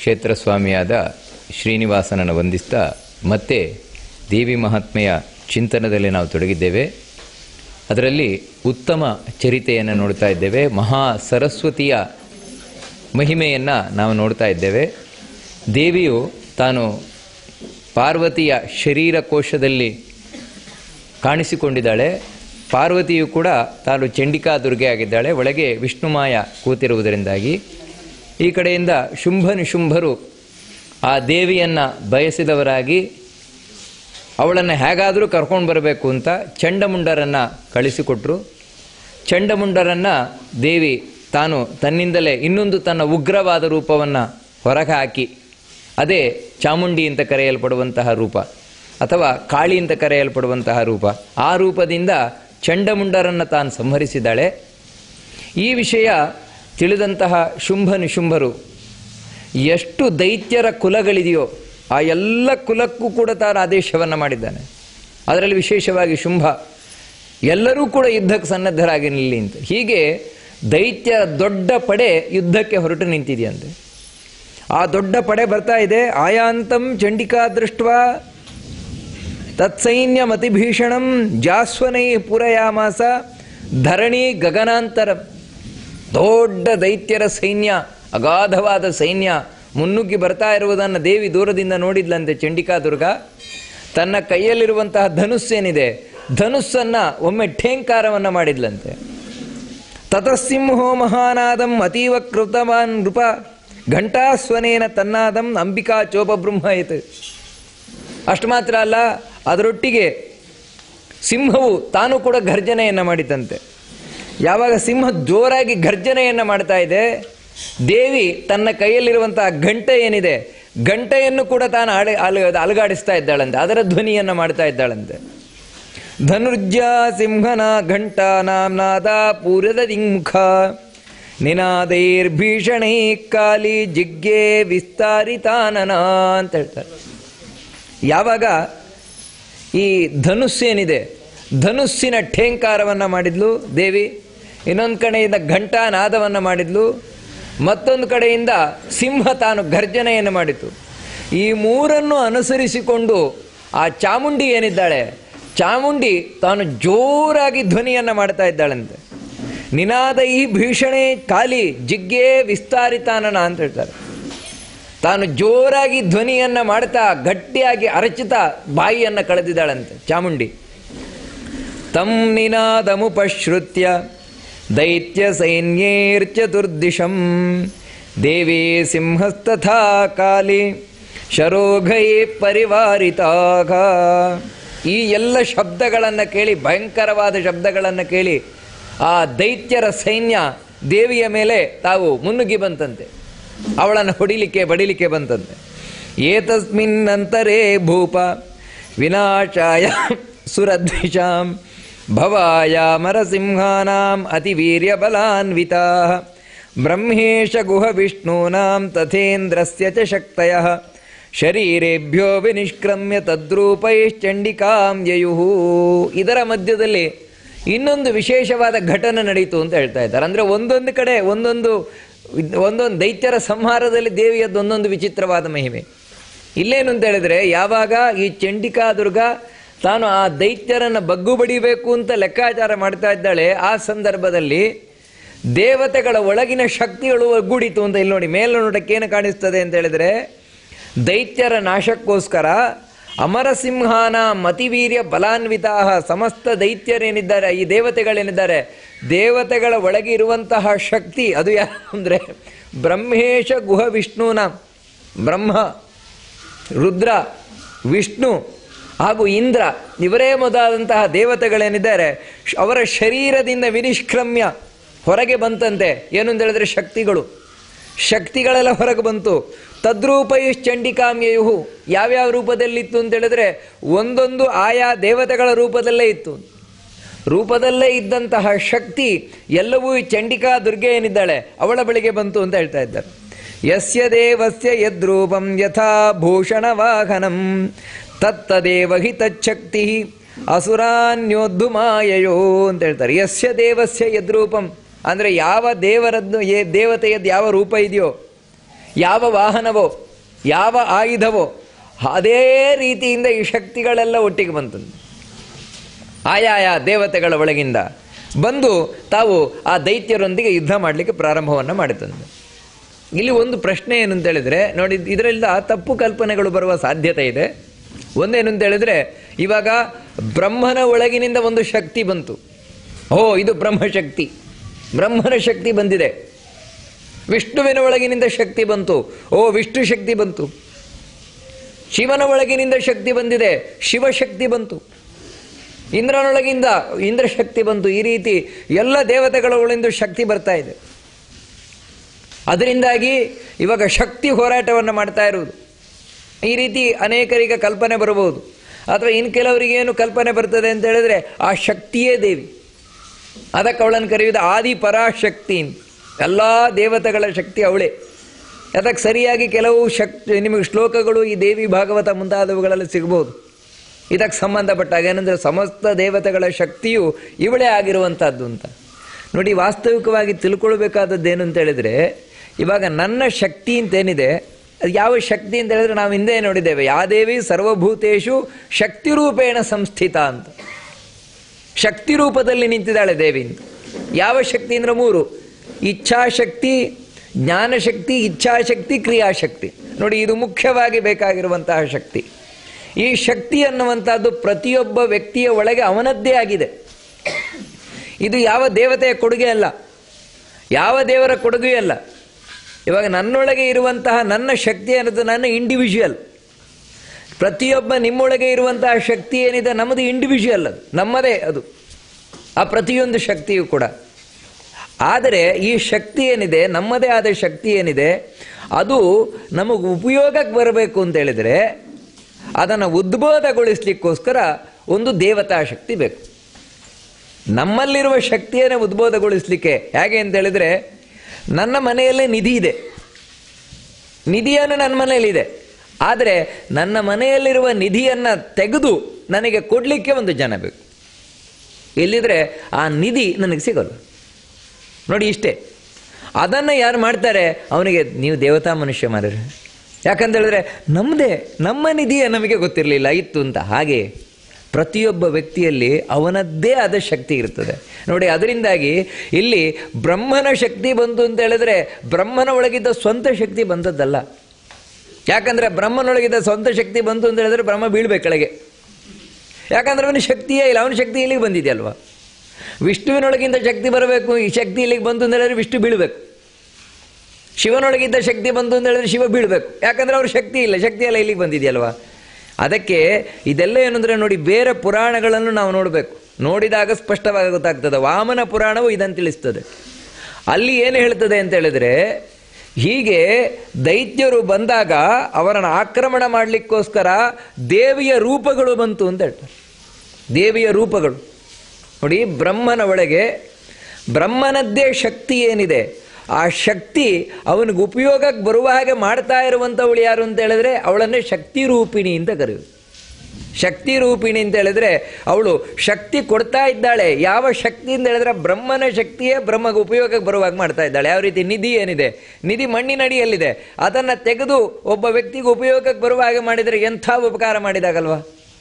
ಕ್ಷೇತ್ರ ಸ್ವಾಮಿಯಾದ ಶ್ರೀನಿವಾಸನನ್ನು ವಂದಿಸ್ತಾ ಮತ್ತೆ ದೇವಿ ಮಹಾತ್ಮೆಯ ಚಿಂತನದಲ್ಲಿ ನಾವು ತೊಡಗಿದ್ದೇವೆ ಅದರಲ್ಲಿ ಉತ್ತಮ ಚರಿತೆಯನ್ನು ನೋಡ್ತಾ ಇದ್ದೇವೆ ಮಹಾ ಸರಸ್ವತಿಯ ಮಹಿಮೆಯನ್ನು ನಾವು ನೋಡ್ತಾ ಇದ್ದೇವೆ ದೇವಿಯು ತಾನು ಪಾರ್ವತಿಯ ಶರೀರ ಕೋಶದಲ್ಲಿ ಕಾಣಿಸಿಕೊಂಡಿದ್ದಾಳೆ ಪಾರ್ವತಿಯು ಕೂಡ ತಾನು ಚಂಡಿಕಾ ದುರ್ಗೆ ಆಗಿದ್ದಾಳೆ ಒಳಗೆ ವಿಷ್ಣುಮಾಯ ಕೂತಿರುವುದರಿಂದಾಗಿ ಈ ಕಡೆಯಿಂದ ಶುಂಭ ನಿಶುಂಭರು ಆ ದೇವಿಯನ್ನು ಬಯಸಿದವರಾಗಿ ಅವಳನ್ನು ಹೇಗಾದರೂ ಕರ್ಕೊಂಡು ಬರಬೇಕು ಅಂತ ಚಂಡಮುಂಡರನ್ನು ಕಳಿಸಿಕೊಟ್ರು ಚಂಡಮುಂಡರನ್ನು ದೇವಿ ತಾನು ತನ್ನಿಂದಲೇ ಇನ್ನೊಂದು ತನ್ನ ಉಗ್ರವಾದ ರೂಪವನ್ನು ಹೊರಗೆ ಹಾಕಿ ಅದೇ ಚಾಮುಂಡಿ ಅಂತ ಕರೆಯಲ್ಪಡುವಂತಹ ರೂಪ ಅಥವಾ ಕಾಳಿ ಅಂತ ಕರೆಯಲ್ಪಡುವಂತಹ ರೂಪ ಆ ರೂಪದಿಂದ ಚಂಡಮುಂಡರನ್ನು ತಾನು ಸಂಹರಿಸಿದ್ದಾಳೆ ಈ ವಿಷಯ ತಿಳಿದಂತಹ ಶುಂಭ ನಿಶುಂಭರು ಎಷ್ಟು ದೈತ್ಯರ ಕುಲಗಳಿದೆಯೋ ಆ ಎಲ್ಲ ಕುಲಕ್ಕೂ ಕೂಡ ತಾನು ಆದೇಶವನ್ನು ಮಾಡಿದ್ದಾನೆ ಅದರಲ್ಲಿ ವಿಶೇಷವಾಗಿ ಶುಂಭ ಎಲ್ಲರೂ ಕೂಡ ಯುದ್ಧಕ್ಕೆ ಸನ್ನದ್ಧರಾಗಿ ನಿಲ್ಲಿ ಅಂತ ಹೀಗೆ ದೈತ್ಯರ ದೊಡ್ಡ ಪಡೆ ಯುದ್ಧಕ್ಕೆ ಹೊರಟು ನಿಂತಿದೆಯಂತೆ ಆ ದೊಡ್ಡ ಪಡೆ ಬರ್ತಾ ಇದೆ ಆಯಾಂತಂ ಚಂಡಿಕಾ ದೃಷ್ಟ ತತ್ಸೈನ್ಯಮತಿಭೀಷಣಂ ಜಾಸ್ವನೈ ಪೂರಯಾಮಾಸ ಧರಣಿ ಗಗನಾಂತರಂ ದೊಡ್ಡ ದೈತ್ಯರ ಸೈನ್ಯ ಅಗಾಧವಾದ ಸೈನ್ಯ ಮುನ್ನುಗ್ಗಿ ಬರ್ತಾ ಇರುವುದನ್ನು ದೇವಿ ದೂರದಿಂದ ನೋಡಿದ್ಲಂತೆ ಚಂಡಿಕಾ ದುರ್ಗ ತನ್ನ ಕೈಯಲ್ಲಿರುವಂತಹ ಧನುಸ್ಸೇನಿದೆ ಧನುಸ್ಸನ್ನು ಒಮ್ಮೆ ಠೇಂಕಾರವನ್ನು ಮಾಡಿದ್ಲಂತೆ ತತಸಿಂಹೋ ಮಹಾನಾದಂ ಅತೀವ ಕೃತವಾನ್ ನೃಪ ಘಂಟಾಸ್ವನೇನ ತನ್ನಾದಂ ಅಂಬಿಕಾ ಚೋಪಬ್ರಹ್ಮಯಿತ್ ಅಷ್ಟು ಮಾತ್ರ ಅಲ್ಲ ಅದರೊಟ್ಟಿಗೆ ಸಿಂಹವು ತಾನು ಕೂಡ ಗರ್ಜನೆಯನ್ನು ಮಾಡಿತಂತೆ ಯಾವಾಗ ಸಿಂಹ ಜೋರಾಗಿ ಗರ್ಜನೆಯನ್ನು ಮಾಡ್ತಾ ಇದೆ ದೇವಿ ತನ್ನ ಕೈಯಲ್ಲಿರುವಂತಹ ಗಂಟೆ ಏನಿದೆ ಗಂಟೆಯನ್ನು ಕೂಡ ತಾನು ಆಡಿ ಅಲ ಅಲಗಾಡಿಸ್ತಾ ಇದ್ದಾಳಂತೆ ಅದರ ಧ್ವನಿಯನ್ನು ಮಾಡ್ತಾ ಇದ್ದಾಳಂತೆ ಧನುರ್ಜ ಸಿಂಹನ ಘಂಟಾ ನಾಮ್ನಾದ ಪೂರದ ದಿಗ್ಮುಖ ನಿನಾದೈರ್ಭೀಷಣೈ ಕಾಲಿ ಜಿಗ್ಗೆ ವಿಸ್ತಾರಿತಾನನ ಅಂತ ಹೇಳ್ತಾರೆ ಯಾವಾಗ ಈ ಧನುಸ್ಸೇನಿದೆ ಧನುಸ್ಸಿನ ಠೇಂಕಾರವನ್ನು ಮಾಡಿದ್ಲು ದೇವಿ ಇನ್ನೊಂದು ಕಡೆಯಿಂದ ಘಂಟಾ ನಾದವನ್ನು ಮಾಡಿದ್ಲು ಮತ್ತೊಂದು ಕಡೆಯಿಂದ ಸಿಂಹ ತಾನು ಗರ್ಜನೆಯನ್ನು ಮಾಡಿತು ಈ ಮೂರನ್ನು ಅನುಸರಿಸಿಕೊಂಡು ಆ ಚಾಮುಂಡಿ ಏನಿದ್ದಾಳೆ ಚಾಮುಂಡಿ ತಾನು ಜೋರಾಗಿ ಧ್ವನಿಯನ್ನು ಮಾಡ್ತಾ ಇದ್ದಾಳಂತೆ ನಿನಾದ ಈ ಭೀಷಣೆ ಕಾಲಿ ಜಿಗ್ಗೆ ವಿಸ್ತಾರಿತಾನನ ಅಂತ ಹೇಳ್ತಾರೆ ತಾನು ಜೋರಾಗಿ ಧ್ವನಿಯನ್ನು ಮಾಡ್ತಾ ಗಟ್ಟಿಯಾಗಿ ಅರಚಿತಾ ಬಾಯಿಯನ್ನು ಕಳೆದಿದ್ದಾಳಂತೆ ಚಾಮುಂಡಿ ತಂ ನಿನಾದಮುಪಶ್ರುತ್ಯ ದೈತ್ಯ ಸೈನ್ಯೈರ್ಚತುರ್ದಿಶಂ ದೇವಿ ಸಿಂಹಸ್ತಥಾ ಕಾಲಿ ಶರೋಘೈ ಪರಿವಾರಿತಾಗ ಈ ಎಲ್ಲ ಶಬ್ದಗಳನ್ನು ಕೇಳಿ ಭಯಂಕರವಾದ ಶಬ್ದಗಳನ್ನು ಕೇಳಿ ಆ ದೈತ್ಯರ ಸೈನ್ಯ ದೇವಿಯ ಮೇಲೆ ತಾವು ಮುನ್ನುಗ್ಗಿ ಬಂತಂತೆ ಅವಳನ್ನು ಹೊಡಿಲಿಕ್ಕೆ ಬಡಿಲಿಕ್ಕೆ ಬಂತಂತೆ ಏತಸ್ಮಿನ್ನಂತರೇ ಭೂಪ ವಿನಾಶಾಯ ಸುರದ್ವಿಷಾಂ ಭವಾಯ ಮರಸಿಂಹಾನಾಂ ಅತಿವೀರ್ಯ ಬಲಾನ್ವಿತಾ ಬ್ರಹ್ಮೇಶ ಗುಹ ವಿಷ್ಣೂನಾಂ ತಥೇಂದ್ರಸ್ಯ ಚ ಶಕ್ತಯ ಶರೀರೇಭ್ಯೋ ವಿನಿಷ್ಕ್ರಮ್ಯ ತದ್ರೂಪೈಶ್ಚಂಡಿಕಾಂ ಯಯುಹು ಇದರ ಮಧ್ಯದಲ್ಲಿ ಇನ್ನೊಂದು ವಿಶೇಷವಾದ ಘಟನೆ ನಡೀತು ಅಂತ ಹೇಳ್ತಾ ಇದ್ದಾರೆ ಅಂದರೆ ಒಂದೊಂದು ಕಡೆ ಒಂದೊಂದು ಒಂದೊಂದು ದೈತ್ಯರ ಸಂಹಾರದಲ್ಲಿ ದೇವಿಯದ್ದು ಒಂದೊಂದು ವಿಚಿತ್ರವಾದ ಮಹಿಮೆ ಇಲ್ಲೇನು ಅಂತ ಹೇಳಿದ್ರೆ ಯಾವಾಗ ಈ ಚಂಡಿಕಾ ದುರ್ಗ ತಾನು ಆ ದೈತ್ಯರನ್ನು ಬಗ್ಗು ಬಡಿಬೇಕು ಅಂತ ಲೆಕ್ಕಾಚಾರ ಮಾಡ್ತಾ ಇದ್ದಾಳೆ ಆ ಸಂದರ್ಭದಲ್ಲಿ ದೇವತೆಗಳ ಒಳಗಿನ ಶಕ್ತಿಗಳು ಒಗ್ಗೂಡಿತು ಅಂತ ಇಲ್ಲಿ ನೋಡಿ ಮೇಲ್ನೋಟಕ್ಕೆ ಏನು ಕಾಣಿಸ್ತದೆ ಅಂತ ಹೇಳಿದ್ರೆ ದೈತ್ಯರ ನಾಶಕ್ಕೋಸ್ಕರ ಅಮರಸಿಂಹಾನ ಮತಿವೀರ್ಯ ಬಲಾನ್ವಿತಾ ಸಮಸ್ತ ದೈತ್ಯರೇನಿದ್ದಾರೆ ಈ ದೇವತೆಗಳೇನಿದ್ದಾರೆ ದೇವತೆಗಳ ಒಳಗೆ ಇರುವಂತಹ ಶಕ್ತಿ ಅದು ಯಾರು ಅಂದರೆ ಬ್ರಹ್ಮೇಶ ಗುಹ ವಿಷ್ಣುನ ಬ್ರಹ್ಮ ರುದ್ರ ವಿಷ್ಣು ಹಾಗೂ ಇಂದ್ರ ಇವರೇ ಮೊದಲಾದಂತಹ ದೇವತೆಗಳೇನಿದ್ದಾರೆ ಶ್- ಅವರ ಶರೀರದಿಂದ ವಿನಿಷ್ಕ್ರಮ್ಯ ಹೊರಗೆ ಬಂತಂತೆ ಏನು ಅಂತ ಹೇಳಿದ್ರೆ ಶಕ್ತಿಗಳು ಶಕ್ತಿಗಳೆಲ್ಲ ಹೊರಗೆ ಬಂತು ತದ್ರೂಪೈ ಚಂಡಿಕಾಮ್ಯಯುಹು ಯಾವ್ಯಾವ ರೂಪದಲ್ಲಿತ್ತು ಅಂತ ಹೇಳಿದ್ರೆ ಒಂದೊಂದು ಆಯಾ ದೇವತೆಗಳ ರೂಪದಲ್ಲೇ ಇತ್ತು ರೂಪದಲ್ಲೇ ಇದ್ದಂತಹ ಶಕ್ತಿ ಎಲ್ಲವೂ ಈ ಚಂಡಿಕಾ ದುರ್ಗೆ ಏನಿದ್ದಾಳೆ ಅವಳ ಬಳಿಗೆ ಬಂತು ಅಂತ ಹೇಳ್ತಾ ಇದ್ದಾರೆ ಯಸ್ಯ ದೇವಸ್ಯ ಯದ್ರೂಪಂ ಯಥಾ ಭೂಷಣವಾಹನಂ ತತ್ತದೇವ ಹಿ ತಚ್ಛಕ್ತಿ ಅಸುರಾನ್ಯೋದ್ಧುಮಾಯಯೋ ಅಂತ ಹೇಳ್ತಾರೆ ಯಸ್ಯ ದೇವಸ್ಯ ಯದ್ರೂಪಂ ಅಂದರೆ ಯಾವ ದೇವರದ್ದು ಏ ದೇವತೆಯದ್ದು ಯಾವ ರೂಪ ಇದೆಯೋ ಯಾವ ವಾಹನವೋ ಯಾವ ಆಯುಧವೋ ಅದೇ ರೀತಿಯಿಂದ ಈ ಶಕ್ತಿಗಳೆಲ್ಲ ಒಟ್ಟಿಗೆ ಬಂತಂತೆ ಆಯಾಯ ದೇವತೆಗಳ ಒಳಗಿಂದ ಬಂದು ತಾವು ಆ ದೈತ್ಯರೊಂದಿಗೆ ಯುದ್ಧ ಮಾಡಲಿಕ್ಕೆ ಪ್ರಾರಂಭವನ್ನು ಮಾಡಿತಂದೆ ಇಲ್ಲಿ ಒಂದು ಪ್ರಶ್ನೆ ಏನು ಅಂತ ಹೇಳಿದ್ರೆ ನೋಡಿ ಇದರಿಂದ ತಪ್ಪು ಕಲ್ಪನೆಗಳು ಬರುವ ಸಾಧ್ಯತೆ ಇದೆ ಒಂದೇನು ಅಂತ ಹೇಳಿದ್ರೆ ಇವಾಗ ಬ್ರಹ್ಮನ ಒಳಗಿನಿಂದ ಒಂದು ಶಕ್ತಿ ಬಂತು ಓ ಇದು ಬ್ರಹ್ಮಶಕ್ತಿ ಬ್ರಹ್ಮನ ಶಕ್ತಿ ಬಂದಿದೆ ವಿಷ್ಣುವಿನ ಒಳಗಿನಿಂದ ಶಕ್ತಿ ಬಂತು ಓ ವಿಷ್ಣು ಶಕ್ತಿ ಬಂತು ಶಿವನ ಒಳಗಿನಿಂದ ಶಕ್ತಿ ಬಂದಿದೆ ಶಿವಶಕ್ತಿ ಬಂತು ಇಂದ್ರನೊಳಗಿಂದ ಇಂದ್ರಶಕ್ತಿ ಬಂತು ಈ ರೀತಿ ಎಲ್ಲ ದೇವತೆಗಳ ಒಳಗಿಂದ ಶಕ್ತಿ ಬರ್ತಾ ಇದೆ ಅದರಿಂದಾಗಿ ಇವಾಗ ಶಕ್ತಿ ಹೋರಾಟವನ್ನು ಮಾಡ್ತಾ ಇರುವುದು ಈ ರೀತಿ ಅನೇಕರಿಗೆ ಕಲ್ಪನೆ ಬರಬಹುದು ಅಥವಾ ಇನ್ನು ಕೆಲವರಿಗೆ ಏನು ಕಲ್ಪನೆ ಬರ್ತದೆ ಅಂತ ಹೇಳಿದ್ರೆ ಆ ಶಕ್ತಿಯೇ ದೇವಿ ಅದಕ್ಕೆ ಅವಳನ್ನು ಕರೆಯುವುದು ಆದಿ ಪರಾಶಕ್ತಿ ಎಲ್ಲ ದೇವತೆಗಳ ಶಕ್ತಿ ಅವಳೇ ಅದಕ್ಕೆ ಸರಿಯಾಗಿ ಕೆಲವು ಶಕ್ತಿ ನಿಮಗೆ ಶ್ಲೋಕಗಳು ಈ ದೇವಿ ಭಾಗವತ ಮುಂತಾದವುಗಳಲ್ಲಿ ಸಿಗ್ಬೋದು ಇದಕ್ಕೆ ಸಂಬಂಧಪಟ್ಟಾಗ ಏನಂದರೆ ಸಮಸ್ತ ದೇವತೆಗಳ ಶಕ್ತಿಯು ಇವಳೇ ಆಗಿರುವಂಥದ್ದು ಅಂತ ನೋಡಿ ವಾಸ್ತವಿಕವಾಗಿ ತಿಳ್ಕೊಳ್ಬೇಕಾದದ್ದೇನು ಅಂತ ಹೇಳಿದ್ರೆ ಇವಾಗ ನನ್ನ ಶಕ್ತಿ ಅಂತೇನಿದೆ ಅದು ಯಾವ ಶಕ್ತಿ ಅಂತ ಹೇಳಿದ್ರೆ ನಾವು ಹಿಂದೆ ನೋಡಿದ್ದೇವೆ ಯಾ ದೇವಿ ಸರ್ವಭೂತೇಶು ಶಕ್ತಿ ರೂಪೇಣ ಸಂಸ್ಥಿತ ಅಂತ ಶಕ್ತಿ ರೂಪದಲ್ಲಿ ನಿಂತಿದ್ದಾಳೆ ದೇವಿ ಅಂತ ಯಾವ ಶಕ್ತಿ ಅಂದ್ರೆ ಮೂರು ಇಚ್ಛಾಶಕ್ತಿ ಜ್ಞಾನಶಕ್ತಿ ಇಚ್ಛಾಶಕ್ತಿ ಕ್ರಿಯಾಶಕ್ತಿ ನೋಡಿ ಇದು ಮುಖ್ಯವಾಗಿ ಬೇಕಾಗಿರುವಂತಹ ಶಕ್ತಿ ಈ ಶಕ್ತಿ ಅನ್ನುವಂಥದ್ದು ಪ್ರತಿಯೊಬ್ಬ ವ್ಯಕ್ತಿಯ ಒಳಗೆ ಅವನದ್ದೇ ಆಗಿದೆ ಇದು ಯಾವ ದೇವತೆಯ ಕೊಡುಗೆ ಅಲ್ಲ ಯಾವ ದೇವರ ಕೊಡುಗೆ ಅಲ್ಲ ಇವಾಗ ನನ್ನೊಳಗೆ ಇರುವಂತಹ ನನ್ನ ಶಕ್ತಿ ಅನ್ನೋದು ನನ್ನ ಇಂಡಿವಿಜುವಲ್ ಪ್ರತಿಯೊಬ್ಬ ನಿಮ್ಮೊಳಗೆ ಇರುವಂತಹ ಶಕ್ತಿ ಏನಿದೆ ನಮ್ಮದು ಇಂಡಿವಿಜುವಲ್ ಅದು ನಮ್ಮದೇ ಅದು ಆ ಪ್ರತಿಯೊಂದು ಶಕ್ತಿಯು ಕೂಡ ಆದರೆ ಈ ಶಕ್ತಿ ಏನಿದೆ ನಮ್ಮದೇ ಆದ ಶಕ್ತಿ ಏನಿದೆ ಅದು ನಮಗೆ ಉಪಯೋಗಕ್ಕೆ ಬರಬೇಕು ಅಂತ ಹೇಳಿದರೆ ಅದನ್ನು ಉದ್ಬೋಧಗೊಳಿಸ್ಲಿಕ್ಕೋಸ್ಕರ ಒಂದು ದೇವತಾ ಶಕ್ತಿ ಬೇಕು ನಮ್ಮಲ್ಲಿರುವ ಶಕ್ತಿಯನ್ನು ಉದ್ಬೋಧಗೊಳಿಸಲಿಕ್ಕೆ ಹೇಗೆ ಅಂತ ಹೇಳಿದ್ರೆ ನನ್ನ ಮನೆಯಲ್ಲೇ ನಿಧಿ ಇದೆ ನಿಧಿಯನ್ನು ನನ್ನ ಮನೆಯಲ್ಲಿದೆ ಆದರೆ ನನ್ನ ಮನೆಯಲ್ಲಿರುವ ನಿಧಿಯನ್ನು ತೆಗೆದು ನನಗೆ ಕೊಡಲಿಕ್ಕೆ ಒಂದು ಜನ ಬೇಕು ಇಲ್ಲಿದ್ರೆ ಆ ನಿಧಿ ನನಗೆ ಸಿಗಲ್ಲ ನೋಡಿ ಇಷ್ಟೇ ಅದನ್ನು ಯಾರು ಮಾಡ್ತಾರೆ ಅವನಿಗೆ ನೀವು ದೇವತಾ ಮನುಷ್ಯ ಮಾರ್ರೆ ಯಾಕಂತ ಹೇಳಿದ್ರೆ ನಮ್ಮದೇ ನಮ್ಮ ನಿಧಿಯೇ ನಮಗೆ ಗೊತ್ತಿರಲಿಲ್ಲ ಇತ್ತು ಅಂತ ಹಾಗೆ ಪ್ರತಿಯೊಬ್ಬ ವ್ಯಕ್ತಿಯಲ್ಲಿ ಅವನದ್ದೇ ಆದ ಶಕ್ತಿ ಇರ್ತದೆ ನೋಡಿ ಅದರಿಂದಾಗಿ ಇಲ್ಲಿ ಬ್ರಹ್ಮನ ಶಕ್ತಿ ಬಂತು ಅಂತ ಹೇಳಿದ್ರೆ ಬ್ರಹ್ಮನ ಒಳಗಿದ್ದ ಸ್ವಂತ ಶಕ್ತಿ ಬಂದದ್ದಲ್ಲ ಯಾಕಂದ್ರೆ ಬ್ರಹ್ಮನೊಳಗಿದ್ದ ಸ್ವಂತ ಶಕ್ತಿ ಬಂತು ಅಂತ ಹೇಳಿದ್ರೆ ಬ್ರಹ್ಮ ಬೀಳ್ಬೇಕು ಕೆಳಗೆ ಯಾಕಂದ್ರೆ ಅವನ ಶಕ್ತಿಯೇ ಇಲ್ಲ ಅವನ ಶಕ್ತಿ ಇಲ್ಲಿಗೆ ಬಂದಿದೆಯಲ್ವಾ ವಿಷ್ಣುವಿನೊಳಗಿಂದ ಶಕ್ತಿ ಬರಬೇಕು ಈ ಶಕ್ತಿ ಇಲ್ಲಿಗೆ ಬಂತು ಅಂತ ಹೇಳಿದ್ರೆ ವಿಷ್ಣು ಬೀಳಬೇಕು ಶಿವನೊಳಗಿದ್ದ ಶಕ್ತಿ ಬಂತು ಅಂತ ಹೇಳಿದ್ರೆ ಶಿವ ಬೀಳಬೇಕು ಯಾಕಂದ್ರೆ ಅವ್ರ ಶಕ್ತಿ ಇಲ್ಲ ಶಕ್ತಿ ಎಲ್ಲ ಇಲ್ಲಿಗೆ ಬಂದಿದೆಯಲ್ವಾ ಅದಕ್ಕೆ ಇದೆಲ್ಲ ಏನಂದ್ರೆ ನೋಡಿ ಬೇರೆ ಪುರಾಣಗಳನ್ನು ನಾವು ನೋಡಬೇಕು ನೋಡಿದಾಗ ಸ್ಪಷ್ಟವಾಗಿ ಗೊತ್ತಾಗ್ತದೆ ವಾಮನ ಪುರಾಣವು ಇದನ್ನು ತಿಳಿಸ್ತದೆ ಅಲ್ಲಿ ಏನು ಹೇಳ್ತದೆ ಅಂತ ಹೇಳಿದ್ರೆ ಹೀಗೆ ದೈತ್ಯರು ಬಂದಾಗ ಅವರನ್ನು ಆಕ್ರಮಣ ಮಾಡಲಿಕ್ಕೋಸ್ಕರ ದೇವಿಯ ರೂಪಗಳು ಬಂತು ಅಂತ ಹೇಳ್ತಾರೆ ದೇವಿಯ ರೂಪಗಳು ನೋಡಿ ಬ್ರಹ್ಮನ ಒಳಗೆ ಬ್ರಹ್ಮನದ್ದೇ ಶಕ್ತಿ ಏನಿದೆ ಆ ಶಕ್ತಿ ಅವನಿಗೆ ಉಪಯೋಗಕ್ಕೆ ಬರುವ ಹಾಗೆ ಮಾಡ್ತಾ ಇರುವಂಥವಳು ಯಾರು ಅಂತ ಹೇಳಿದ್ರೆ ಅವಳನ್ನೇ ಶಕ್ತಿ ರೂಪಿಣಿ ಅಂತ ಕರೆಯುವುದು ಶಕ್ತಿ ರೂಪಿಣಿ ಅಂತ ಹೇಳಿದ್ರೆ ಅವಳು ಶಕ್ತಿ ಕೊಡ್ತಾ ಇದ್ದಾಳೆ ಯಾವ ಶಕ್ತಿ ಅಂತ ಹೇಳಿದ್ರೆ ಬ್ರಹ್ಮನ ಶಕ್ತಿಯೇ ಬ್ರಹ್ಮಗೆ ಉಪಯೋಗಕ್ಕೆ ಬರುವಾಗ ಮಾಡ್ತಾ ಇದ್ದಾಳೆ ಯಾವ ರೀತಿ ನಿಧಿ ಏನಿದೆ ನಿಧಿ ಮಣ್ಣಿನಡಿಯಲ್ಲಿದೆ ಅದನ್ನು ತೆಗೆದು ಒಬ್ಬ ವ್ಯಕ್ತಿಗೆ ಉಪಯೋಗಕ್ಕೆ ಬರುವ ಹಾಗೆ ಮಾಡಿದರೆ ಎಂಥ ಉಪಕಾರ ಮಾಡಿದಾಗಲ್ವಾ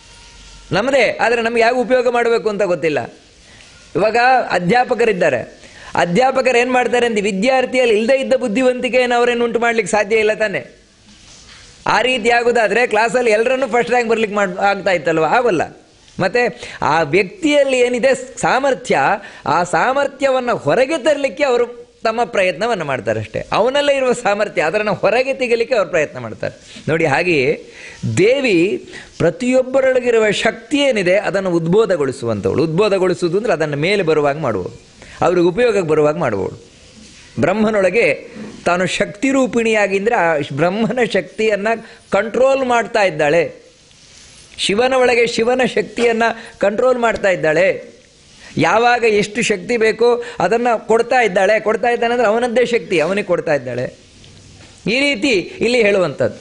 ನಮ್ಮದೇ ಆದರೆ ನಮ್ಗೆ ಯಾವ ಉಪಯೋಗ ಮಾಡಬೇಕು ಅಂತ ಗೊತ್ತಿಲ್ಲ ಇವಾಗ ಅಧ್ಯಾಪಕರಿದ್ದಾರೆ ಅಧ್ಯಾಪಕರು ಏನು ಮಾಡ್ತಾರೆ ಅಂತ ವಿದ್ಯಾರ್ಥಿಯಲ್ಲಿ ಇಲ್ಲದೇ ಇದ್ದ ಬುದ್ಧಿವಂತಿಕೆಯನ್ನು ಅವರೇನು ಉಂಟು ಮಾಡ್ಲಿಕ್ಕೆ ಸಾಧ್ಯ ಇಲ್ಲ ತಾನೆ ಆ ರೀತಿ ಆಗೋದಾದರೆ ಕ್ಲಾಸಲ್ಲಿ ಎಲ್ಲರನ್ನೂ ಫಸ್ಟ್ ರ್ಯಾಂಕ್ ಬರ್ಲಿಕ್ಕೆ ಮಾಡ್ ಆಗ್ತಾ ಇತ್ತಲ್ವ ಆಗಲ್ಲ ಮತ್ತು ಆ ವ್ಯಕ್ತಿಯಲ್ಲಿ ಏನಿದೆ ಸಾಮರ್ಥ್ಯ ಆ ಸಾಮರ್ಥ್ಯವನ್ನು ಹೊರಗೆ ತರಲಿಕ್ಕೆ ಅವರು ತಮ್ಮ ಪ್ರಯತ್ನವನ್ನು ಮಾಡ್ತಾರೆ ಅಷ್ಟೇ ಅವನಲ್ಲೇ ಇರುವ ಸಾಮರ್ಥ್ಯ ಅದನ್ನು ಹೊರಗೆ ತೆಗಿಲಿಕ್ಕೆ ಅವರು ಪ್ರಯತ್ನ ಮಾಡ್ತಾರೆ ನೋಡಿ ಹಾಗೆಯೇ ದೇವಿ ಪ್ರತಿಯೊಬ್ಬರೊಳಗಿರುವ ಶಕ್ತಿ ಏನಿದೆ ಅದನ್ನು ಉದ್ಬೋಧಗೊಳಿಸುವಂಥವಳು ಉದ್ಬೋಧಗೊಳಿಸುವುದು ಅಂದರೆ ಅದನ್ನು ಮೇಲೆ ಬರುವಾಗ ಮಾಡುವಳು ಅವ್ರಿಗೆ ಉಪಯೋಗಕ್ಕೆ ಬರುವಾಗ ಮಾಡುವವಳು ಬ್ರಹ್ಮನೊಳಗೆ ತಾನು ಶಕ್ತಿ ರೂಪಿಣಿಯಾಗಿಂದರೆ ಆ ಬ್ರಹ್ಮನ ಶಕ್ತಿಯನ್ನು ಕಂಟ್ರೋಲ್ ಮಾಡ್ತಾ ಇದ್ದಾಳೆ ಶಿವನ ಒಳಗೆ ಶಿವನ ಶಕ್ತಿಯನ್ನು ಕಂಟ್ರೋಲ್ ಮಾಡ್ತಾ ಇದ್ದಾಳೆ ಯಾವಾಗ ಎಷ್ಟು ಶಕ್ತಿ ಬೇಕೋ ಅದನ್ನು ಕೊಡ್ತಾ ಇದ್ದಾಳೆ ಕೊಡ್ತಾ ಇದ್ದಾನೆ ಅಂದರೆ ಅವನದ್ದೇ ಶಕ್ತಿ ಅವನಿಗೆ ಕೊಡ್ತಾ ಇದ್ದಾಳೆ ಈ ರೀತಿ ಇಲ್ಲಿ ಹೇಳುವಂಥದ್ದು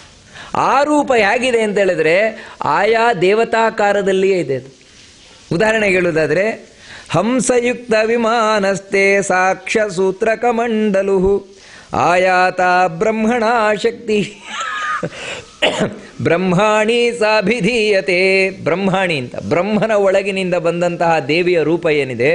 ಆ ರೂಪ ಹೇಗಿದೆ ಅಂತ ಹೇಳಿದ್ರೆ ಆಯಾ ದೇವತಾಕಾರದಲ್ಲಿಯೇ ಇದೆ ಅದು ಉದಾಹರಣೆಗೆ ಹೇಳುವುದಾದರೆ ಹಂಸಯುಕ್ತ ವಿಮಾನಸ್ತೆ ಸಾಕ್ಷ್ಯ ಸೂತ್ರಕ ಮಂಡಲು ಆಯಾತ ಬ್ರಹ್ಮಣ ಶಕ್ತಿ ಬ್ರಹ್ಮಾಣಿ ಸಾಭಿಧೀಯತೆ ಬ್ರಹ್ಮಾಣಿ ಅಂತ ಬ್ರಹ್ಮನ ಒಳಗಿನಿಂದ ಬಂದಂತಹ ದೇವಿಯ ರೂಪ ಏನಿದೆ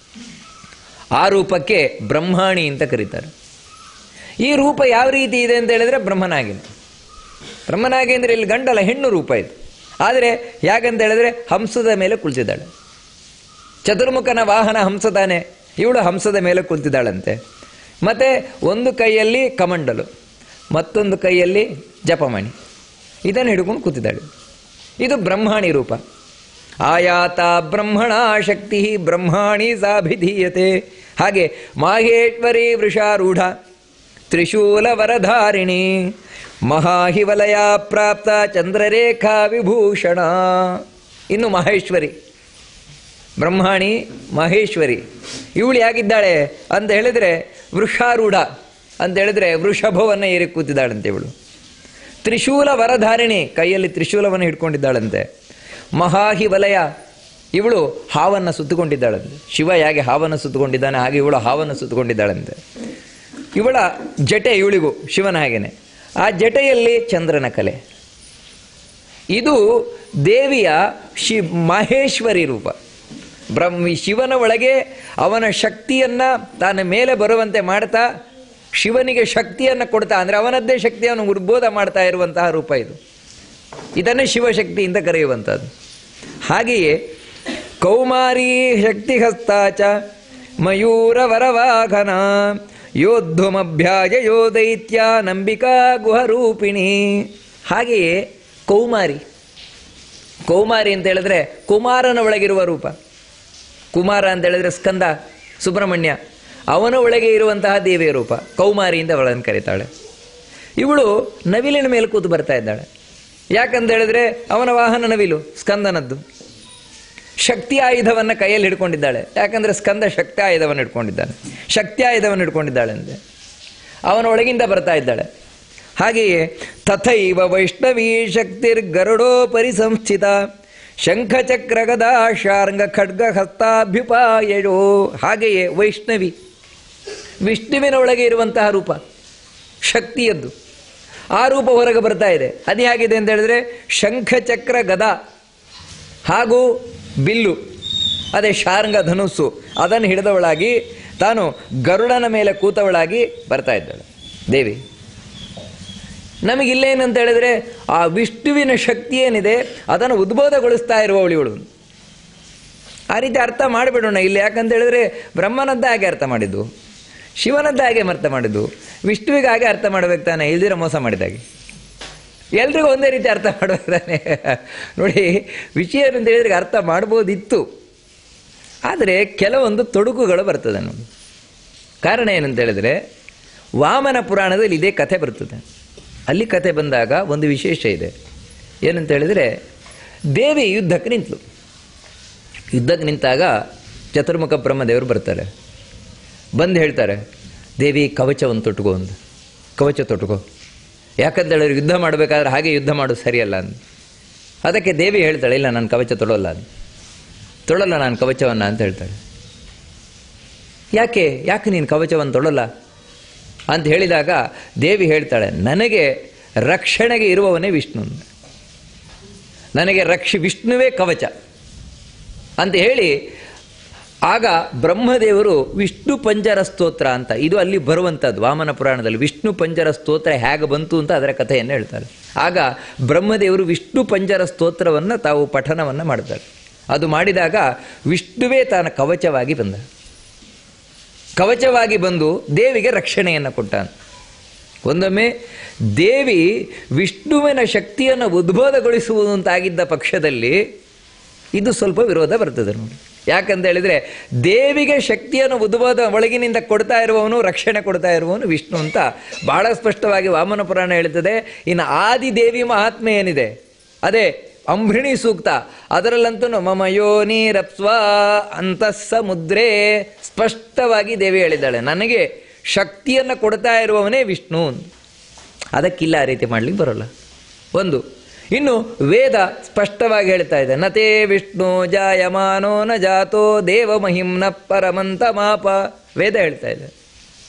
ಆ ರೂಪಕ್ಕೆ ಬ್ರಹ್ಮಾಣಿ ಅಂತ ಕರೀತಾರೆ ಈ ರೂಪ ಯಾವ ರೀತಿ ಇದೆ ಅಂತ ಹೇಳಿದ್ರೆ ಬ್ರಹ್ಮನಾಗಿದೆ ಬ್ರಹ್ಮನಾಗಿ ಅಂದರೆ ಇಲ್ಲಿ ಗಂಡಲ್ಲ ಹೆಣ್ಣು ರೂಪ ಇದು ಆದರೆ ಯಾಕಂತ ಹೇಳಿದ್ರೆ ಹಂಸದ ಮೇಲೆ ಕುಳಿತಿದ್ದಾಳೆ ಚತುರ್ಮುಖನ ವಾಹನ ಹಂಸ ತಾನೆ ಇವಳು ಹಂಸದ ಮೇಲೆ ಕುಳಿತಿದ್ದಾಳಂತೆ ಮತ್ತು ಒಂದು ಕೈಯಲ್ಲಿ ಕಮಂಡಲು ಮತ್ತೊಂದು ಕೈಯಲ್ಲಿ ಜಪಮಣಿ ಇದನ್ನು ಹಿಡ್ಕೊಂಡು ಕೂತಿದ್ದಾಳೆ ಇದು ಬ್ರಹ್ಮಾಣಿ ರೂಪ ಆಯಾತ ಬ್ರಹ್ಮಣ ಶಕ್ತಿ ಬ್ರಹ್ಮಾಣಿ ಸಾಭಿಧೀಯತೆ ಹಾಗೆ ಮಾಹೇಶ್ವರಿ ವೃಷಾರೂಢ ತ್ರಿಶೂಲ ವರಧಾರಿಣಿ ಮಹಾಹಿವಲಯ ಪ್ರಾಪ್ತ ಚಂದ್ರರೇಖಾ ವಿಭೂಷಣ ಇನ್ನು ಮಹೇಶ್ವರಿ ಬ್ರಹ್ಮಾಣಿ ಮಹೇಶ್ವರಿ ಇವಳು ಯಾಗಿದ್ದಾಳೆ ಅಂತ ಹೇಳಿದರೆ ವೃಷಾರೂಢ ಅಂತ ಹೇಳಿದ್ರೆ ವೃಷಭವನ್ನು ಏರಿ ಕೂತಿದ್ದಾಳಂತೆ ಇವಳು ತ್ರಿಶೂಲ ವರಧಾರಿಣಿ ಕೈಯಲ್ಲಿ ತ್ರಿಶೂಲವನ್ನು ಹಿಡ್ಕೊಂಡಿದ್ದಾಳಂತೆ ಮಹಾಹಿ ವಲಯ ಇವಳು ಹಾವನ್ನು ಸುತ್ತುಕೊಂಡಿದ್ದಾಳಂತೆ ಶಿವ ಹೇಗೆ ಹಾವನ್ನು ಸುತ್ತುಕೊಂಡಿದ್ದಾನೆ ಹಾಗೆ ಇವಳು ಹಾವನ್ನು ಸುತ್ತುಕೊಂಡಿದ್ದಾಳಂತೆ ಇವಳ ಜಟೆ ಇವಳಿಗೂ ಶಿವನ ಹಾಗೇನೆ ಆ ಜಟೆಯಲ್ಲಿ ಚಂದ್ರನ ಕಲೆ ಇದು ದೇವಿಯ ಶಿ ಮಹೇಶ್ವರಿ ರೂಪ ಬ್ರಹ್ಮ ಶಿವನ ಒಳಗೆ ಅವನ ಶಕ್ತಿಯನ್ನು ತಾನ ಮೇಲೆ ಬರುವಂತೆ ಮಾಡ್ತಾ ಶಿವನಿಗೆ ಶಕ್ತಿಯನ್ನು ಕೊಡ್ತಾ ಅಂದರೆ ಅವನದ್ದೇ ಶಕ್ತಿಯನ್ನು ಉದ್ಬೋಧ ಮಾಡ್ತಾ ಇರುವಂತಹ ರೂಪ ಇದು ಇದನ್ನೇ ಶಿವಶಕ್ತಿ ಅಂತ ಕರೆಯುವಂಥದ್ದು ಹಾಗೆಯೇ ಕೌಮಾರಿ ಶಕ್ತಿ ಹಸ್ತಾಚ ಮಯೂರ ವರವಾಘನ ಯೋದ್ಧುಮಭ್ಯಾಜ ಯೋ ದೈತ್ಯ ನಂಬಿಕಾ ಗುಹರೂಪಿಣಿ ಹಾಗೆಯೇ ಕೌಮಾರಿ ಕೌಮಾರಿ ಅಂತ ಹೇಳಿದ್ರೆ ಕುಮಾರನ ಒಳಗಿರುವ ರೂಪ ಕುಮಾರ ಅಂತ ಹೇಳಿದ್ರೆ ಸ್ಕಂದ ಸುಬ್ರಹ್ಮಣ್ಯ ಅವನ ಒಳಗೆ ಇರುವಂತಹ ದೇವಿಯ ರೂಪ ಕೌಮಾರಿ ಅಂತ ಅವಳನ್ನು ಕರೀತಾಳೆ ಇವಳು ನವಿಲಿನ ಮೇಲೆ ಕೂತು ಬರ್ತಾ ಇದ್ದಾಳೆ ಯಾಕಂತ ಹೇಳಿದ್ರೆ ಅವನ ವಾಹನ ನವಿಲು ಸ್ಕಂದನದ್ದು ಶಕ್ತಿ ಆಯುಧವನ್ನು ಕೈಯಲ್ಲಿ ಹಿಡ್ಕೊಂಡಿದ್ದಾಳೆ ಯಾಕಂದರೆ ಸ್ಕಂದ ಶಕ್ತಿ ಆಯುಧವನ್ನು ಹಿಡ್ಕೊಂಡಿದ್ದಾನೆ ಶಕ್ತಿ ಆಯುಧವನ್ನು ಹಿಡ್ಕೊಂಡಿದ್ದಾಳೆ ಅಂತೆ ಅವನ ಒಳಗಿಂದ ಬರ್ತಾ ಇದ್ದಾಳೆ ಹಾಗೆಯೇ ತಥೈವ ವೈಷ್ಣವೀ ಶಕ್ತಿರ್ ಗರುಡೋಪರಿ ಸಂಸ್ಥಿತ ಶಂಖಚಕ್ರ ಗದಾ ಶಾರ್ಂಗ ಖಡ್ಗ ಹಸ್ತಾಭ್ಯುಪಾಯೋ ಹಾಗೆಯೇ ವೈಷ್ಣವಿ ವಿಷ್ಣುವಿನ ಒಳಗೆ ಇರುವಂತಹ ರೂಪ ಶಕ್ತಿಯದ್ದು ಆ ರೂಪ ಹೊರಗೆ ಬರ್ತಾ ಇದೆ ಅದು ಹೇಗಿದೆ ಅಂತ ಹೇಳಿದ್ರೆ ಶಂಖಚಕ್ರ ಗದಾ ಹಾಗೂ ಬಿಲ್ಲು ಅದೇ ಶಾರ್ಂಗ ಧನುಸ್ಸು ಅದನ್ನು ಹಿಡಿದವಳಾಗಿ ತಾನು ಗರುಡನ ಮೇಲೆ ಕೂತವಳಾಗಿ ಬರ್ತಾ ಇದ್ದಾಳೆ ದೇವಿ ನಮಗಿಲ್ಲೇನಂತ ಹೇಳಿದ್ರೆ ಆ ವಿಷ್ಣುವಿನ ಶಕ್ತಿ ಏನಿದೆ ಅದನ್ನು ಉದ್ಬೋಧಗೊಳಿಸ್ತಾ ಇರುವವಳು ಇವಳು ಆ ರೀತಿ ಅರ್ಥ ಮಾಡಿಬಿಡೋಣ ಇಲ್ಲಿ ಯಾಕಂತ ಹೇಳಿದ್ರೆ ಬ್ರಹ್ಮನದ್ದ ಹಾಗೆ ಅರ್ಥ ಮಾಡಿದ್ದು ಶಿವನದ್ದ ಹಾಗೆ ಅರ್ಥ ಮಾಡಿದ್ದು ವಿಷ್ಣುವಿಗೆ ಹಾಗೆ ಅರ್ಥ ಮಾಡಬೇಕು ತಾನೆ ಇಲ್ದಿರ ಮೋಸ ಮಾಡಿದಾಗೆ ಎಲ್ರಿಗೂ ಒಂದೇ ರೀತಿ ಅರ್ಥ ಮಾಡಬೇಕು ತಾನೆ ನೋಡಿ ವಿಷಯ ಅಂತ ಹೇಳಿದ್ರೆ ಅರ್ಥ ಮಾಡ್ಬೋದಿತ್ತು ಆದರೆ ಕೆಲವೊಂದು ತೊಡಕುಗಳು ಬರ್ತದೆ ನೋಡಿ ಕಾರಣ ಏನಂತ ಹೇಳಿದ್ರೆ ವಾಮನ ಪುರಾಣದಲ್ಲಿ ಇದೇ ಕಥೆ ಬರ್ತದೆ ಅಲ್ಲಿ ಕಥೆ ಬಂದಾಗ ಒಂದು ವಿಶೇಷ ಇದೆ ಏನಂತ ಹೇಳಿದರೆ ದೇವಿ ಯುದ್ಧಕ್ಕೆ ನಿಂತಳು ಯುದ್ಧಕ್ಕೆ ನಿಂತಾಗ ಚತುರ್ಮುಖ ಬ್ರಹ್ಮದೇವರು ಬರ್ತಾರೆ ಬಂದು ಹೇಳ್ತಾರೆ ದೇವಿ ಕವಚವನ್ನು ತೊಟ್ಕೋ ಒಂದು ಕವಚ ತೊಟ್ಕೋ ಯಾಕಂತ ಹೇಳಿದ್ರೆ ಯುದ್ಧ ಮಾಡಬೇಕಾದ್ರೆ ಹಾಗೆ ಯುದ್ಧ ಮಾಡೋದು ಸರಿಯಲ್ಲ ಅಂತ ಅದಕ್ಕೆ ದೇವಿ ಹೇಳ್ತಾಳೆ ಇಲ್ಲ ನಾನು ಕವಚ ತೊಡೋಲ್ಲ ಅಂತ ತೊಡಲ್ಲ ನಾನು ಕವಚವನ್ನು ಅಂತ ಹೇಳ್ತಾಳೆ ಯಾಕೆ ಯಾಕೆ ನೀನು ಕವಚವನ್ನು ತೊಡಲ್ಲ ಅಂತ ಹೇಳಿದಾಗ ದೇವಿ ಹೇಳ್ತಾಳೆ ನನಗೆ ರಕ್ಷಣೆಗೆ ಇರುವವನೇ ವಿಷ್ಣು ನನಗೆ ರಕ್ಷ ವಿಷ್ಣುವೇ ಕವಚ ಅಂತ ಹೇಳಿ ಆಗ ಬ್ರಹ್ಮದೇವರು ವಿಷ್ಣು ಪಂಜರ ಸ್ತೋತ್ರ ಅಂತ ಇದು ಅಲ್ಲಿ ಬರುವಂಥದ್ದು ವಾಮನ ಪುರಾಣದಲ್ಲಿ ವಿಷ್ಣು ಪಂಜರ ಸ್ತೋತ್ರ ಹೇಗೆ ಬಂತು ಅಂತ ಅದರ ಕಥೆಯನ್ನು ಹೇಳ್ತಾರೆ ಆಗ ಬ್ರಹ್ಮದೇವರು ವಿಷ್ಣು ಪಂಜರ ಸ್ತೋತ್ರವನ್ನು ತಾವು ಪಠನವನ್ನು ಮಾಡ್ತಾರೆ ಅದು ಮಾಡಿದಾಗ ವಿಷ್ಣುವೇ ತಾನ ಕವಚವಾಗಿ ಬಂದ ಕವಚವಾಗಿ ಬಂದು ದೇವಿಗೆ ರಕ್ಷಣೆಯನ್ನು ಕೊಟ್ಟಾನ ಒಂದೊಮ್ಮೆ ದೇವಿ ವಿಷ್ಣುವಿನ ಶಕ್ತಿಯನ್ನು ಉದ್ಬೋಧಗೊಳಿಸುವುದು ಅಂತಾಗಿದ್ದ ಪಕ್ಷದಲ್ಲಿ ಇದು ಸ್ವಲ್ಪ ವಿರೋಧ ಬರ್ತದೆ ನೋಡಿ ಯಾಕಂತ ಹೇಳಿದರೆ ದೇವಿಗೆ ಶಕ್ತಿಯನ್ನು ಉದ್ಬೋಧ ಒಳಗಿನಿಂದ ಕೊಡ್ತಾ ಇರುವವನು ರಕ್ಷಣೆ ಕೊಡ್ತಾ ಇರುವವನು ವಿಷ್ಣು ಅಂತ ಬಹಳ ಸ್ಪಷ್ಟವಾಗಿ ವಾಮನ ಪುರಾಣ ಹೇಳ್ತದೆ ಇನ್ನು ಆದಿ ದೇವಿ ಮಹಾತ್ಮೆ ಏನಿದೆ ಅದೇ ಅಂಬ್ರಿಣಿ ಸೂಕ್ತ ಅದರಲ್ಲಂತೂ ಮಮ ಯೋನಿ ರಪ್ಸ್ವ ಅಂತಃ ಸಮುದ್ರೇ ಸ್ಪಷ್ಟವಾಗಿ ದೇವಿ ಹೇಳಿದ್ದಾಳೆ ನನಗೆ ಶಕ್ತಿಯನ್ನು ಕೊಡ್ತಾ ಇರುವವನೇ ವಿಷ್ಣು ಅದಕ್ಕಿಲ್ಲ ಆ ರೀತಿ ಮಾಡ್ಲಿಕ್ಕೆ ಬರೋಲ್ಲ ಒಂದು ಇನ್ನು ವೇದ ಸ್ಪಷ್ಟವಾಗಿ ಹೇಳ್ತಾ ಇದೆ ನತೇ ವಿಷ್ಣು ಜಾಯಮಾನೋ ನ ಜಾತೋ ದೇವ ಮಹಿಮ್ನ ಪರಮಂತ ಮಾಪ ವೇದ ಹೇಳ್ತಾ ಇದೆ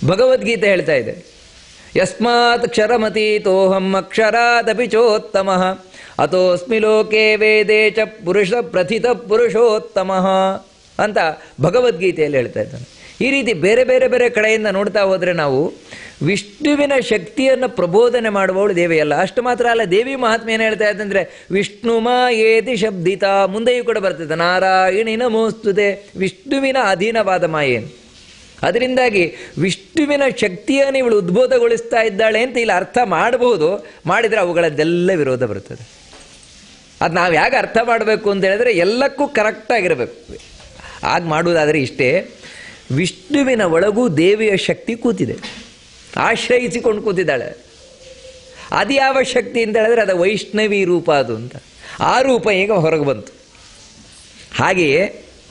ಭಗವದ್ಗೀತೆ ಹೇಳ್ತಾ ಇದೆ ಯಸ್ಮಾತ್ ಕ್ಷರಮತೀತೋಹಂ ಅಕ್ಷರಾದಪಿ ಚೋತ್ತಮ ಅತೋಸ್ಮಿ ಲೋಕೆ ವೇದೇ ಚ ಪುರುಷ ಪ್ರಥಿತ ಪುರುಷೋತ್ತಮ ಅಂತ ಭಗವದ್ಗೀತೆಯಲ್ಲಿ ಹೇಳ್ತಾ ಇದ್ದಾನೆ ಈ ರೀತಿ ಬೇರೆ ಬೇರೆ ಬೇರೆ ಕಡೆಯಿಂದ ನೋಡ್ತಾ ಹೋದರೆ ನಾವು ವಿಷ್ಣುವಿನ ಶಕ್ತಿಯನ್ನು ಪ್ರಬೋಧನೆ ಮಾಡುವವಳು ದೇವಿಯಲ್ಲ ಅಷ್ಟು ಮಾತ್ರ ಅಲ್ಲ ದೇವಿ ಮಹಾತ್ಮೆ ಏನು ಹೇಳ್ತಾ ಇದ್ದಂದ್ರೆ ವಿಷ್ಣುಮ ಏತಿ ಶಬ್ದಿತ ಮುಂದೆಯೂ ಕೂಡ ಬರ್ತದೆ ನಾರಾಯಣಿ ನಮೋಸ್ತುತೆ ವಿಷ್ಣುವಿನ ಅಧೀನವಾದ ಮಾಯೇನು ಅದರಿಂದಾಗಿ ವಿಷ್ಣುವಿನ ಶಕ್ತಿಯನ್ನು ಇವಳು ಉದ್ಬೋಧಗೊಳಿಸ್ತಾ ಇದ್ದಾಳೆ ಅಂತ ಇಲ್ಲಿ ಅರ್ಥ ಮಾಡಬಹುದು ಮಾಡಿದರೆ ಅವುಗಳದ್ದೆಲ್ಲ ವಿರೋಧ ಬರ್ತದೆ ಅದು ನಾವು ಹೇಗೆ ಅರ್ಥ ಮಾಡಬೇಕು ಅಂತ ಹೇಳಿದ್ರೆ ಎಲ್ಲಕ್ಕೂ ಕರೆಕ್ಟಾಗಿರಬೇಕು ಆಗ ಮಾಡುವುದಾದರೆ ಇಷ್ಟೇ ವಿಷ್ಣುವಿನ ಒಳಗೂ ದೇವಿಯ ಶಕ್ತಿ ಕೂತಿದೆ ಆಶ್ರಯಿಸಿಕೊಂಡು ಕೂತಿದ್ದಾಳೆ ಅದು ಯಾವ ಶಕ್ತಿ ಅಂತ ಹೇಳಿದ್ರೆ ಅದು ವೈಷ್ಣವಿ ರೂಪ ಅದು ಅಂತ ಆ ರೂಪ ಈಗ ಹೊರಗೆ ಬಂತು ಹಾಗೆಯೇ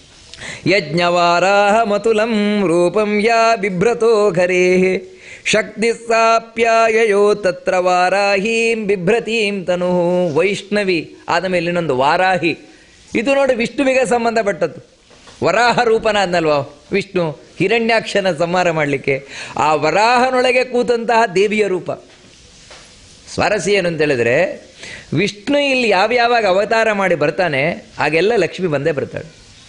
ಯಜ್ಞವಾರಾಹ ಮತುಲಂ ರೂಪಂ ಯಾ ಬಿಭ್ರತೋ ಘರೇ ಶಕ್ತಿ ಸಾಪ್ಯಾಯಯೋ ತತ್ರ ವಾರಾಹೀಂ ಬಿಭ್ರತೀಂ ತನು ವೈಷ್ಣವಿ ಆದ ಮೇಲೆ ಇನ್ನೊಂದು ವಾರಾಹಿ ಇದು ನೋಡಿ ವಿಷ್ಣುವಿಗೆ ಸಂಬಂಧಪಟ್ಟದ್ದು ವರಾಹ ರೂಪನಾದ್ನಲ್ವ ವಿಷ್ಣು ಹಿರಣ್ಯಾಕ್ಷನ ಸಂಹಾರ ಮಾಡಲಿಕ್ಕೆ ಆ ವರಾಹನೊಳಗೆ ಕೂತಂತಹ ದೇವಿಯ ರೂಪ ಸ್ವಾರಸ್ಯ ಏನು ಅಂತ ಹೇಳಿದ್ರೆ ವಿಷ್ಣು ಇಲ್ಲಿ ಯಾವ್ಯಾವಾಗ ಅವತಾರ ಮಾಡಿ ಬರ್ತಾನೆ ಆಗೆಲ್ಲ ಲಕ್ಷ್ಮಿ ಬಂದೇ ಬರ್ತಾಳೆ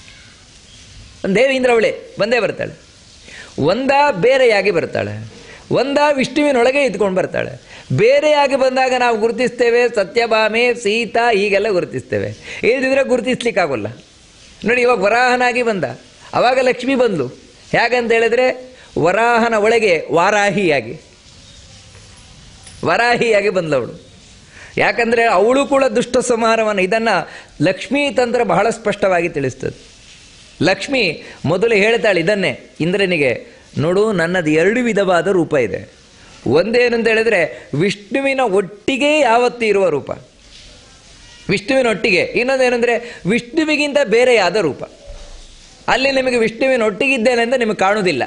ದೇವೀಂದ್ರ ಅವಳೆ ಬಂದೇ ಬರ್ತಾಳೆ ಒಂದ ಬೇರೆಯಾಗಿ ಬರ್ತಾಳೆ ಒಂದ ವಿಷ್ಣುವಿನೊಳಗೆ ಇದ್ಕೊಂಡು ಬರ್ತಾಳೆ ಬೇರೆಯಾಗಿ ಬಂದಾಗ ನಾವು ಗುರುತಿಸ್ತೇವೆ ಸತ್ಯಭಾಮೆ ಸೀತಾ ಹೀಗೆಲ್ಲ ಗುರುತಿಸ್ತೇವೆ ಇಲ್ದಿದ್ರೆ ಗುರುತಿಸ್ಲಿಕ್ಕಾಗೋಲ್ಲ ನೋಡಿ ಇವಾಗ ವರಾಹನಾಗಿ ಬಂದ ಅವಾಗ ಲಕ್ಷ್ಮಿ ಬಂದ್ಲು ಹೇಗಂತ ಹೇಳಿದ್ರೆ ವರಾಹನ ಒಳಗೆ ವಾರಾಹಿಯಾಗಿ ವರಾಹಿಯಾಗಿ ಬಂದವಳು ಯಾಕಂದರೆ ಅವಳು ಕೂಡ ದುಷ್ಟ ಸಂಹಾರವನ್ನು ಇದನ್ನು ಲಕ್ಷ್ಮೀ ತಂತ್ರ ಬಹಳ ಸ್ಪಷ್ಟವಾಗಿ ತಿಳಿಸ್ತದೆ ಲಕ್ಷ್ಮಿ ಮೊದಲು ಹೇಳ್ತಾಳೆ ಇದನ್ನೇ ಇಂದ್ರನಿಗೆ ನೋಡು ನನ್ನದು ಎರಡು ವಿಧವಾದ ರೂಪ ಇದೆ ಒಂದೇನು ಅಂತ ಹೇಳಿದ್ರೆ ವಿಷ್ಣುವಿನ ಒಟ್ಟಿಗೆ ಯಾವತ್ತೂ ಇರುವ ರೂಪ ವಿಷ್ಣುವಿನ ಒಟ್ಟಿಗೆ ಇನ್ನೊಂದೇನೆಂದರೆ ವಿಷ್ಣುವಿಗಿಂತ ಬೇರೆಯಾದ ರೂಪ ಅಲ್ಲಿ ನಿಮಗೆ ವಿಷ್ಣುವಿನ ಒಟ್ಟಿಗಿದ್ದೇನೆ ಅಂತ ನಿಮಗೆ ಕಾಣುವುದಿಲ್ಲ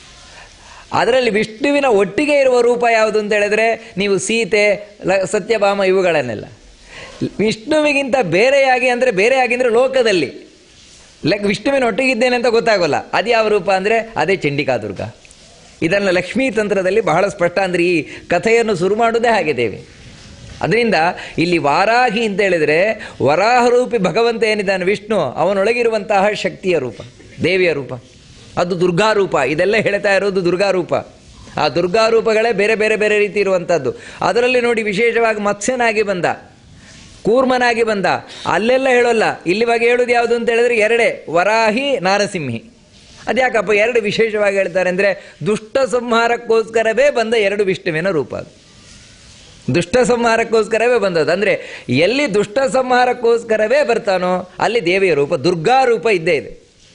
ಅದರಲ್ಲಿ ವಿಷ್ಣುವಿನ ಒಟ್ಟಿಗೆ ಇರುವ ರೂಪ ಯಾವುದು ಅಂತ ಹೇಳಿದ್ರೆ ನೀವು ಸೀತೆ ಲ ಸತ್ಯಭಾಮ ಇವುಗಳನ್ನೆಲ್ಲ ವಿಷ್ಣುವಿಗಿಂತ ಬೇರೆಯಾಗಿ ಅಂದರೆ ಬೇರೆಯಾಗಿ ಅಂದರೆ ಲೋಕದಲ್ಲಿ ಲೈಕ್ ವಿಷ್ಣುವಿನ ಒಟ್ಟಿಗಿದ್ದೇನೆ ಅಂತ ಗೊತ್ತಾಗೋಲ್ಲ ಅದು ಯಾವ ರೂಪ ಅಂದರೆ ಅದೇ ಚಂಡಿಕಾ ದುರ್ಗ ಇದನ್ನು ಲಕ್ಷ್ಮೀ ತಂತ್ರದಲ್ಲಿ ಬಹಳ ಸ್ಪಷ್ಟ ಅಂದರೆ ಈ ಕಥೆಯನ್ನು ಶುರು ಮಾಡುವುದೇ ಹಾಗೆ ದೇವಿ ಅದರಿಂದ ಇಲ್ಲಿ ವಾರಾಹಿ ಅಂತ ಹೇಳಿದರೆ ವರಾಹರೂಪಿ ಭಗವಂತ ಏನಿದ್ದಾನೆ ವಿಷ್ಣು ಅವನೊಳಗಿರುವಂತಹ ಶಕ್ತಿಯ ರೂಪ ದೇವಿಯ ರೂಪ ಅದು ದುರ್ಗಾರೂಪ ಇದೆಲ್ಲ ಹೇಳ್ತಾ ಇರೋದು ದುರ್ಗಾರೂಪ ಆ ದುರ್ಗಾರೂಪಗಳೇ ಬೇರೆ ಬೇರೆ ಬೇರೆ ರೀತಿ ಇರುವಂಥದ್ದು ಅದರಲ್ಲಿ ನೋಡಿ ವಿಶೇಷವಾಗಿ ಮತ್ಸ್ಯನಾಗಿ ಬಂದ ಕೂರ್ಮನಾಗಿ ಬಂದ ಅಲ್ಲೆಲ್ಲ ಹೇಳೋಲ್ಲ ಇಲ್ಲಿವಾಗ ಹೇಳೋದು ಯಾವುದು ಅಂತ ಹೇಳಿದ್ರೆ ಎರಡೇ ವರಾಹಿ ನಾರಸಿಂಹಿ ಅದ್ಯಾಕಪ್ಪ ಎರಡು ವಿಶೇಷವಾಗಿ ಹೇಳ್ತಾರೆ ಅಂದರೆ ದುಷ್ಟ ಸಂಹಾರಕ್ಕೋಸ್ಕರವೇ ಬಂದ ಎರಡು ವಿಷ್ಣುವಿನ ರೂಪ ಅದು ದುಷ್ಟ ಸಂಹಾರಕ್ಕೋಸ್ಕರವೇ ಬಂದದ್ದು ಅಂದರೆ ಎಲ್ಲಿ ದುಷ್ಟ ಸಂಹಾರಕ್ಕೋಸ್ಕರವೇ ಬರ್ತಾನೋ ಅಲ್ಲಿ ದೇವಿಯ ರೂಪ ದುರ್ಗಾ ರೂಪ ಇದ್ದೇ ಇದೆ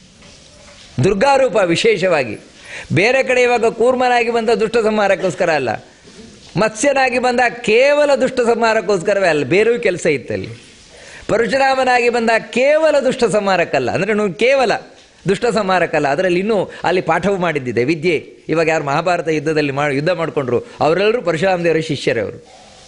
ದುರ್ಗಾ ರೂಪ ವಿಶೇಷವಾಗಿ ಬೇರೆ ಕಡೆ ಇವಾಗ ಕೂರ್ಮನಾಗಿ ಬಂದ ದುಷ್ಟ ಸಂಹಾರಕ್ಕೋಸ್ಕರ ಅಲ್ಲ ಮತ್ಸ್ಯನಾಗಿ ಬಂದ ಕೇವಲ ದುಷ್ಟ ಸಂಹಾರಕ್ಕೋಸ್ಕರವೇ ಅಲ್ಲ ಬೇರೆಯೂ ಕೆಲಸ ಇತ್ತಲ್ಲಿ ಪರಶುರಾಮನಾಗಿ ಬಂದ ಕೇವಲ ದುಷ್ಟ ಸಂಹಾರಕ್ಕಲ್ಲ ಅಂದರೆ ನೀವು ಕೇವಲ ದುಷ್ಟ ಸಂಹಾರಕ್ಕಲ್ಲ ಅದರಲ್ಲಿ ಇನ್ನೂ ಅಲ್ಲಿ ಪಾಠವು ಮಾಡಿದ್ದಿದೆ ವಿದ್ಯೆ ಇವಾಗ ಯಾರು ಮಹಾಭಾರತ ಯುದ್ಧದಲ್ಲಿ ಮಾಡಿ ಯುದ್ಧ ಮಾಡಿಕೊಂಡ್ರು ಅವರೆಲ್ಲರೂ ಪರಶುರಾಮ ದೇವರ ಶಿಷ್ಯರೇ ಅವರು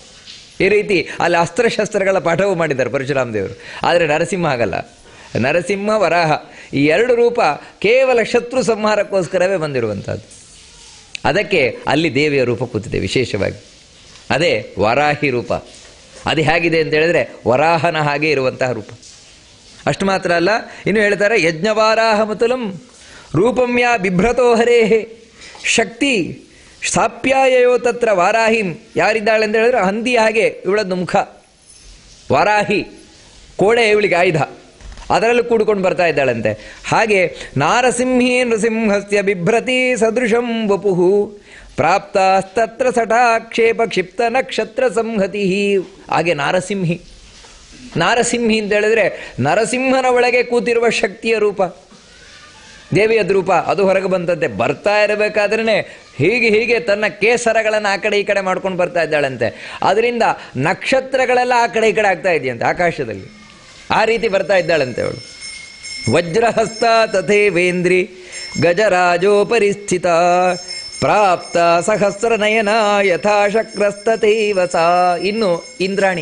ಈ ರೀತಿ ಅಲ್ಲಿ ಅಸ್ತ್ರಶಸ್ತ್ರಗಳ ಪಾಠವು ಮಾಡಿದ್ದಾರೆ ಪರಶುರಾಮ ದೇವರು ಆದರೆ ನರಸಿಂಹ ಆಗಲ್ಲ ನರಸಿಂಹ ವರಾಹ ಈ ಎರಡು ರೂಪ ಕೇವಲ ಶತ್ರು ಸಂಹಾರಕ್ಕೋಸ್ಕರವೇ ಬಂದಿರುವಂಥದ್ದು ಅದಕ್ಕೆ ಅಲ್ಲಿ ದೇವಿಯ ರೂಪ ಕೂತಿದೆ ವಿಶೇಷವಾಗಿ ಅದೇ ವರಾಹಿ ರೂಪ ಅದು ಹೇಗಿದೆ ಅಂತ ಹೇಳಿದ್ರೆ ವರಾಹನ ಹಾಗೆ ಇರುವಂತಹ ರೂಪ ಅಷ್ಟು ಮಾತ್ರ ಅಲ್ಲ ಇನ್ನು ಹೇಳ್ತಾರೆ ಯಜ್ಞವಾರಾಹ ಮತುಲಂ ರೂಪಂ ಯಾ ಬಿಭ್ರತೋ ಹರೇ ಶಕ್ತಿ ಸ್ಥಾಪ್ಯಾಯಯೋ ತತ್ರ ವಾರಾಹಿಂ ಯಾರಿದ್ದಾಳೆ ಅಂತ ಹೇಳಿದ್ರೆ ಹಂದಿ ಹಾಗೆ ಇವಳದ್ದು ಮುಖ ವಾರಾಹಿ ಕೋಡೆ ಇವಳಿಗೆ ಆಯುಧ ಅದರಲ್ಲೂ ಕೂಡ್ಕೊಂಡು ಬರ್ತಾ ಇದ್ದಾಳಂತೆ ಹಾಗೆ ನಾರಸಿಂಹಿ ನೃಸಿಂಹಸ್ಯ ಬಿಭ್ರತಿ ಸದೃಶಂ ವಪುಹು ಪ್ರಾಪ್ತಸ್ತತ್ರ ಸಟಾಕ್ಷೇಪ ಕ್ಷಿಪ್ತ ನಕ್ಷತ್ರ ಸಂಹತಿ ಹಾಗೆ ನಾರಸಿಂಹಿ ನಾರಸಿಂಹಿ ಅಂತ ಹೇಳಿದ್ರೆ ನರಸಿಂಹನ ಒಳಗೆ ಕೂತಿರುವ ಶಕ್ತಿಯ ರೂಪ ದೇವಿಯದ ರೂಪ ಅದು ಹೊರಗೆ ಬಂತಂತೆ ಬರ್ತಾ ಇರಬೇಕಾದ್ರೇ ಹೀಗೆ ಹೀಗೆ ತನ್ನ ಕೇಸರಗಳನ್ನು ಆ ಕಡೆ ಈ ಕಡೆ ಮಾಡ್ಕೊಂಡು ಬರ್ತಾ ಇದ್ದಾಳಂತೆ ಅದರಿಂದ ನಕ್ಷತ್ರಗಳೆಲ್ಲ ಆ ಕಡೆ ಈ ಕಡೆ ಆಗ್ತಾ ಇದೆಯಂತೆ ಆಕಾಶದಲ್ಲಿ ಆ ರೀತಿ ಬರ್ತಾ ಇದ್ದಾಳಂತೆ ಅವಳು ವಜ್ರಹಸ್ತ ತಥೇವೇಂದ್ರಿ ಗಜರಾಜೋಪರಿ ಸ್ಥಿತ ಪ್ರಾಪ್ತ ಸಹಸ್ರ ನಯನ ಯಥಾಶಕ್ರಸ್ತತೈವ ಸಾ ಇನ್ನು ಇಂದ್ರಾಣಿ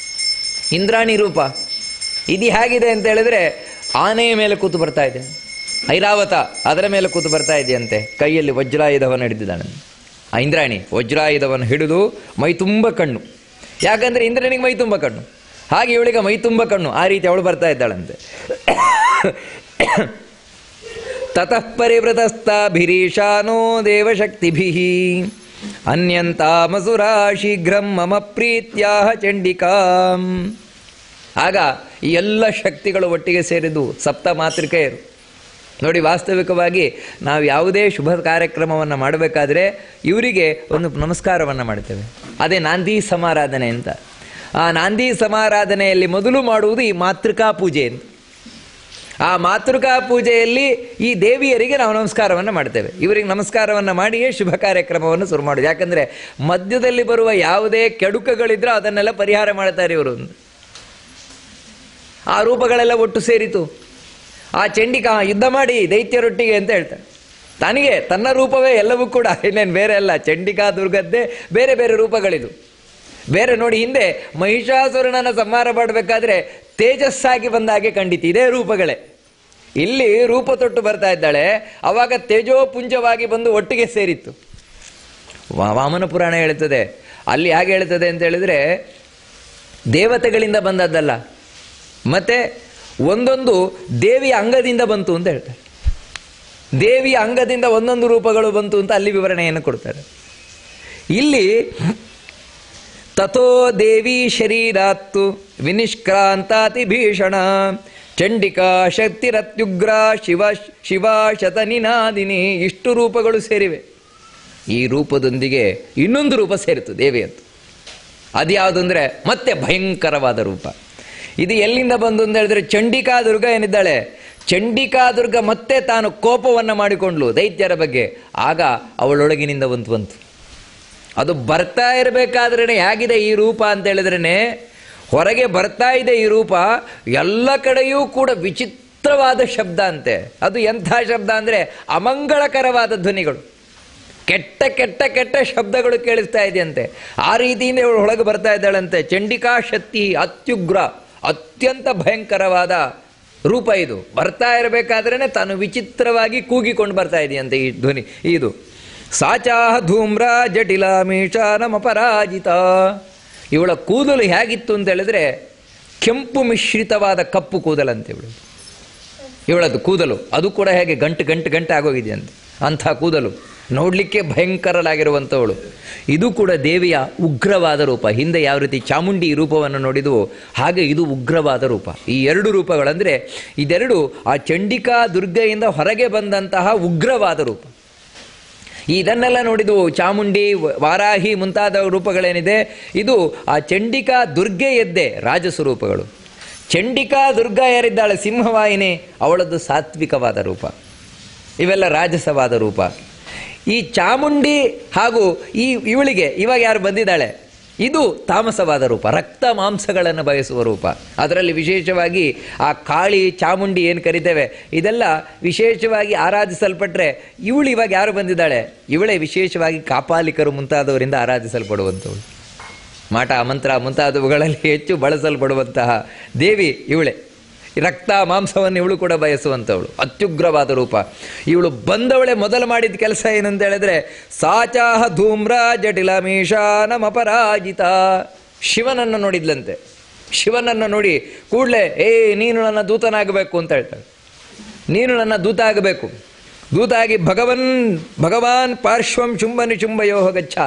ಇಂದ್ರಾಣಿ ರೂಪ ಇದು ಹೇಗಿದೆ ಅಂತ ಹೇಳಿದ್ರೆ ಆನೆಯ ಮೇಲೆ ಕೂತು ಬರ್ತಾ ಇದೆ ಐರಾವತ ಅದರ ಮೇಲೆ ಕೂತು ಬರ್ತಾ ಇದೆಯಂತೆ ಕೈಯಲ್ಲಿ ವಜ್ರಾಯುಧವನ್ನು ಹಿಡಿದಿದ್ದಾನೆ ಆ ಇಂದ್ರಾಣಿ ವಜ್ರಾಯುಧವನ್ನು ಹಿಡಿದು ಮೈ ತುಂಬ ಕಣ್ಣು ಯಾಕಂದರೆ ಇಂದ್ರನಿಗೆ ಮೈ ತುಂಬ ಕಣ್ಣು ಹಾಗೆ ಇವಳಿಗೆ ಮೈ ತುಂಬ ಕಣ್ಣು ಆ ರೀತಿ ಅವಳು ಬರ್ತಾ ಇದ್ದಾಳಂತೆ ತತಃ ಪರಿವೃತಸ್ತಾಭಿರೀಶಾನೋ ದೇವಶಕ್ತಿಭಿ ಅನ್ಯಂತಾಮಸುರಾ ಶೀಘ್ರಂ ಮಮ ಪ್ರೀತ್ಯಾಹ ಚಂಡಿಕಾಂ ಆಗ ಈ ಎಲ್ಲ ಶಕ್ತಿಗಳು ಒಟ್ಟಿಗೆ ಸೇರಿದ್ದು ಸಪ್ತ ಮಾತೃಕೆಯರು ನೋಡಿ ವಾಸ್ತವಿಕವಾಗಿ ನಾವು ಯಾವುದೇ ಶುಭ ಕಾರ್ಯಕ್ರಮವನ್ನು ಮಾಡಬೇಕಾದ್ರೆ ಇವರಿಗೆ ಒಂದು ನಮಸ್ಕಾರವನ್ನು ಮಾಡ್ತೇವೆ ಅದೇ ನಾಂದಿ ಸಮಾರಾಧನೆ ಅಂತ ಆ ನಾಂದಿ ಸಮಾರಾಧನೆಯಲ್ಲಿ ಮೊದಲು ಮಾಡುವುದು ಈ ಮಾತೃಕಾ ಪೂಜೆ ಅಂತ ಆ ಮಾತೃಕಾ ಪೂಜೆಯಲ್ಲಿ ಈ ದೇವಿಯರಿಗೆ ನಾವು ನಮಸ್ಕಾರವನ್ನು ಮಾಡ್ತೇವೆ ಇವರಿಗೆ ನಮಸ್ಕಾರವನ್ನು ಮಾಡಿಯೇ ಶುಭ ಕಾರ್ಯಕ್ರಮವನ್ನು ಶುರು ಮಾಡೋದು ಯಾಕಂದರೆ ಮಧ್ಯದಲ್ಲಿ ಬರುವ ಯಾವುದೇ ಕೆಡುಕಗಳಿದ್ರೂ ಅದನ್ನೆಲ್ಲ ಪರಿಹಾರ ಮಾಡ್ತಾರೆ ಇವರು ಆ ರೂಪಗಳೆಲ್ಲ ಒಟ್ಟು ಸೇರಿತು ಆ ಚಂಡಿಕಾ ಯುದ್ಧ ಮಾಡಿ ದೈತ್ಯರೊಟ್ಟಿಗೆ ಅಂತ ಹೇಳ್ತಾನೆ ತನಗೆ ತನ್ನ ರೂಪವೇ ಎಲ್ಲವೂ ಕೂಡ ಇನ್ನೇನು ಬೇರೆ ಅಲ್ಲ ಚಂಡಿಕಾ ದುರ್ಗದ್ದೇ ಬೇರೆ ಬೇರೆ ರೂಪಗಳಿದು ಬೇರೆ ನೋಡಿ ಹಿಂದೆ ಮಹಿಷಾಸುರನನ್ನು ಸಂಹಾರ ಮಾಡಬೇಕಾದ್ರೆ ತೇಜಸ್ಸಾಗಿ ಬಂದ ಹಾಗೆ ಖಂಡಿತ ಇದೇ ರೂಪಗಳೇ ಇಲ್ಲಿ ರೂಪ ತೊಟ್ಟು ಬರ್ತಾ ಇದ್ದಾಳೆ ಅವಾಗ ತೇಜೋಪುಂಜವಾಗಿ ಬಂದು ಒಟ್ಟಿಗೆ ಸೇರಿತ್ತು ವಾ- ವಾಮನ ಪುರಾಣ ಹೇಳ್ತದೆ ಅಲ್ಲಿ ಹೇಗೆ ಹೇಳ್ತದೆ ಅಂತ ಹೇಳಿದ್ರೆ ದೇವತೆಗಳಿಂದ ಬಂದದ್ದಲ್ಲ ಮತ್ತೆ ಒಂದೊಂದು ದೇವಿಯ ಅಂಗದಿಂದ ಬಂತು ಅಂತ ಹೇಳ್ತಾರೆ ದೇವಿಯ ಅಂಗದಿಂದ ಒಂದೊಂದು ರೂಪಗಳು ಬಂತು ಅಂತ ಅಲ್ಲಿ ವಿವರಣೆಯನ್ನು ಕೊಡ್ತಾರೆ ಇಲ್ಲಿ ತಥೋ ದೇವಿ ಶರೀರಾತ್ತು ವಿನಿಷ್ಕ್ರಾಂತಾತಿ ಭೀಷಣ ಚಂಡಿಕಾ ಶಕ್ತಿರತ್ಯುಗ್ರ ಶಿವ ಶಿವ ಶತನಿನಾದಿನಿ ಇಷ್ಟು ರೂಪಗಳು ಸೇರಿವೆ ಈ ರೂಪದೊಂದಿಗೆ ಇನ್ನೊಂದು ರೂಪ ಸೇರಿತು ದೇವಿಯದ್ದು ಅದ್ಯಾವುದು ಅಂದರೆ ಮತ್ತೆ ಭಯಂಕರವಾದ ರೂಪ ಇದು ಎಲ್ಲಿಂದ ಬಂದು ಅಂತ ಹೇಳಿದ್ರೆ ಚಂಡಿಕಾ ದುರ್ಗ ಏನಿದ್ದಾಳೆ ಚಂಡಿಕಾ ದುರ್ಗ ಮತ್ತೆ ತಾನು ಕೋಪವನ್ನು ಮಾಡಿಕೊಂಡ್ಲು ದೈತ್ಯರ ಬಗ್ಗೆ ಆಗ ಅವಳೊಳಗಿನಿಂದ ಬಂತು ಬಂತು ಅದು ಬರ್ತಾ ಇರಬೇಕಾದ್ರೇ ಹೇಗಿದೆ ಈ ರೂಪ ಅಂತ ಹೇಳಿದ್ರೇ ಹೊರಗೆ ಬರ್ತಾ ಇದೆ ಈ ರೂಪ ಎಲ್ಲ ಕಡೆಯೂ ಕೂಡ ವಿಚಿತ್ರವಾದ ಶಬ್ದ ಅಂತೆ ಅದು ಎಂಥ ಶಬ್ದ ಅಂದರೆ ಅಮಂಗಳಕರವಾದ ಧ್ವನಿಗಳು ಕೆಟ್ಟ ಕೆಟ್ಟ ಕೆಟ್ಟ ಶಬ್ದಗಳು ಕೇಳಿಸ್ತಾ ಇದೆಯಂತೆ ಆ ರೀತಿಯಿಂದ ಇವಳು ಒಳಗೆ ಬರ್ತಾ ಇದ್ದಾಳಂತೆ ಚಂಡಿಕಾ ಶಕ್ತಿ ಅತ್ಯುಗ್ರ ಅತ್ಯಂತ ಭಯಂಕರವಾದ ರೂಪ ಇದು ಬರ್ತಾ ಇರಬೇಕಾದ್ರೇ ತಾನು ವಿಚಿತ್ರವಾಗಿ ಕೂಗಿಕೊಂಡು ಬರ್ತಾ ಇದೆಯಂತೆ ಈ ಧ್ವನಿ ಇದು ಸಾಚಾಹ ಧೂಮ್ರ ಜಟಿಲ ಮೀಶಾನಮಪರಾಜಿತ ಇವಳ ಕೂದಲು ಹೇಗಿತ್ತು ಅಂತ ಹೇಳಿದ್ರೆ ಕೆಂಪು ಮಿಶ್ರಿತವಾದ ಕಪ್ಪು ಕೂದಲಂತೆ ಇವಳು ಇವಳದ್ದು ಕೂದಲು ಅದು ಕೂಡ ಹೇಗೆ ಗಂಟು ಗಂಟು ಗಂಟೆ ಆಗೋಗಿದೆಯಂತೆ ಅಂಥ ಕೂದಲು ನೋಡಲಿಕ್ಕೆ ಭಯಂಕರಲಾಗಿರುವಂಥವಳು ಇದು ಕೂಡ ದೇವಿಯ ಉಗ್ರವಾದ ರೂಪ ಹಿಂದೆ ಯಾವ ರೀತಿ ಚಾಮುಂಡಿ ರೂಪವನ್ನು ನೋಡಿದವು ಹಾಗೆ ಇದು ಉಗ್ರವಾದ ರೂಪ ಈ ಎರಡು ರೂಪಗಳಂದರೆ ಇದೆರಡು ಆ ಚಂಡಿಕಾ ದುರ್ಗೆಯಿಂದ ಹೊರಗೆ ಬಂದಂತಹ ಉಗ್ರವಾದ ರೂಪ ಇದನ್ನೆಲ್ಲ ನೋಡಿದವು ಚಾಮುಂಡಿ ವ- ವಾರಾಹಿ ಮುಂತಾದ ರೂಪಗಳೇನಿದೆ ಇದು ಆ ಚಂಡಿಕಾ ದುರ್ಗೆ ಎದ್ದೆ ರಾಜಸ್ವರೂಪಗಳು ಚಂಡಿಕಾ ದುರ್ಗಾ ಯಾರಿದ್ದಾಳೆ ಸಿಂಹವಾಹಿನಿ ಅವಳದ್ದು ಸಾತ್ವಿಕವಾದ ರೂಪ ಇವೆಲ್ಲ ರಾಜಸವಾದ ರೂಪ ಈ ಚಾಮುಂಡಿ ಹಾಗೂ ಈ ಇವಳಿಗೆ ಇವಾಗ ಯಾರು ಬಂದಿದ್ದಾಳೆ ಇದು ತಾಮಸವಾದ ರೂಪ ರಕ್ತ ಮಾಂಸಗಳನ್ನು ಬಯಸುವ ರೂಪ ಅದರಲ್ಲಿ ವಿಶೇಷವಾಗಿ ಆ ಕಾಳಿ ಚಾಮುಂಡಿ ಏನು ಕರಿತೇವೆ ಇದೆಲ್ಲ ವಿಶೇಷವಾಗಿ ಆರಾಧಿಸಲ್ಪಟ್ರೆ ಇವಳು ಇವಾಗ ಯಾರು ಬಂದಿದ್ದಾಳೆ ಇವಳೇ ವಿಶೇಷವಾಗಿ ಕಾಪಾಲಿಕರು ಮುಂತಾದವರಿಂದ ಆರಾಧಿಸಲ್ಪಡುವಂಥವಳು ಮಾಟ ಮಂತ್ರ ಮುಂತಾದವುಗಳಲ್ಲಿ ಹೆಚ್ಚು ಬಳಸಲ್ಪಡುವಂತಹ ದೇವಿ ಇವಳೆ ರಕ್ತ ಮಾಂಸವನ್ನು ಇವಳು ಕೂಡ ಬಯಸುವಂಥವಳು ಅತ್ಯುಗ್ರವಾದ ರೂಪ ಇವಳು ಬಂದವಳೆ ಮೊದಲು ಮಾಡಿದ ಕೆಲಸ ಏನಂತ ಹೇಳಿದ್ರೆ ಸಾಚಾಹ ಧೂಮ್ರ ಜಟಿಲ ಮೀಶಾನಮಪರಾಜಿತ ಶಿವನನ್ನು ನೋಡಿದ್ಲಂತೆ ಶಿವನನ್ನು ನೋಡಿ ಕೂಡಲೇ ಏ ನೀನು ನನ್ನ ದೂತನಾಗಬೇಕು ಅಂತ ಹೇಳ್ತಾಳೆ ನೀನು ನನ್ನ ದೂತ ಆಗಬೇಕು ದೂತ ಆಗಿ ಭಗವನ್ ಭಗವಾನ್ ಪಾರ್ಶ್ವಂ ಶುಂಭ ನಿಶುಂಭಯೋ ಗಚ್ಚ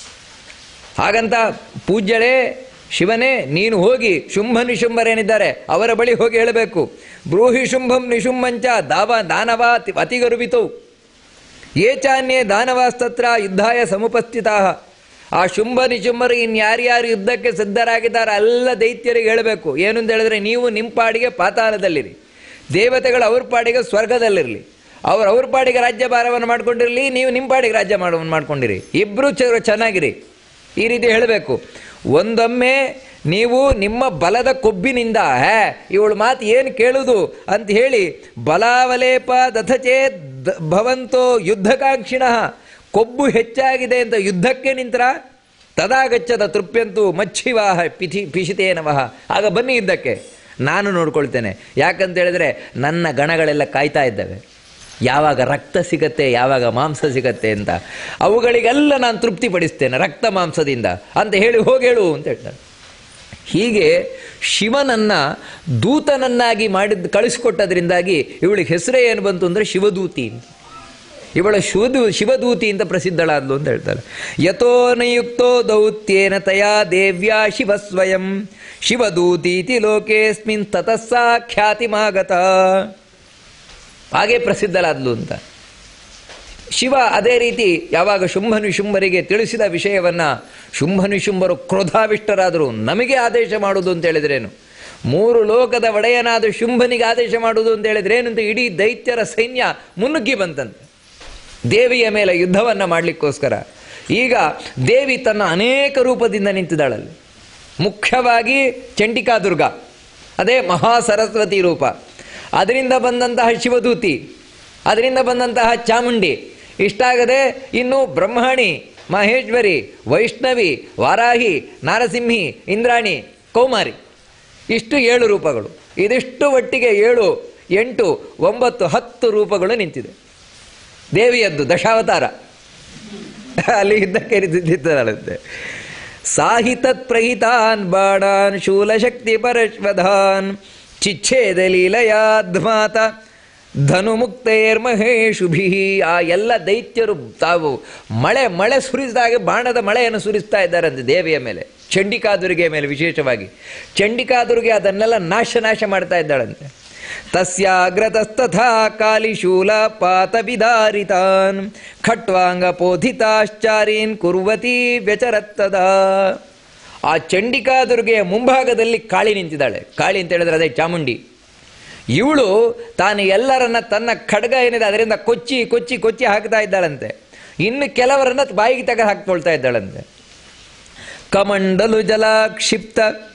ಹಾಗಂತ ಪೂಜ್ಯಳೇ ಶಿವನೇ ನೀನು ಹೋಗಿ ಶುಂಭ ನಿಶುಂಭರೇನಿದ್ದಾರೆ ಅವರ ಬಳಿ ಹೋಗಿ ಹೇಳಬೇಕು ಬ್ರೂಹಿ ಶುಂಭಂ ನಿಶುಂಭಂಚ ದಾವ ದಾನವ ತಿ- ಅತಿಗರುವಿತೌ ಏಚಾನ್ಯೇ ದಾನವಾಸ್ತತ್ರ ಯುದ್ಧಾಯ ಸಮುಪಸ್ಥಿತಾ ಆ ಶುಂಭ ನಿಶುಂಭರು ಇನ್ಯಾರ್ಯಾರು ಯುದ್ಧಕ್ಕೆ ಸಿದ್ಧರಾಗಿದ್ದಾರೆ ಎಲ್ಲ ದೈತ್ಯರಿಗೆ ಹೇಳಬೇಕು ಏನು ಅಂತ ಹೇಳಿದ್ರೆ ನೀವು ನಿಮ್ಮ ಪಾಡಿಗೆ ಪಾತಾಳದಲ್ಲಿರಿ ದೇವತೆಗಳು ಅವ್ರ ಪಾಡಿಗೆ ಸ್ವರ್ಗದಲ್ಲಿರಲಿ ಅವ್ರು ಅವ್ರ ಪಾಡಿಗೆ ರಾಜ್ಯಭಾರವನ್ನು ಮಾಡ್ಕೊಂಡಿರಲಿ ನೀವು ನಿಮ್ಮ ಪಾಡಿಗೆ ರಾಜ್ಯ ಮಾಡ ಮಾಡ್ಕೊಂಡಿರಿ ಇಬ್ಬರು ಚೆನ್ನಾಗಿರಿ ಈ ರೀತಿ ಹೇಳಬೇಕು ಒಂದೊಮ್ಮೆ ನೀವು ನಿಮ್ಮ ಬಲದ ಕೊಬ್ಬಿನಿಂದ ಹೇ ಇವಳು ಮಾತು ಏನು ಕೇಳುವುದು ಅಂತ ಹೇಳಿ ಬಲಾವಲೇಪ ದಥಚೇ ದ- ಭವಂತೋ ಯುದ್ಧಕಾಂಕ್ಷಿಣ ಕೊಬ್ಬು ಹೆಚ್ಚಾಗಿದೆ ಅಂತ ಯುದ್ಧಕ್ಕೆ ನಿಂತರ ತದಾಗಚ್ಚದ ತೃಪ್ಯಂತು ಮಚ್ಚಿವಾಹ ಪಿಥಿ ಪಿಶಿತೇನವಹ ಆಗ ಬನ್ನಿ ಯುದ್ಧಕ್ಕೆ ನಾನು ನೋಡ್ಕೊಳ್ತೇನೆ ಯಾಕಂತ ಹೇಳಿದ್ರೆ ನನ್ನ ಗಣಗಳೆಲ್ಲ ಕಾಯ್ತಾ ಇದ್ದಾವೆ ಯಾವಾಗ ರಕ್ತ ಸಿಗತ್ತೆ ಯಾವಾಗ ಮಾಂಸ ಸಿಗತ್ತೆ ಅಂತ ಅವುಗಳಿಗೆಲ್ಲ ನಾನು ತೃಪ್ತಿಪಡಿಸ್ತೇನೆ ರಕ್ತ ಮಾಂಸದಿಂದ ಅಂತ ಹೇಳಿ ಹೋಗಿ ಹೇಳು ಅಂತ ಹೇಳ್ತಾರೆ ಹೀಗೆ ಶಿವನನ್ನ ದೂತನನ್ನಾಗಿ ಮಾಡಿದ್ ಕಳಿಸಿಕೊಟ್ಟದ್ರಿಂದಾಗಿ ಇವಳಿಗೆ ಹೆಸರೇ ಏನು ಬಂತು ಅಂದರೆ ಶಿವದೂತಿ ಅಂತ ಇವಳ ಶಿವದೂ ಶಿವದೂತಿ ಅಂತ ಪ್ರಸಿದ್ಧಳಾದ್ಲು ಅಂತ ಹೇಳ್ತಾರೆ ಯಥೋ ನಯುಕ್ತೋ ದೌತ್ಯೇನ ತಯಾ ದೇವ್ಯಾ ಶಿವ ಸ್ವಯಂ ಶಿವದೂತೀತಿ ಲೋಕೇಸ್ಮಿನ್ ತತಸ್ಸಾ ಖ್ಯಾತಿಮಾಗತ ಹಾಗೆ ಪ್ರಸಿದ್ಧಳಾದ್ಲು ಅಂತ ಶಿವ ಅದೇ ರೀತಿ ಯಾವಾಗ ಶುಂಭನಿಶುಂಭರಿಗೆ ತಿಳಿಸಿದ ವಿಷಯವನ್ನು ಶುಂಭನಿಶುಂಭರು ಕ್ರೋಧಾವಿಷ್ಟರಾದರು ನಮಗೆ ಆದೇಶ ಮಾಡುವುದು ಅಂತ ಹೇಳಿದ್ರೇನು ಮೂರು ಲೋಕದ ಒಡೆಯನಾದ ಶುಂಭನಿಗೆ ಆದೇಶ ಮಾಡುವುದು ಅಂತ ಹೇಳಿದ್ರೇನು ಅಂತ ಇಡೀ ದೈತ್ಯರ ಸೈನ್ಯ ಮುನ್ನುಗ್ಗಿ ಬಂತಂತೆ ದೇವಿಯ ಮೇಲೆ ಯುದ್ಧವನ್ನು ಮಾಡಲಿಕ್ಕೋಸ್ಕರ ಈಗ ದೇವಿ ತನ್ನ ಅನೇಕ ರೂಪದಿಂದ ನಿಂತಿದ್ದಾಳಲ್ಲಿ ಮುಖ್ಯವಾಗಿ ಚಂಡಿಕಾ ದುರ್ಗ ಅದೇ ಮಹಾ ಸರಸ್ವತಿ ರೂಪ ಅದರಿಂದ ಬಂದಂತಹ ಶಿವದೂತಿ ಅದರಿಂದ ಬಂದಂತಹ ಚಾಮುಂಡಿ ಇಷ್ಟಾಗದೆ ಇನ್ನು ಬ್ರಹ್ಮಣಿ ಮಹೇಶ್ವರಿ ವೈಷ್ಣವಿ ವಾರಾಹಿ ನಾರಸಿಂಹಿ ಇಂದ್ರಾಣಿ ಕೌಮಾರಿ ಇಷ್ಟು ಏಳು ರೂಪಗಳು ಇದಿಷ್ಟು ಒಟ್ಟಿಗೆ ಏಳು ಎಂಟು ಒಂಬತ್ತು ಹತ್ತು ರೂಪಗಳು ನಿಂತಿದೆ ದೇವಿಯದ್ದು ದಶಾವತಾರ ಅಲ್ಲಿ ಯುದ್ಧಕ್ಕೆ ನಿಂತಿದ್ದಾಳಂತೆ ಸಾಹಿತತ್ ಪ್ರಹಿತಾನ್ ಬಾಣಾನ್ ಶೂಲಶಕ್ತಿ ಪರಶ್ವಧಾನ್ ಚಿಚ್ಛೇದ ಲೀಲಯಾಧ್ಮಾತ ಧನುಮುಕ್ತೈರ್ಮಹೇಶುಭಿ ಆ ಎಲ್ಲ ದೈತ್ಯರು ತಾವು ಮಳೆ ಮಳೆ ಸುರಿಸಿದಾಗ ಬಾಣದ ಮಳೆಯನ್ನು ಸುರಿಸ್ತಾ ಇದ್ದಾರಂತೆ ದೇವಿಯ ಮೇಲೆ ಚಂಡಿಕಾದುರ್ಗೆಯ ಮೇಲೆ ವಿಶೇಷವಾಗಿ ಚಂಡಿಕಾದುರ್ಗೆ ಅದನ್ನೆಲ್ಲ ನಾಶ ನಾಶ ಮಾಡ್ತಾ ಇದ್ದಾಳಂತೆ ತಸ್ಯಾಗ್ರತಸ್ತಥಾ ಕಾಲಿಶೂಲ ಪಾತ ವಿದಾರಿತಾನ್ ಖಟ್ವಾಂಗ ಪೋಧಿತಾಶ್ಚಾರೀನ್ ಕುರ್ವತಿ ವ್ಯಚರತ್ತದ ಆ ಚಂಡಿಕಾದುರ್ಗೆಯ ಮುಂಭಾಗದಲ್ಲಿ ಕಾಳಿ ನಿಂತಿದ್ದಾಳೆ ಕಾಳಿ ಅಂತ ಹೇಳಿದ್ರೆ ಅದೇ ಚಾಮುಂಡಿ ಇವಳು ತಾನು ಎಲ್ಲರನ್ನ ತನ್ನ ಖಡ್ಗ ಏನಿದೆ ಅದರಿಂದ ಕೊಚ್ಚಿ ಕೊಚ್ಚಿ ಕೊಚ್ಚಿ ಹಾಕ್ತಾ ಇದ್ದಾಳಂತೆ ಇನ್ನು ಕೆಲವರನ್ನ ಬಾಯಿಗೆ ತೆಗೆದು ಹಾಕ್ಕೊಳ್ತಾ ಇದ್ದಾಳಂತೆ ಕಮಂಡಲು ಜಲಾಕ್ಷಿಪ್ತ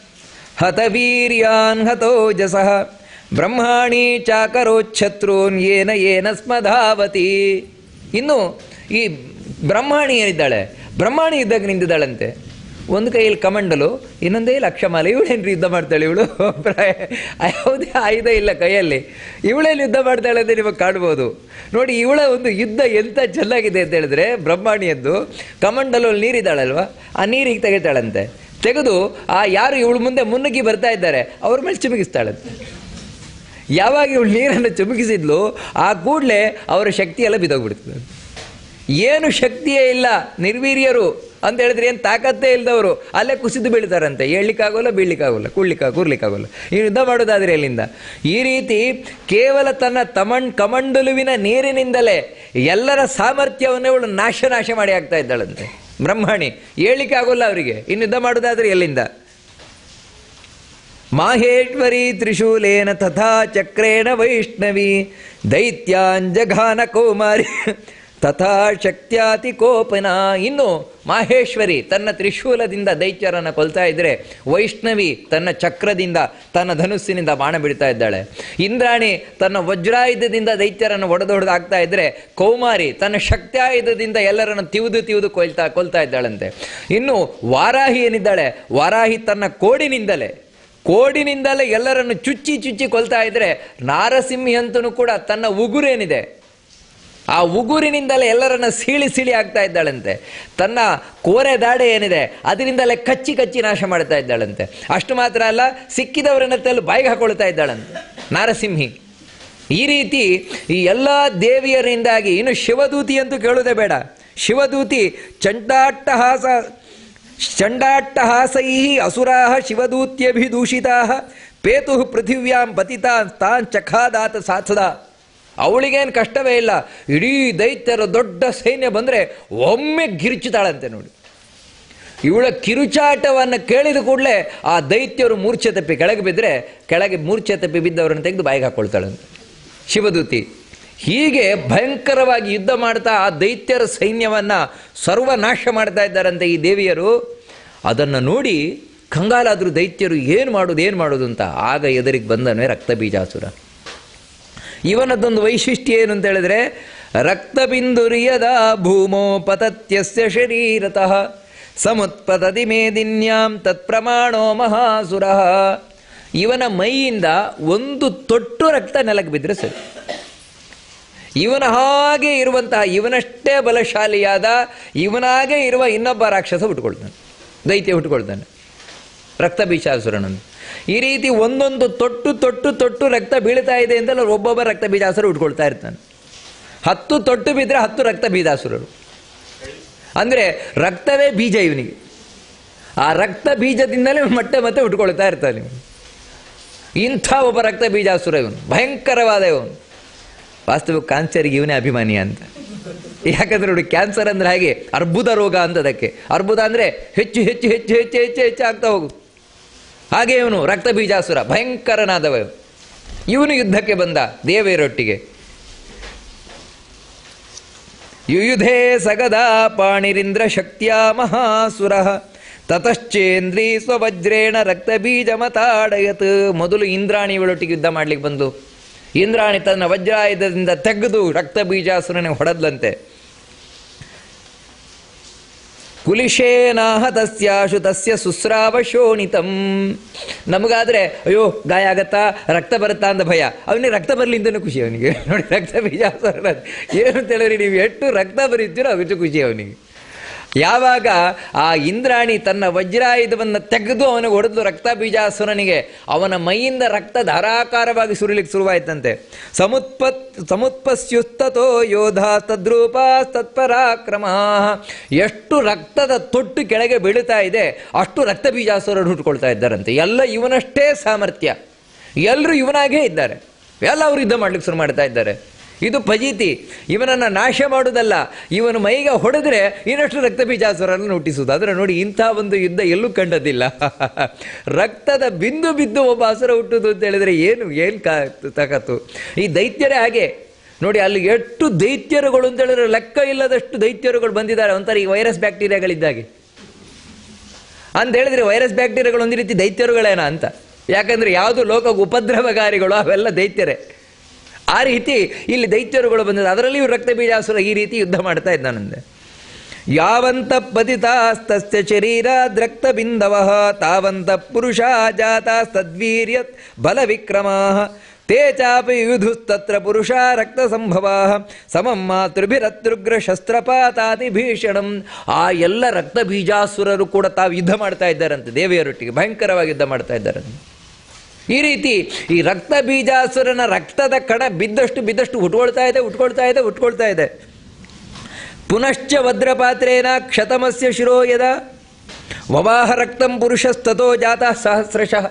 ಹತವೀರ್ಯಾನ್ ಹತೋಜಸಃ ಬ್ರಹ್ಮಾಣಿ ಚಾಕರೋಚ್ಛತ್ರೂನ್ ಏನ ಏನ ಸ್ಮಧಾವತಿ ಇನ್ನು ಈ ಬ್ರಹ್ಮಾಣಿ ಏನಿದ್ದಾಳೆ ಬ್ರಹ್ಮಾಣಿ ಇದ್ದಾಗ ನಿಂತಿದ್ದಾಳಂತೆ ಒಂದು ಕೈಯಲ್ಲಿ ಕಮಂಡಲು ಇನ್ನೊಂದೇ ಲಕ್ಷಮಾಲೆ ಇವಳೇನ್ರಿ ಯುದ್ಧ ಮಾಡ್ತಾಳೆ ಇವಳು ಪ್ರಾಯ ಯಾವುದೇ ಆಯುಧ ಇಲ್ಲ ಕೈಯಲ್ಲಿ ಇವಳೇನು ಯುದ್ಧ ಮಾಡ್ತಾಳೆ ಅಂತ ನಿಮಗೆ ಕಾಣ್ಬೋದು ನೋಡಿ ಇವಳ ಒಂದು ಯುದ್ಧ ಎಂಥ ಚೆನ್ನಾಗಿದೆ ಅಂತ ಹೇಳಿದ್ರೆ ಬ್ರಹ್ಮಾಣಿಯದ್ದು ಕಮಂಡಲು ನೀರಿದ್ದಾಳಲ್ವ ಆ ನೀರಿಗೆ ತೆಗಿತಾಳಂತೆ ತೆಗೆದು ಆ ಯಾರು ಇವಳು ಮುಂದೆ ಮುನ್ನುಗ್ಗಿ ಬರ್ತಾ ಇದ್ದಾರೆ ಅವ್ರ ಮೇಲೆ ಚಿಮುಕಿಸ್ತಾಳಂತೆ ಯಾವಾಗ ಇವಳು ನೀರನ್ನು ಚುಮುಕಿಸಿದ್ಲು ಆ ಕೂಡಲೇ ಅವರ ಶಕ್ತಿ ಎಲ್ಲ ಬಿದ್ದೋಗ್ಬಿಡ್ತದೆ ಏನು ಶಕ್ತಿಯೇ ಇಲ್ಲ ನಿರ್ವೀರ್ಯರು ಅಂತ ಹೇಳಿದ್ರೆ ಏನು ತಾಕತ್ತೇ ಇಲ್ಲದವರು ಅಲ್ಲೇ ಕುಸಿದು ಬೀಳ್ತಾರಂತೆ ಏಳ್ಲಿಕ್ಕಾಗೋಲ್ಲ ಬೀಳ್ಲಿಕ್ಕಾಗೋಲ್ಲ ಕೂಡ್ಲಿಕ್ಕ ಕೂರ್ಲಿಕ್ಕಾಗೋಲ್ಲ ಈ ಯುದ್ಧ ಮಾಡೋದಾದ್ರೆ ಅಲ್ಲಿಂದ ಈ ರೀತಿ ಕೇವಲ ತನ್ನ ತಮಣ್ ಕಮಂಡಲುವಿನ ನೀರಿನಿಂದಲೇ ಎಲ್ಲರ ಸಾಮರ್ಥ್ಯವನ್ನು ಇವಳು ನಾಶ ನಾಶ ಮಾಡಿ ಆಗ್ತಾ ಇದ್ದಾಳಂತೆ ಬ್ರಹ್ಮಾಣಿ ಏಳ್ಲಿಕ್ಕೆ ಆಗೋಲ್ಲ ಅವರಿಗೆ ಇನ್ನು ಯುದ್ಧ ಮಾಡೋದಾದ್ರೆ ಎಲ್ಲಿಂದ ಮಾಹೇಶ್ವರಿ ತ್ರಿಶೂಲೇನ ತಥಾ ಚಕ್ರೇಣ ವೈಷ್ಣವಿ ದೈತ್ಯಾಂಜಘಾನ ಕೌಮಾರಿ ತಥಾ ಶಕ್ತ್ಯಾತಿ ಕೋಪನ ಇನ್ನು ಮಾಹೇಶ್ವರಿ ತನ್ನ ತ್ರಿಶೂಲದಿಂದ ದೈತ್ಯರನ್ನು ಕೊಲ್ತಾ ಇದ್ರೆ ವೈಷ್ಣವಿ ತನ್ನ ಚಕ್ರದಿಂದ ತನ್ನ ಧನುಸ್ಸಿನಿಂದ ಬಾಣ ಬಿಡ್ತಾ ಇದ್ದಾಳೆ ಇಂದ್ರಾಣಿ ತನ್ನ ವಜ್ರಾಯುಧದಿಂದ ದೈತ್ಯರನ್ನು ಒಡೆದೊಡೆದು ಆಗ್ತಾ ಇದ್ರೆ ಕೌಮಾರಿ ತನ್ನ ಶಕ್ತ್ಯಾಯುಧದಿಂದ ಎಲ್ಲರನ್ನು ತಿವಿದು ತಿವಿದು ಕೊಲ್ತಾ ಕೊಲ್ತಾ ಇದ್ದಾಳಂತೆ ಇನ್ನು ವಾರಾಹಿ ಏನಿದ್ದಾಳೆ ವಾರಾಹಿ ತನ್ನ ಕೋಡಿನಿಂದಲೇ ಕೋಡಿನಿಂದಲೇ ಎಲ್ಲರನ್ನು ಚುಚ್ಚಿ ಚುಚ್ಚಿ ಕೊಲ್ತಾ ಇದ್ರೆ ನಾರಸಿಂಹಿ ಅಂತನೂ ಕೂಡ ತನ್ನ ಉಗುರೇನಿದೆ ಆ ಉಗುರಿನಿಂದಲೇ ಎಲ್ಲರನ್ನ ಸೀಳಿ ಸೀಳಿ ಆಗ್ತಾ ಇದ್ದಾಳಂತೆ ತನ್ನ ಕೋರೆ ದಾಡೆ ಏನಿದೆ ಅದರಿಂದಲೇ ಕಚ್ಚಿ ಕಚ್ಚಿ ನಾಶ ಮಾಡ್ತಾ ಇದ್ದಾಳಂತೆ ಅಷ್ಟು ಮಾತ್ರ ಅಲ್ಲ ಸಿಕ್ಕಿದವರನ್ನ ತೆಲ್ಲು ಬಾಯಿಗೆ ಹಾಕೊಳ್ತಾ ಇದ್ದಾಳಂತೆ ನಾರಸಿಂಹಿ ಈ ರೀತಿ ಈ ಎಲ್ಲ ದೇವಿಯರಿಂದಾಗಿ ಇನ್ನು ಶಿವದೂತಿ ಅಂತೂ ಕೇಳೋದೇ ಬೇಡ ಶಿವದೂತಿ ಚಂಡಾಟ್ಟಹಾಸ ಚಂಡಾಟ್ಟಹಾಸೈ ಅಸುರಾ ಶಿವದೂತ್ಯಭಿದೂಷಿತಾ ಪೇತು ಪೃಥಿವ್ಯಾಂ ಪತಿತಾ ತಾನ್ ಚಖಾದಾತ ಸಾಥದ ಅವಳಿಗೇನು ಕಷ್ಟವೇ ಇಲ್ಲ ಇಡೀ ದೈತ್ಯರ ದೊಡ್ಡ ಸೈನ್ಯ ಬಂದರೆ ಒಮ್ಮೆ ಗಿರುಚುತ್ತಾಳಂತೆ ನೋಡಿ ಇವಳ ಕಿರುಚಾಟವನ್ನು ಕೇಳಿದ ಕೂಡಲೇ ಆ ದೈತ್ಯರು ಮೂರ್ಛೆ ತಪ್ಪಿ ಕೆಳಗೆ ಬಿದ್ದರೆ ಕೆಳಗೆ ಮೂರ್ಛೆ ತಪ್ಪಿ ಬಿದ್ದವರನ್ನು ತೆಗೆದು ಬಾಯಿಗೆ ಹಾಕ್ಕೊಳ್ತಾಳಂತೆ ಶಿವದೂತಿ ಹೀಗೆ ಭಯಂಕರವಾಗಿ ಯುದ್ಧ ಮಾಡ್ತಾ ಆ ದೈತ್ಯರ ಸೈನ್ಯವನ್ನು ಸರ್ವನಾಶ ಮಾಡ್ತಾ ಇದ್ದಾರಂತೆ ಈ ದೇವಿಯರು ಅದನ್ನು ನೋಡಿ ಕಂಗಾಲಾದರೂ ದೈತ್ಯರು ಏನು ಮಾಡೋದು ಏನು ಮಾಡೋದು ಅಂತ ಆಗ ಎದುರಿಗೆ ಬಂದನೇ ರಕ್ತಬೀಜಾಸುರ ಇವನದೊಂದು ವೈಶಿಷ್ಟ್ಯ ಏನು ಅಂತ ಹೇಳಿದ್ರೆ ರಕ್ತಬಿಂದುರಿಯದ ಭೂಮೋ ಪತತ್ಯಸ್ಯ ಶರೀರತಃ ಸಮುತ್ಪತತಿ ಮೇದಿನ್ಯಾಂ ತತ್ಪ್ರಮಾಣೋ ಮಹಾಸುರ ಇವನ ಮೈಯಿಂದ ಒಂದು ತೊಟ್ಟು ರಕ್ತ ನೆಲಕ್ಕೆ ಬಿದ್ದರೆ ಸರಿ ಇವನ ಹಾಗೆ ಇರುವಂತಹ ಇವನಷ್ಟೇ ಬಲಶಾಲಿಯಾದ ಇವನಾಗೆ ಇರುವ ಇನ್ನೊಬ್ಬ ರಾಕ್ಷಸ ಹುಟ್ಟುಕೊಳ್ತಾನೆ ದೈತ್ಯ ಹುಟ್ಟುಕೊಳ್ತಾನೆ ರಕ್ತ ಬೀಜಾಸುರನನ್ನು ಈ ರೀತಿ ಒಂದೊಂದು ತೊಟ್ಟು ತೊಟ್ಟು ತೊಟ್ಟು ರಕ್ತ ಬೀಳ್ತಾ ಇದೆ ಅಂತಲ್ಲ ಒಬ್ಬೊಬ್ಬ ರಕ್ತ ಬೀಜಾಸುರ ಹುಟ್ಕೊಳ್ತಾ ಇರ್ತಾನೆ ಹತ್ತು ತೊಟ್ಟು ಬಿದ್ದರೆ ಹತ್ತು ರಕ್ತ ಬೀಜಾಸುರರು ಅಂದರೆ ರಕ್ತವೇ ಬೀಜ ಇವನಿಗೆ ಆ ರಕ್ತ ಬೀಜದಿಂದಲೇ ಮತ್ತೆ ಮತ್ತೆ ಹುಟ್ಕೊಳ್ತಾ ಇರ್ತಾನೆ ಇವನು ಇಂಥ ಒಬ್ಬ ರಕ್ತ ಬೀಜಾಸುರ ಇವನು ಭಯಂಕರವಾದ ಇವನು ವಾಸ್ತವ ಕ್ಯಾನ್ಸರ್ಗೆ ಇವನೇ ಅಭಿಮಾನಿ ಅಂತ ಯಾಕಂದ್ರೆ ನೋಡಿ ಕ್ಯಾನ್ಸರ್ ಅಂದ್ರೆ ಹಾಗೆ ಅರ್ಬುದ ರೋಗ ಅಂತ ಅದಕ್ಕೆ ಅರ್ಬುದ ಅಂದರೆ ಹೆಚ್ಚು ಹೆಚ್ಚು ಹೆಚ್ಚು ಹೆಚ್ಚು ಹೆಚ್ಚು ಹೆಚ್ಚು ಆಗ್ತಾ ಹೋಗು ಹಾಗೆ ಇವನು ರಕ್ತ ಬೀಜಾಸುರ ಭಯಂಕರನಾದವ ಇವನು. ಇವನು ಯುದ್ಧಕ್ಕೆ ಬಂದ ದೇವೇರೊಟ್ಟಿಗೆ ಯುಯುಧೇ ಸಗದಾ ಪಾಣಿರಿಂದ್ರ ಶಕ್ತಿಯ ಮಹಾಸುರ ತತಶ್ಚೇಂದ್ರಿ ಸ್ವವಜ್ರೇಣ ರಕ್ತ ಬೀಜ ಮತಾಡಯತ್ ಮೊದಲು ಇಂದ್ರಾಣಿಗಳೊಟ್ಟಿಗೆ ಯುದ್ಧ ಮಾಡ್ಲಿಕ್ಕೆ ಬಂದು ಇಂದ್ರಾಣಿ ತನ್ನ ವಜ್ರಾಯುಧದಿಂದ ತೆಗೆದು ರಕ್ತ ಬೀಜಾಸುರನಿಗೆ ಹೊಡೆದ್ಲಂತೆ ಕುಲಿಶೇನಾಹ ತಸ್ಯಾಶು ತಸ್ಯ ಸುಸ್ರಾವ ಶೋಣಿತಂ ನಮಗಾದ್ರೆ ಅಯ್ಯೋ ಗಾಯ ಆಗತ್ತಾ ರಕ್ತ ಬರುತ್ತಾ ಅಂತ ಭಯ ಅವನಿಗೆ ರಕ್ತ ಬರಲಿ ಅಂತಲೂ ಖುಷಿ ಅವನಿಗೆ ನೋಡಿ ರಕ್ತ ಬೀಜಾಸುರ ಏನು ಅಂತ ಹೇಳಿದ್ರೆ ನೀವು ಎಷ್ಟು ರಕ್ತ ಬರೀತೀರೋ ಅಷ್ಟು ಖುಷಿ ಅವನಿಗೆ ಯಾವಾಗ ಆ ಇಂದ್ರಾಣಿ ತನ್ನ ವಜ್ರಾಯುಧವನ್ನು ತೆಗೆದು ಅವನಿಗೆ ಹೊಡೆದು ರಕ್ತ ಬೀಜಾಸುರನಿಗೆ ಅವನ ಮೈಯಿಂದ ರಕ್ತ ಧಾರಾಕಾರವಾಗಿ ಸುರಿಲಿಕ್ಕೆ ಶುರುವಾಯ್ತಂತೆ ಸಮುತ್ಪತ್ ಸಮುತ್ಪಸ್ಯುಸ್ತತೋ ಯೋಧ ತದ್ರೂಪ ತತ್ಪರಾಕ್ರಮ ಎಷ್ಟು ರಕ್ತದ ತೊಟ್ಟು ಕೆಳಗೆ ಬೀಳುತ್ತಾ ಇದೆ ಅಷ್ಟು ರಕ್ತ ಬೀಜಾಸುರರು ಹುಟ್ಕೊಳ್ತಾ ಇದ್ದಾರಂತೆ ಎಲ್ಲ ಇವನಷ್ಟೇ ಸಾಮರ್ಥ್ಯ ಎಲ್ಲರೂ ಇವನಾಗೇ ಇದ್ದಾರೆ ಎಲ್ಲ ಅವರು ಯುದ್ಧ ಮಾಡ್ಲಿಕ್ಕೆ ಶುರು ಮಾಡ್ತಾ ಇದ್ದಾರೆ ಇದು ಫಜೀತಿ ಇವನನ್ನು ನಾಶ ಮಾಡುವುದಲ್ಲ ಇವನು ಮೈಗೆ ಹೊಡೆದ್ರೆ ಇನ್ನಷ್ಟು ರಕ್ತ ಬೀಜಾಸುರನ್ನು ಹುಟ್ಟಿಸುವುದು ಆದರೆ ನೋಡಿ ಇಂಥ ಒಂದು ಯುದ್ಧ ಎಲ್ಲೂ ಕಂಡದಿಲ್ಲ ರಕ್ತದ ಬಿಂದು ಬಿದ್ದು ಒಬ್ಬ ಹಸುರ ಹುಟ್ಟುದು ಅಂತ ಹೇಳಿದ್ರೆ ಏನು ಏನು ಕಾ ತಾಕತ್ತು ಈ ದೈತ್ಯರೇ ಹಾಗೆ ನೋಡಿ ಅಲ್ಲಿ ಎಷ್ಟು ದೈತ್ಯರುಗಳು ಅಂತ ಹೇಳಿದ್ರೆ ಲೆಕ್ಕ ಇಲ್ಲದಷ್ಟು ದೈತ್ಯರುಗಳು ಬಂದಿದ್ದಾರೆ ಒಂಥರ ಈ ವೈರಸ್ ಬ್ಯಾಕ್ಟೀರಿಯಾಗಳಿದ್ದಾಗೆ ಅಂತ ಹೇಳಿದ್ರೆ ವೈರಸ್ ಬ್ಯಾಕ್ಟೀರಿಯಾಗಳು ಒಂದು ರೀತಿ ದೈತ್ಯರುಗಳೇನ ಅಂತ ಯಾಕಂದ್ರೆ ಯಾವುದು ಲೋಕ ಉಪದ್ರವಕಾರಿಗಳು ಅವೆಲ್ಲ ದೈತ್ಯರೇ ಆ ರೀತಿ ಇಲ್ಲಿ ದೈತ್ಯರುಗಳು ಬಂದಿದೆ ಅದರಲ್ಲಿಯೂ ರಕ್ತ ಬೀಜಾಸುರ ಈ ರೀತಿ ಯುದ್ಧ ಮಾಡ್ತಾ ಇದ್ದಾನಂದೆ ಯಾವಂತ ಪತಿತಾಸ್ತಸ್ಯ ಶರೀರ ರಕ್ತ ಬಿಂದವ ತಾವಂತ ಪುರುಷ ಜಾತಾಸ್ತದ್ವೀರ್ಯ ಬಲ ವಿಕ್ರಮ ತೇ ಚಾಪಿ ಯುಧುಸ್ತತ್ರ ಪುರುಷ ರಕ್ತ ಸಂಭವ ಸಮಂ ಮಾತೃಭಿರತೃಗ್ರ ಶಸ್ತ್ರಪಾತಾತಿ ಭೀಷಣಂ ಆ ಎಲ್ಲ ರಕ್ತ ಬೀಜಾಸುರರು ಕೂಡ ತಾವು ಯುದ್ಧ ಮಾಡ್ತಾ ಇದ್ದಾರಂತೆ ದೇವಿಯರೊಟ್ಟಿಗೆ ಭಯಂಕರವಾಗಿ ಯುದ್ಧ ಮಾಡ್ತಾ ಇದ್ದಾರಂತೆ ಈ ರೀತಿ ಈ ರಕ್ತ ಬೀಜಾಸುರನ ರಕ್ತದ ಕಣ ಬಿದ್ದಷ್ಟು ಬಿದ್ದಷ್ಟು ಉಟ್ಕೊಳ್ತಾ ಇದೆ ಉಟ್ಕೊಳ್ತಾ ಇದೆ ಉಟ್ಕೊಳ್ತಾ ಇದೆ ಪುನಶ್ಚ ವಜ್ರಪಾತ್ರೇನ ಕ್ಷತಮಸ್ಯ ಶಿರೋ ಯದ ವವಾಹ ರಕ್ತಂ ಪುರುಷಸ್ತತೋ ಜಾತ ಸಹಸ್ರಶಃ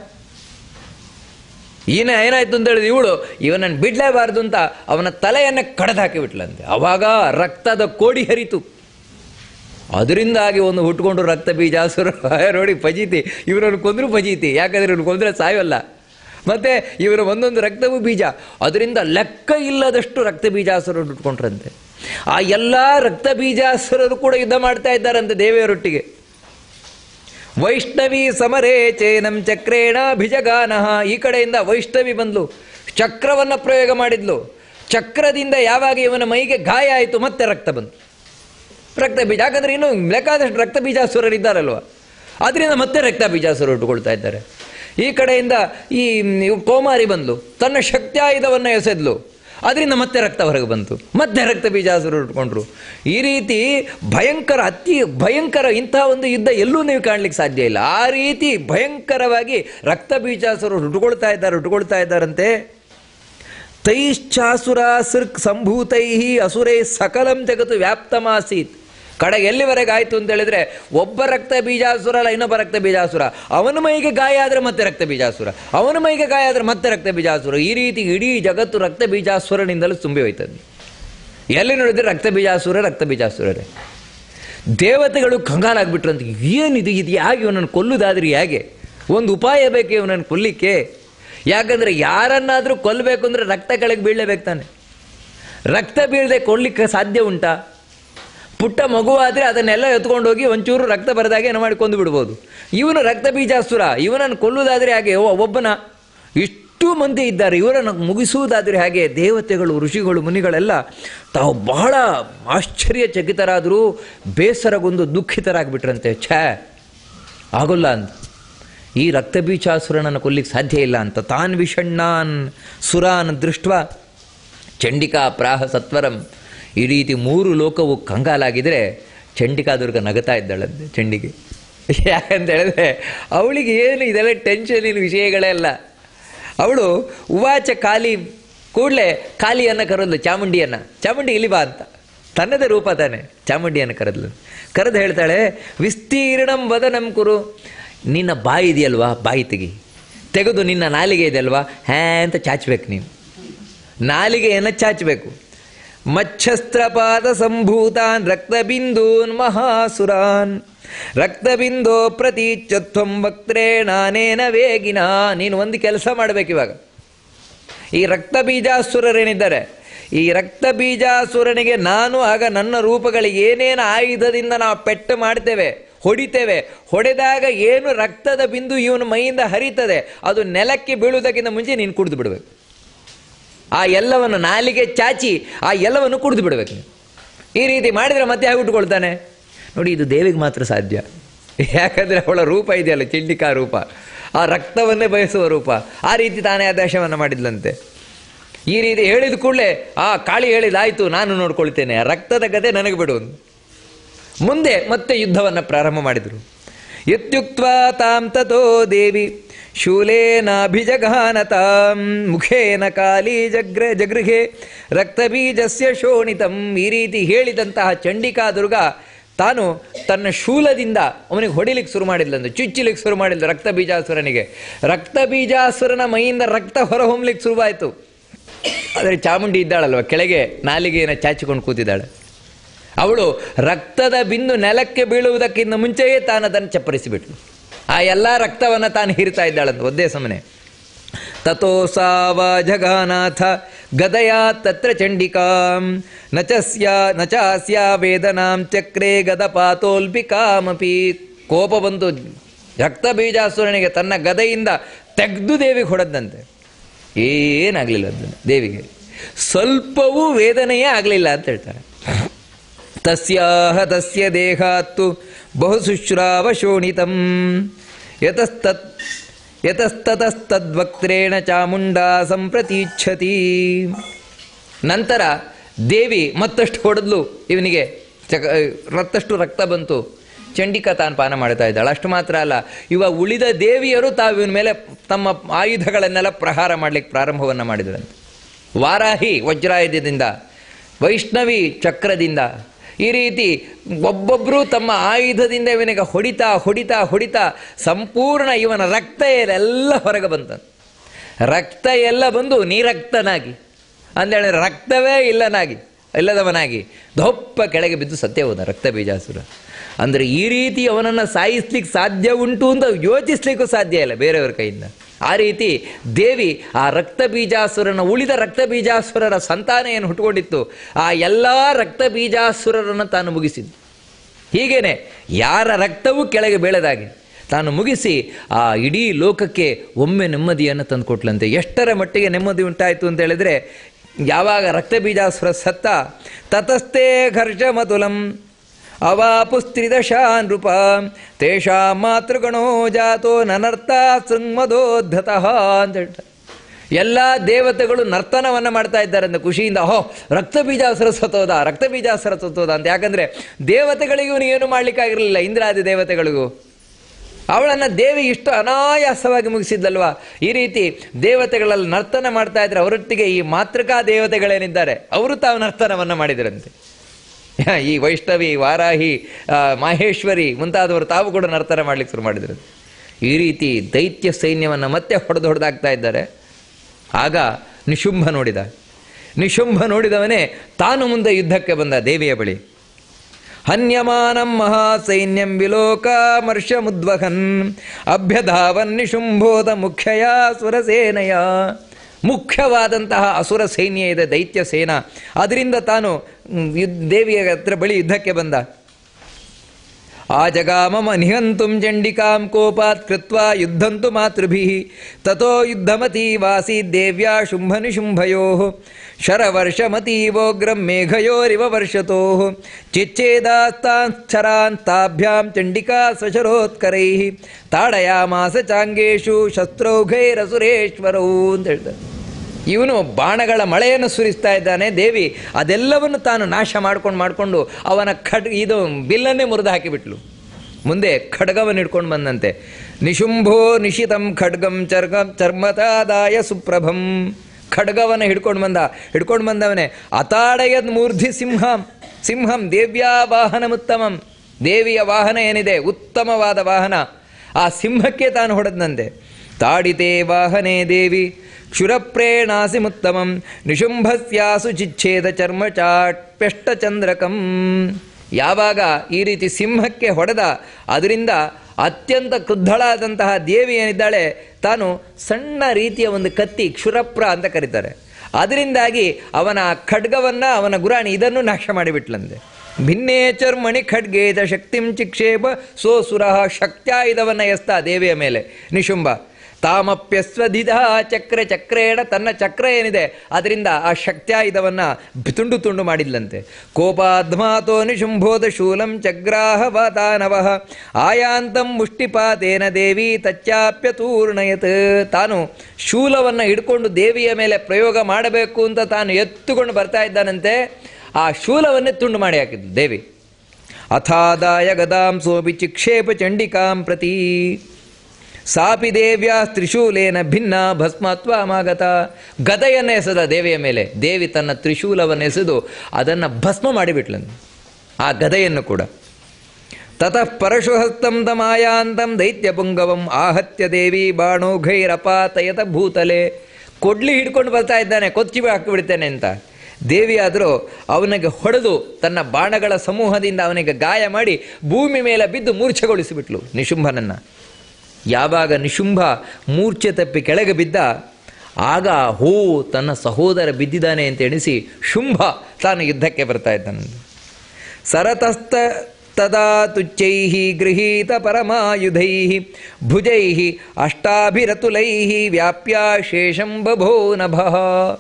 ಈನ ಏನಾಯ್ತು ಅಂತ ಹೇಳಿದ್ರೆ ಇವಳು ಇವನನ್ನು ಬಿಡಲೇಬಾರ್ದು ಅಂತ ಅವನ ತಲೆಯನ್ನು ಕಡ್ದು ಹಾಕಿಬಿಟ್ಲಂತೆ ಅವಾಗ ರಕ್ತದ ಕೋಡಿ ಹರಿತು ಅದರಿಂದಾಗಿ ಒಂದು ಹುಟ್ಕೊಂಡು ರಕ್ತ ಬೀಜಾಸುರ ನೋಡಿ ಫಜೀತಿ ಇವರನ್ನು ಕೊಂದರೂ ಫಜೀತಿ ಯಾಕಂದ್ರೆ ಇವನು ಕೊಂದರೆ ಸಾಯವಲ್ಲ ಮತ್ತೆ ಇವರ ಒಂದೊಂದು ರಕ್ತವೂ ಬೀಜ ಅದರಿಂದ ಲೆಕ್ಕ ಇಲ್ಲದಷ್ಟು ರಕ್ತ ಬೀಜಾಸುರರು ಹುಟ್ಕೊಂಡ್ರಂತೆ ಆ ಎಲ್ಲ ರಕ್ತ ಬೀಜಾಸುರರು ಕೂಡ ಯುದ್ಧ ಮಾಡ್ತಾ ಇದ್ದಾರಂತೆ ದೇವಿಯರೊಟ್ಟಿಗೆ ವೈಷ್ಣವಿ ಸಮರೇ ಚೇನಂ ಚಕ್ರೇಣ ಭಿಜಗಾನಃ ಈ ಕಡೆಯಿಂದ ವೈಷ್ಣವಿ ಬಂದ್ಲು ಚಕ್ರವನ್ನು ಪ್ರಯೋಗ ಮಾಡಿದ್ಲು ಚಕ್ರದಿಂದ ಯಾವಾಗ ಇವನ ಮೈಗೆ ಗಾಯ ಆಯಿತು ಮತ್ತೆ ರಕ್ತ ಬಂತು ರಕ್ತ ಬೀಜ ಯಾಕಂದ್ರೆ ಇನ್ನು ಬೇಕಾದಷ್ಟು ರಕ್ತ ಬೀಜಾಸುರರು ಇದ್ದಾರಲ್ವ ಅದರಿಂದ ಮತ್ತೆ ರಕ್ತ ಬೀಜಾಸುರರು ಹುಟ್ಟುಕೊಳ್ತಾ ಇದ್ದಾರೆ ಈ ಕಡೆಯಿಂದ ಈ ಇವ್ ಕೋಮಾರಿ ಬಂದ್ಲು ತನ್ನ ಶಕ್ತ್ಯಾಯುಧವನ್ನು ಎಸೆದ್ಲು ಅದರಿಂದ ಮತ್ತೆ ರಕ್ತ ಹೊರಗೆ ಬಂತು ಮತ್ತೆ ರಕ್ತ ಬೀಜಾಸುರರು ಹುಟ್ಕೊಂಡ್ರು ಈ ರೀತಿ ಭಯಂಕರ ಅತಿ ಭಯಂಕರ ಇಂಥ ಒಂದು ಯುದ್ಧ ಎಲ್ಲೂ ನೀವು ಕಾಣಲಿಕ್ಕೆ ಸಾಧ್ಯ ಇಲ್ಲ ಆ ರೀತಿ ಭಯಂಕರವಾಗಿ ರಕ್ತ ಬೀಜಾಸುರರು ಹುಟ್ಟುಕೊಳ್ತಾ ಇದ್ದಾರೆ ಹುಟ್ಟುಕೊಳ್ತಾ ಇದ್ದಾರಂತೆ ತೈಶ್ಚಾಸುರ ಸಿರ್ಕ್ ಸಂಭೂತೈ ಅಸುರೈ ಸಕಲಂ ಜಗತ್ತು ವ್ಯಾಪ್ತಮಾಸೀತ್ ಕಡೆಗೆ ಎಲ್ಲಿವರೆಗೆ ಆಯಿತು ಅಂತ ಹೇಳಿದ್ರೆ ಒಬ್ಬ ರಕ್ತ ಬೀಜಾಸುರ ಅಲ್ಲ ಇನ್ನೊಬ್ಬ ರಕ್ತ ಬೀಜಾಸುರ ಅವನ ಮೈಗೆ ಗಾಯ ಆದರೆ ಮತ್ತೆ ರಕ್ತ ಬೀಜಾಸುರ ಅವನ ಮೈಗೆ ಗಾಯ ಆದರೆ ಮತ್ತೆ ರಕ್ತ ಬೀಜಾಸುರ ಈ ರೀತಿ ಇಡೀ ಜಗತ್ತು ರಕ್ತ ಬೀಜಾಸುರನಿಂದಲೂ ತುಂಬಿ ಹೋಯ್ತದೆ ಎಲ್ಲಿ ನೋಡಿದ್ರೆ ರಕ್ತ ಬೀಜಾಸುರ ರಕ್ತ ಬೀಜಾಸುರರೇ ದೇವತೆಗಳು ಕಂಗಾಲಾಗ್ಬಿಟ್ರಂತ ಏನಿದು ಇದು ಯಾಕೆ ಇವನನ್ನು ಕೊಲ್ಲುದಾದ್ರೆ ಹೇಗೆ ಒಂದು ಉಪಾಯ ಬೇಕು ಇವನನ್ನು ಕೊಲ್ಲಿಕ್ಕೆ ಯಾಕಂದರೆ ಯಾರನ್ನಾದರೂ ಕೊಲ್ಲಬೇಕು ಅಂದರೆ ರಕ್ತ ಕೆಳಗೆ ಬೀಳಲೇಬೇಕು ತಾನೆ ರಕ್ತ ಬೀಳದೆ ಕೊಡ್ಲಿಕ್ಕೆ ಸಾಧ್ಯ ಉಂಟಾ ಪುಟ್ಟ ಮಗುವಾದರೆ ಅದನ್ನೆಲ್ಲ ಎತ್ಕೊಂಡು ಹೋಗಿ ಒಂಚೂರು ರಕ್ತ ಬರದಾಗೆ ಏನೋ ಮಾಡಿ ಕೊಂದು ಬಿಡ್ಬೋದು ಇವನು ರಕ್ತ ಬೀಜಾಸುರ ಇವನನ್ನು ಕೊಲ್ಲುವುದಾದರೆ ಹಾಗೆ ಒ- ಒಬ್ಬನ ಇಷ್ಟು ಮಂದಿ ಇದ್ದಾರೆ ಇವರನ್ನು ಮುಗಿಸುವುದಾದರೆ ಹಾಗೆ ದೇವತೆಗಳು ಋಷಿಗಳು ಮುನಿಗಳೆಲ್ಲ ತಾವು ಬಹಳ ಆಶ್ಚರ್ಯಚಕಿತರಾದರೂ ಬೇಸರಗೊಂದು ದುಃಖಿತರಾಗ್ಬಿಟ್ರಂತೆ ಛೇ ಆಗೋಲ್ಲ ಅಂತ ಈ ರಕ್ತಬೀಜಾಸುರನನ್ನು ಕೊಲ್ಲಿಕ್ಕೆ ಸಾಧ್ಯ ಇಲ್ಲ ಅಂತ ತಾನ್ ವಿಷಣ್ಣಾನ್ ಸುರಾನ್ ದೃಷ್ಟ ಚಂಡಿಕಾ ಪ್ರಾಹ ಸತ್ವರಂ ಈ ರೀತಿ ಮೂರು ಲೋಕವು ಕಂಗಾಲಾಗಿದ್ರೆ ಚಂಡಿಕಾ ದುರ್ಗ ನಗತಾ ಇದ್ದಾಳಂತೆ ಚಂಡಿಗೆ ಯಾಕಂತ ಹೇಳಿದ್ರೆ ಅವಳಿಗೆ ಏನು ಇದೆಲ್ಲ ಟೆನ್ಷನಿನ ವಿಷಯಗಳೇ ಅಲ್ಲ ಅವಳು ಉವಾಚ ಕಾಲಿ ಕೂಡಲೇ ಕಾಲಿಯನ್ನು ಕರೆದ್ಲು ಚಾಮುಂಡಿಯನ್ನು ಚಾಮುಂಡಿ ಇಲ್ಲಿ ಬಾ ಅಂತ ತನ್ನದೇ ರೂಪ ತಾನೆ ಚಾಮುಂಡಿಯನ್ನು ಕರೆದ್ಲು ಕರೆದು ಹೇಳ್ತಾಳೆ ವಿಸ್ತೀರ್ಣಂ ವದನಂ ಕುರು ನಿನ್ನ ಬಾಯಿ ಇದೆಯಲ್ವಾ ಬಾಯಿ ತೆಗಿ ತೆಗೆದು ನಿನ್ನ ನಾಲಿಗೆ ಇದೆಯಲ್ವಾ ಹ್ಯಾ ಅಂತ ಚಾಚಬೇಕು ನೀನು ನಾಲಿಗೆಯನ್ನು ಚಾಚಬೇಕು ಮಚ್ಛಸ್ತ್ರಪಾದ ಸಂಭೂತಾನ್ ರಕ್ತಬಿಂದೂನ್ ಮಹಾಸುರಾನ್ ರಕ್ತಬಿಂದೋ ಪ್ರತೀಚ್ಛತ್ವಂ ವಕ್ತ್ರೇಣಾನೇನ ವೇಗಿನ ನೀನು ಒಂದು ಕೆಲಸ ಮಾಡಬೇಕು ಇವಾಗ ಈ ರಕ್ತ ಬೀಜಾಸುರರೇನಿದ್ದಾರೆ ಈ ರಕ್ತ ಬೀಜಾಸುರನಿಗೆ ನಾನು ಆಗ ನನ್ನ ರೂಪಗಳಿಗೆ ಏನೇನು ಆಯುಧದಿಂದ ನಾವು ಪೆಟ್ಟು ಮಾಡ್ತೇವೆ ಹೊಡಿತೇವೆ ಹೊಡೆದಾಗ ಏನು ರಕ್ತದ ಬಿಂದು ಇವನ ಮೈಯಿಂದ ಹರಿತದೆ ಅದು ನೆಲಕ್ಕೆ ಬೀಳುವುದಕ್ಕಿಂತ ಮುಂಚೆ ನೀನು ಕುಡಿದು ಬಿಡಬೇಕು ಆ ಎಲ್ಲವನ್ನು ನಾಲಿಗೆ ಚಾಚಿ ಆ ಎಲ್ಲವನ್ನು ಕುಡಿದು ಬಿಡಬೇಕು ನೀವು ಈ ರೀತಿ ಮಾಡಿದರೆ ಮತ್ತೆ ಹೇಗೆ ಉಟ್ಕೊಳ್ತಾನೆ ನೋಡಿ ಇದು ದೇವಿಗೆ ಮಾತ್ರ ಸಾಧ್ಯ ಯಾಕಂದರೆ ಅವಳ ರೂಪ ಇದೆಯಲ್ಲ ಚಿಂಡಿಕಾ ರೂಪ ಆ ರಕ್ತವನ್ನೇ ಬಯಸುವ ರೂಪ ಆ ರೀತಿ ತಾನೇ ಆದೇಶವನ್ನು ಮಾಡಿದ್ಲಂತೆ ಈ ರೀತಿ ಹೇಳಿದ ಕೂಡಲೇ ಆ ಕಾಳಿ ಹೇಳಿದಾಯ್ತು ನಾನು ನೋಡ್ಕೊಳ್ತೇನೆ ರಕ್ತದ ಗದೆ ನನಗೆ ಬಿಡು ಮುಂದೆ ಮತ್ತೆ ಯುದ್ಧವನ್ನು ಪ್ರಾರಂಭ ಮಾಡಿದರು ಇತ್ಯುಕ್ತ ತಾಂ ತಥೋ ದೇವಿ ಶೂಲೇನಾಭಿಜಘಾನತಾಂ ಮುಖೇನ ಕಾಲಿ ಜಗ್ರ ಜಗೃಹೆ ರಕ್ತಬೀಜಸ್ಯ ಶೋಣಿತಂ ಈ ರೀತಿ ಹೇಳಿದಂತಹ ಚಂಡಿಕಾ ದುರ್ಗ ತಾನು ತನ್ನ ಶೂಲದಿಂದ ಅವನಿಗೆ ಹೊಡಿಲಿಕ್ಕೆ ಶುರು ಮಾಡಿದ್ಲಂದು ಚುಚ್ಚಲಿಕ್ಕೆ ಶುರು ಮಾಡಿದ್ಲು ರಕ್ತ ಬೀಜಾಸುರನಿಗೆ ರಕ್ತ ಬೀಜಾಸುರನ ಮೈಯಿಂದ ರಕ್ತ ಹೊರಹೊಮ್ಮಲಿಕ್ಕೆ ಶುರುವಾಯಿತು ಆದರೆ ಚಾಮುಂಡಿ ಇದ್ದಾಳಲ್ವ ಕೆಳಗೆ ನಾಲಿಗೆಯನ್ನು ಚಾಚಿಕೊಂಡು ಕೂತಿದ್ದಾಳೆ ಅವಳು ರಕ್ತದ ಬಿಂದು ನೆಲಕ್ಕೆ ಬೀಳುವುದಕ್ಕಿಂತ ಮುಂಚೆಯೇ ತಾನು ಅದನ್ನು ಚಪ್ಪರಿಸಿಬಿಟ್ಲು ಆ ಎಲ್ಲ ರಕ್ತವನ್ನು ತಾನು ಹೀರ್ತಾ ಇದ್ದಾಳಂತ ಒಂದೇ ಸಮನೆ ತಥೋ ಸಾವ ಜಗಾನಾಥ ಗದಯಾ ತತ್ರ ಚಂಡಿಕಾಂ ನಚಸ್ಯ ನಚಾಸ್ಯ ವೇದನಾಂ ಚಕ್ರೆ ಗದಪಾತೋಲ್ಪಿಕಾಮಪಿ ಕೋಪ ಬಂತು ರಕ್ತ ಬೀಜಾಸುರನಿಗೆ ತನ್ನ ಗದೆಯಿಂದ ತೆಗೆದು ದೇವಿಗೆ ಹೊಡೆದಂತೆ ಏನಾಗಲಿಲ್ಲ ಅದನ್ನು ದೇವಿಗೆ ಸ್ವಲ್ಪವೂ ವೇದನೆಯೇ ಆಗಲಿಲ್ಲ ಅಂತ ಹೇಳ್ತಾರೆ ತಸ್ಯಾಹ ತಸ್ಯ ದೇಹಾತ್ತು ಬಹು ಶುಶ್ರಾವ ಶೋಣಿತಂ ಯತಸ್ತತ್ ಯತಸ್ತತಸ್ತದ್ವಕ್ತ್ರೇಣ ಚಾಮುಂಡಾ ಸಂಪ್ರತೀಚ್ಛತಿ ನಂತರ ದೇವಿ ಮತ್ತಷ್ಟು ಹೊಡೆದ್ಲು ಇವನಿಗೆ ಚಕ ಮತ್ತಷ್ಟು ರಕ್ತ ಬಂತು ಚಂಡಿಕಾ ತಾನು ಪಾನ ಮಾಡ್ತಾ ಇದ್ದಾಳೆ ಅಷ್ಟು ಮಾತ್ರ ಅಲ್ಲ ಇವ ಉಳಿದ ದೇವಿಯರು ತಾವು ಇವನ ಮೇಲೆ ತಮ್ಮ ಆಯುಧಗಳನ್ನೆಲ್ಲ ಪ್ರಹಾರ ಮಾಡಲಿಕ್ಕೆ ಪ್ರಾರಂಭವನ್ನು ಮಾಡಿದ್ರಂತೆ ವಾರಾಹಿ ವಜ್ರಾಯುಧದಿಂದ ವೈಷ್ಣವಿ ಚಕ್ರದಿಂದ ಈ ರೀತಿ ಒಬ್ಬೊಬ್ಬರು ತಮ್ಮ ಆಯುಧದಿಂದ ಇವನಿಗೆ ಹೊಡಿತಾ ಹೊಡಿತಾ ಹೊಡಿತಾ ಸಂಪೂರ್ಣ ಇವನ ರಕ್ತ ಎಲ್ಲ ಹೊರಗೆ ಬಂತಂತೆ ರಕ್ತ ಎಲ್ಲ ಬಂದು ನೀರಕ್ತನಾಗಿ ಅಂದೇಳಿ ರಕ್ತವೇ ಇಲ್ಲನಾಗಿ ಇಲ್ಲದವನಾಗಿ ದೊಪ್ಪ ಕೆಳಗೆ ಬಿದ್ದು ಸತ್ಯ ಹೋದ ರಕ್ತ ಬೀಜಾಸುರ ಅಂದರೆ ಈ ರೀತಿ ಅವನನ್ನು ಸಾಯಿಸ್ಲಿಕ್ಕೆ ಸಾಧ್ಯ ಉಂಟು ಅಂತ ಯೋಚಿಸ್ಲಿಕ್ಕೂ ಸಾಧ್ಯ ಇಲ್ಲ ಬೇರೆಯವರ ಕೈಯಿಂದ ಆ ರೀತಿ ದೇವಿ ಆ ರಕ್ತ ಬೀಜಾಸುರನ ಉಳಿದ ರಕ್ತ ಬೀಜಾಸುರರ ಸಂತಾನ ಏನು ಹುಟ್ಟುಕೊಂಡಿತ್ತು ಆ ಎಲ್ಲ ರಕ್ತ ಬೀಜಾಸುರರನ್ನು ತಾನು ಮುಗಿಸಿದ್ದು ಹೀಗೇನೆ ಯಾರ ರಕ್ತವೂ ಕೆಳಗೆ ಬೀಳದಾಗೆ ತಾನು ಮುಗಿಸಿ ಆ ಇಡೀ ಲೋಕಕ್ಕೆ ಒಮ್ಮೆ ನೆಮ್ಮದಿಯನ್ನು ತಂದುಕೊಟ್ಲಂತೆ ಎಷ್ಟರ ಮಟ್ಟಿಗೆ ನೆಮ್ಮದಿ ಉಂಟಾಯಿತು ಅಂತ ಹೇಳಿದ್ರೆ ಯಾವಾಗ ರಕ್ತ ಬೀಜಾಸುರ ಸತ್ತ ತತಸ್ಥೆ ಘರ್ಷಮತುಲಂ ಅವಾಪುಸ್ತ್ರಿದಶಾ ನೃಪ ತೇಷಾ ಮಾತೃಗಣೋ ಜಾತೋ ನನರ್ಥ ಸಂಮದೋದ್ಧತಃ ಅಂತ ಹೇಳ್ತಾರೆ ಎಲ್ಲ ದೇವತೆಗಳು ನರ್ತನವನ್ನು ಮಾಡ್ತಾ ಇದ್ದಾರೆ ಅಂತ ಖುಷಿಯಿಂದ ಓಹೋ ರಕ್ತ ಬೀಜಾಸುರ ಸತ್ತೋದ ರಕ್ತ ಬೀಜಾಸುರ ಸತ್ತೋದ ಅಂತ ಯಾಕಂದರೆ ದೇವತೆಗಳಿಗೂ ಇವನು ಏನು ಮಾಡಲಿಕ್ಕಾಗಿರಲಿಲ್ಲ ಇಂದ್ರಾದಿ ದೇವತೆಗಳಿಗೂ ಅವಳನ್ನು ದೇವಿ ಇಷ್ಟು ಅನಾಯಾಸವಾಗಿ ಮುಗಿಸಿದ್ದಲ್ವಾ ಈ ರೀತಿ ದೇವತೆಗಳಲ್ಲಿ ನರ್ತನ ಮಾಡ್ತಾ ಇದ್ರೆ ಅವರೊಟ್ಟಿಗೆ ಈ ಮಾತೃಕಾ ದೇವತೆಗಳೇನಿದ್ದಾರೆ ಅವರು ತಾವು ನರ್ತನವನ್ನು ಮಾಡಿದರಂತೆ ಈ ವೈಷ್ಣವಿ ವಾರಾಹಿ ಆ, ಮಾಹೇಶ್ವರಿ ಮುಂತಾದವರು ತಾವು ಕೂಡ ನರ್ತನ ಮಾಡ್ಲಿಕ್ಕೆ ಶುರು ಮಾಡಿದರು ಈ ರೀತಿ ದೈತ್ಯ ಸೈನ್ಯವನ್ನು ಮತ್ತೆ ಹೊಡೆದು ಹೊಡೆದಾಗ್ತಾ ಇದ್ದಾರೆ ಆಗ ನಿಶುಂಭ ನೋಡಿದ ನಿಶುಂಭ ನೋಡಿದವನೇ ತಾನು ಮುಂದೆ ಯುದ್ಧಕ್ಕೆ ಬಂದ ದೇವಿಯ ಬಳಿ ಹನ್ಯಮಾನಂ ಮಹಾಸೈನ್ಯಂ ವಿಲೋಕಾಮರ್ಷಮುದ್ವಹನ್ ಅಭ್ಯಧಾವನ್ ನಿಶುಂಭೋದ ಮುಖ್ಯಯ ಸುರಸೇನೆಯ ಮುಖ್ಯವಾದಂತಹ ಅಸುರ ಸೈನ್ಯ ಇದೆ ದೈತ್ಯ ಸೇನಾ ಅದರಿಂದ ತಾನು ಮ್, ಯುದ್ಧ ದೇವಿಯ ಹತ್ರ ಬಳಿ ಯುದ್ಧಕ್ಕೆ ಬಂದ ಆ ಜಗಾಮಮ ನಿಹಂತುಂ ಚಂಡಿಕಾಂ ಕೋಪಾತ್ ಕೃತ್ವ ಯುದ್ಧಂತು ಮಾತೃಭಿ ತಥೋ ಯುದ್ಧಮತಿ ವಾಸಿ ದೇವ್ಯಾ ಶುಂಭನಿಶುಂಭಯೋ ಶರವರ್ಷಮತೀವೋಗ್ರಂ ಮೇಘಯೋರಿವ ವರ್ಷತೋ ಚಿಚ್ಚೇದಾಸ್ತಾಂಶ್ಚರಾನ್ ತಾಭ್ಯಾಂ ಚಂಡಿಕಾ ಸಶರೋತ್ಕರೈ ತಾಡಯಾಮಾಸ ಚಾಂಗೇಶು ಶಸ್ತ್ರೌಘೈರಸುರೇಶ್ವರೌ ಅಂತ ಹೇಳ್ತಾರೆ ಇವನು ಬಾಣಗಳ ಮಳೆಯನ್ನು ಸುರಿಸ್ತಾ ಇದ್ದಾನೆ ದೇವಿ ಅದೆಲ್ಲವನ್ನು ತಾನು ನಾಶ ಮಾಡ್ಕೊಂಡು ಮಾಡಿಕೊಂಡು ಅವನ ಖಡ್ ಇದು ಬಿಲ್ಲನ್ನೇ ಮುರಿದು ಹಾಕಿಬಿಟ್ಲು ಮುಂದೆ ಖಡ್ಗವನ್ನು ಹಿಡ್ಕೊಂಡು ಬಂದಂತೆ ನಿಶುಂಭೋ ನಿಶಿತಂ ಖಡ್ಗಂ ಚರ್ಗ ಚರ್ಮತಾದಾಯ ಸುಪ್ರಭಂ ಖಡ್ಗವನ್ನು ಹಿಡ್ಕೊಂಡು ಬಂದ ಹಿಡ್ಕೊಂಡು ಬಂದವನೇ ಅತಾಡಯದ್ ಮೂರ್ಧಿ ಸಿಂಹಂ ಸಿಂಹಂ ದೇವ್ಯಾ ವಾಹನಮುತ್ತಮಂ ದೇವಿಯ ವಾಹನ ಏನಿದೆ ಉತ್ತಮವಾದ ವಾಹನ ಆ ಸಿಂಹಕ್ಕೆ ತಾನು ಹೊಡೆದಂತೆ ತಾಡಿತೆ ವಾಹನೇ ದೇವಿ ಕ್ಷುರಪ್ರೇಣಾಸಿ ಮುತ್ತಮಂ ನಿಶುಂಭಸ್ಯಾಸು ಚಿಚ್ಛೇದ ಚರ್ಮ ಚಾಟ್ಪ್ಯಷ್ಟ ಚಂದ್ರಕಂ ಯಾವಾಗ ಈ ರೀತಿ ಸಿಂಹಕ್ಕೆ ಹೊಡೆದ ಅದರಿಂದ ಅತ್ಯಂತ ಕ್ರುದ್ಧಳಾದಂತಹ ದೇವಿ ಏನಿದ್ದಾಳೆ ತಾನು ಸಣ್ಣ ರೀತಿಯ ಒಂದು ಕತ್ತಿ ಕ್ಷುರಪ್ರ ಅಂತ ಕರೀತಾರೆ ಅದರಿಂದಾಗಿ ಅವನ ಖಡ್ಗವನ್ನು ಅವನ ಗುರಾಣಿ ಇದನ್ನು ನಾಶ ಮಾಡಿಬಿಟ್ಲಂತೆ ಭಿನ್ನೇ ಚರ್ಮಣಿ ಖಡ್ಗೇದ ಶಕ್ತಿಂ ಚಿಕ್ಷೇಪ ಸೋಸುರ ಶಕ್ತ್ಯಾಯುಧವನ್ನು ಎಸ್ತ ದೇವಿಯ ಮೇಲೆ ನಿಶುಂಭ ತಾಮಪ್ಯಸ್ವಧಿಧ ಚಕ್ರ ಚಕ್ರೇಣ ತನ್ನ ಚಕ್ರ ಏನಿದೆ ಅದರಿಂದ ಆ ಶಕ್ತ್ಯಾಯುಧವನ್ನು ತುಂಡು ತುಂಡು ಮಾಡಿದ್ಲಂತೆ ಕೋಪಾಧ್ಮಾತೋ ನಿಶುಂಭೋದ ಶೂಲಂ ಚಗ್ರಾಹ ವಾತಾನವ ಆಯಾಂತಂ ಮುಷ್ಟಿಪಾತೇನ ದೇವಿ ತಚ್ಚಾಪ್ಯತೂರ್ಣಯತ್ ತಾನು ಶೂಲವನ್ನು ಹಿಡ್ಕೊಂಡು ದೇವಿಯ ಮೇಲೆ ಪ್ರಯೋಗ ಮಾಡಬೇಕು ಅಂತ ತಾನು ಎತ್ತುಕೊಂಡು ಬರ್ತಾ ಇದ್ದಾನಂತೆ ಆ ಶೂಲವನ್ನೇ ತುಂಡು ಮಾಡಿ ಹಾಕಿದ್ಲು ದೇವಿ ಅಥಾದಾಯ ಗದಾಂ ಸೋಪಿ ಚಿಕ್ಷೇಪ ಚಂಡಿಕಾಂ ಪ್ರತಿ ಸಾಪಿ ದೇವ್ಯಾ ತ್ರಿಶೂಲೇನ ಭಿನ್ನ ಭಸ್ಮತ್ವ ಮಾಗತ ಗದೆಯನ್ನು ಎಸೆದ ದೇವಿಯ ಮೇಲೆ ದೇವಿ ತನ್ನ ತ್ರಿಶೂಲವನ್ನು ಎಸೆದು ಅದನ್ನು ಭಸ್ಮ ಮಾಡಿಬಿಟ್ಲಂತೆ ಆ ಗದೆಯನ್ನು ಕೂಡ ತತಃ ಪರಶುಹಸ್ತಂ ತಮಾಯಾಂತಂ ದೈತ್ಯಪುಂಗವಂ ಆಹತ್ಯ ದೇವಿ ಬಾಣೋಘೈರಪಾತಯತ ಭೂತಲೆ ಕೊಡ್ಲಿ ಹಿಡ್ಕೊಂಡು ಬರ್ತಾ ಇದ್ದಾನೆ ಕೊಚ್ಚಿ ಹಾಕಿಬಿಡ್ತೇನೆ ಅಂತ ದೇವಿಯಾದರೂ ಅವನಿಗೆ ಹೊಡೆದು ತನ್ನ ಬಾಣಗಳ ಸಮೂಹದಿಂದ ಅವನಿಗೆ ಗಾಯ ಮಾಡಿ ಭೂಮಿ ಮೇಲೆ ಬಿದ್ದು ಮೂರ್ಛೆಗೊಳಿಸಿಬಿಟ್ಲು ನಿಶುಂಭನನ್ನು ಯಾವಾಗ ನಿಶುಂಭ ಮೂರ್ಛೆ ತಪ್ಪಿ ಕೆಳಗೆ ಬಿದ್ದ ಆಗ ಹೋ ತನ್ನ ಸಹೋದರ ಬಿದ್ದಿದ್ದಾನೆ ಅಂತ ಎಣಿಸಿ ಶುಂಭ ತಾನು ಯುದ್ಧಕ್ಕೆ ಬರ್ತಾ ಇದ್ದಾನೆ ಸರತಸ್ತ ತದಾ ತುಚ್ಚೈ ಗೃಹೀತ ಪರಮಾಯುಧೈ ಭುಜೈ ಅಷ್ಟಾಭಿರತುಲೈ ವ್ಯಾಪ್ಯ ಶೇಷಂ ಬಭೋ ನಭಃ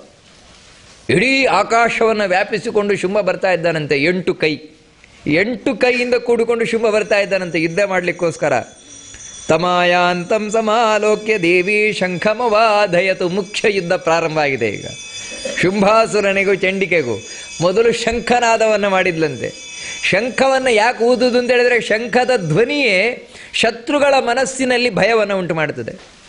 ಇಡೀ ಆಕಾಶವನ್ನು ವ್ಯಾಪಿಸಿಕೊಂಡು ಶುಂಭ ಬರ್ತಾ ಇದ್ದಾನಂತೆ ಎಂಟು ಕೈ ಎಂಟು ಕೈಯಿಂದ ಕೂಡಿಕೊಂಡು ಶುಂಭ ಬರ್ತಾ ಇದ್ದಾನಂತೆ ಯುದ್ಧ ಮಾಡಲಿಕ್ಕೋಸ್ಕರ ತಮಾಯಾಂತಂ ಸಮಾಲೋಕ್ಯ ದೇವಿ ಶಂಖಮವಾಧಯತು ಮುಖ್ಯ ಯುದ್ಧ ಪ್ರಾರಂಭ ಆಗಿದೆ ಈಗ ಶುಂಭಾಸುರನಿಗೂ ಚಂಡಿಕೆಗೂ ಮೊದಲು ಶಂಖನಾದವನ್ನು ಮಾಡಿದ್ಲಂತೆ ಶಂಖವನ್ನು ಯಾಕೆ ಊದುದು ಅಂತ ಹೇಳಿದ್ರೆ ಶಂಖದ ಧ್ವನಿಯೇ ಶತ್ರುಗಳ ಮನಸ್ಸಿನಲ್ಲಿ ಭಯವನ್ನು ಉಂಟು ಮಾಡುತ್ತದೆ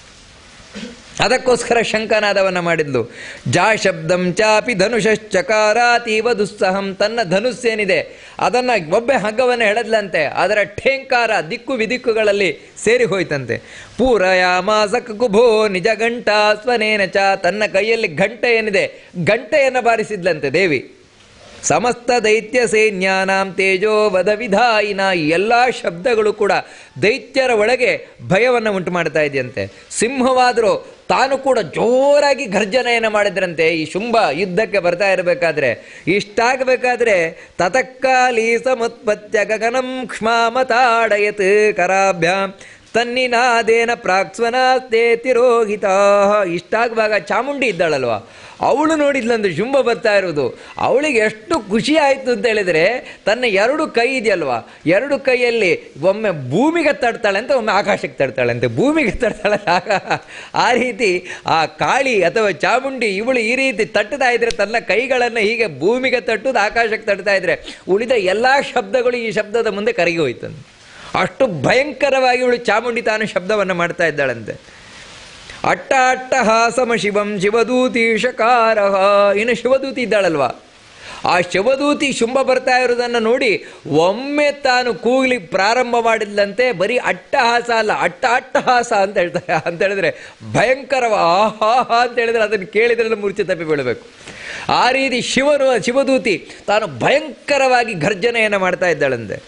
ಅದಕ್ಕೋಸ್ಕರ ಶಂಕನಾದವನ್ನು ಮಾಡಿದ್ಲು ಜಾ ಶಬ್ದಂ ಚಾಪಿ ಧನುಷಶ್ಚಕಾರಾತೀವ ದುಸ್ಸಹಂ ತನ್ನ ಧನುಸ್ಸೇನಿದೆ ಅದನ್ನು ಒಬ್ಬೆ ಹಗ್ಗವನ್ನು ಎಳೆದ್ಲಂತೆ ಅದರ ಠೇಂಕಾರ ದಿಕ್ಕು ವಿದಿಕ್ಕುಗಳಲ್ಲಿ ಸೇರಿ ಹೋಯ್ತಂತೆ ಪೂರಯಾಮಾಸ ಕುಬೋ ನಿಜ ಗಂಟಾ ಸ್ವನೇನ ಚ ತನ್ನ ಕೈಯಲ್ಲಿ ಗಂಟೆ ಏನಿದೆ ಗಂಟೆಯನ್ನು ಬಾರಿಸಿದ್ಲಂತೆ ದೇವಿ ಸಮಸ್ತ ದೈತ್ಯ ಸೈನ್ಯಾನಾಂ ತೇಜೋ ವಧ ವಿಧಾಯಿನ ಎಲ್ಲ ಶಬ್ದಗಳು ಕೂಡ ದೈತ್ಯರ ಒಳಗೆ ಭಯವನ್ನು ಉಂಟು ಮಾಡ್ತಾ ಇದೆಯಂತೆ ಸಿಂಹವಾದರೂ ತಾನು ಕೂಡ ಜೋರಾಗಿ ಗರ್ಜನೆಯನ್ನು ಮಾಡಿದ್ರಂತೆ ಈ ಶುಂಭ ಯುದ್ಧಕ್ಕೆ ಬರ್ತಾ ಇರಬೇಕಾದ್ರೆ ಇಷ್ಟಾಗಬೇಕಾದ್ರೆ ತತಕ್ಕಾಲಿ ಸಮುತ್ಪತ್ಯ ಗಗನಂ ಕ್ಷ್ಮಾಮತಾಡಯತ್ ಕರಾಭ್ಯಾಂ ತನ್ನಿನಾದೇನ ಪ್ರಾಕ್ಸ್ವನಾಸ್ತೆ ತಿರೋಹಿತ ಇಷ್ಟಾಗುವಾಗ ಚಾಮುಂಡಿ ಇದ್ದಾಳಲ್ವಾ ಅವಳು ನೋಡಿದ್ಲಂದ್ರೆ ಶುಂಭ ಬರ್ತಾ ಇರೋದು ಅವಳಿಗೆ ಎಷ್ಟು ಖುಷಿ ಆಯಿತು ಅಂತ ಹೇಳಿದರೆ ತನ್ನ ಎರಡು ಕೈ ಇದೆಯಲ್ವಾ ಎರಡು ಕೈಯಲ್ಲಿ ಒಮ್ಮೆ ಭೂಮಿಗೆ ತಡ್ತಾಳೆ ಅಂತ ಒಮ್ಮೆ ಆಕಾಶಕ್ಕೆ ತಡ್ತಾಳೆ ಅಂತೆ ಭೂಮಿಗೆ ತಡ್ತಾಳೆ ಆಗ ಆ ರೀತಿ ಆ ಕಾಳಿ ಅಥವಾ ಚಾಮುಂಡಿ ಇವಳು ಈ ರೀತಿ ತಟ್ಟುತ್ತಾ ಇದ್ರೆ ತನ್ನ ಕೈಗಳನ್ನು ಹೀಗೆ ಭೂಮಿಗೆ ತಟ್ಟುದು ಆಕಾಶಕ್ಕೆ ತಟ್ತಾ ಇದ್ರೆ ಉಳಿದ ಎಲ್ಲ ಶಬ್ದಗಳು ಈ ಶಬ್ದದ ಮುಂದೆ ಕರಗಿ ಹೋಯ್ತಂತೆ ಅಷ್ಟು ಭಯಂಕರವಾಗಿ ಇವಳು ಚಾಮುಂಡಿ ತಾನು ಶಬ್ದವನ್ನು ಮಾಡ್ತಾ ಇದ್ದಾಳಂತೆ ಅಟ್ಟ ಅಟ್ಟಹಾಸಮ ಶಿವಂ ಶಿವದೂತಿ ಶಕಾರ ಇನ್ನು ಶಿವದೂತಿ ಇದ್ದಾಳಲ್ವಾ ಆ ಶಿವದೂತಿ ಶುಂಭ ಬರ್ತಾ ಇರೋದನ್ನು ನೋಡಿ ಒಮ್ಮೆ ತಾನು ಕೂಗ್ಲಿ ಪ್ರಾರಂಭ ಮಾಡಿದ್ಲಂತೆ ಬರೀ ಅಟ್ಟಹಾಸ ಅಲ್ಲ ಅಟ್ಟ ಅಟ್ಟಹಾಸ ಅಂತ ಹೇಳ್ತಾರೆ ಅಂತ ಹೇಳಿದ್ರೆ ಭಯಂಕರವ ಆಹಾ ಅಂತ ಹೇಳಿದ್ರೆ ಅದನ್ನು ಕೇಳಿದ್ರೆ ಮೂರ್ಛೆ ತಪ್ಪಿ ಬೀಳಬೇಕು ಆ ರೀತಿ ಶಿವನು ಶಿವದೂತಿ ತಾನು ಭಯಂಕರವಾಗಿ ಗರ್ಜನೆಯನ್ನು ಮಾಡ್ತಾ ಇದ್ದಾಳಂತೆ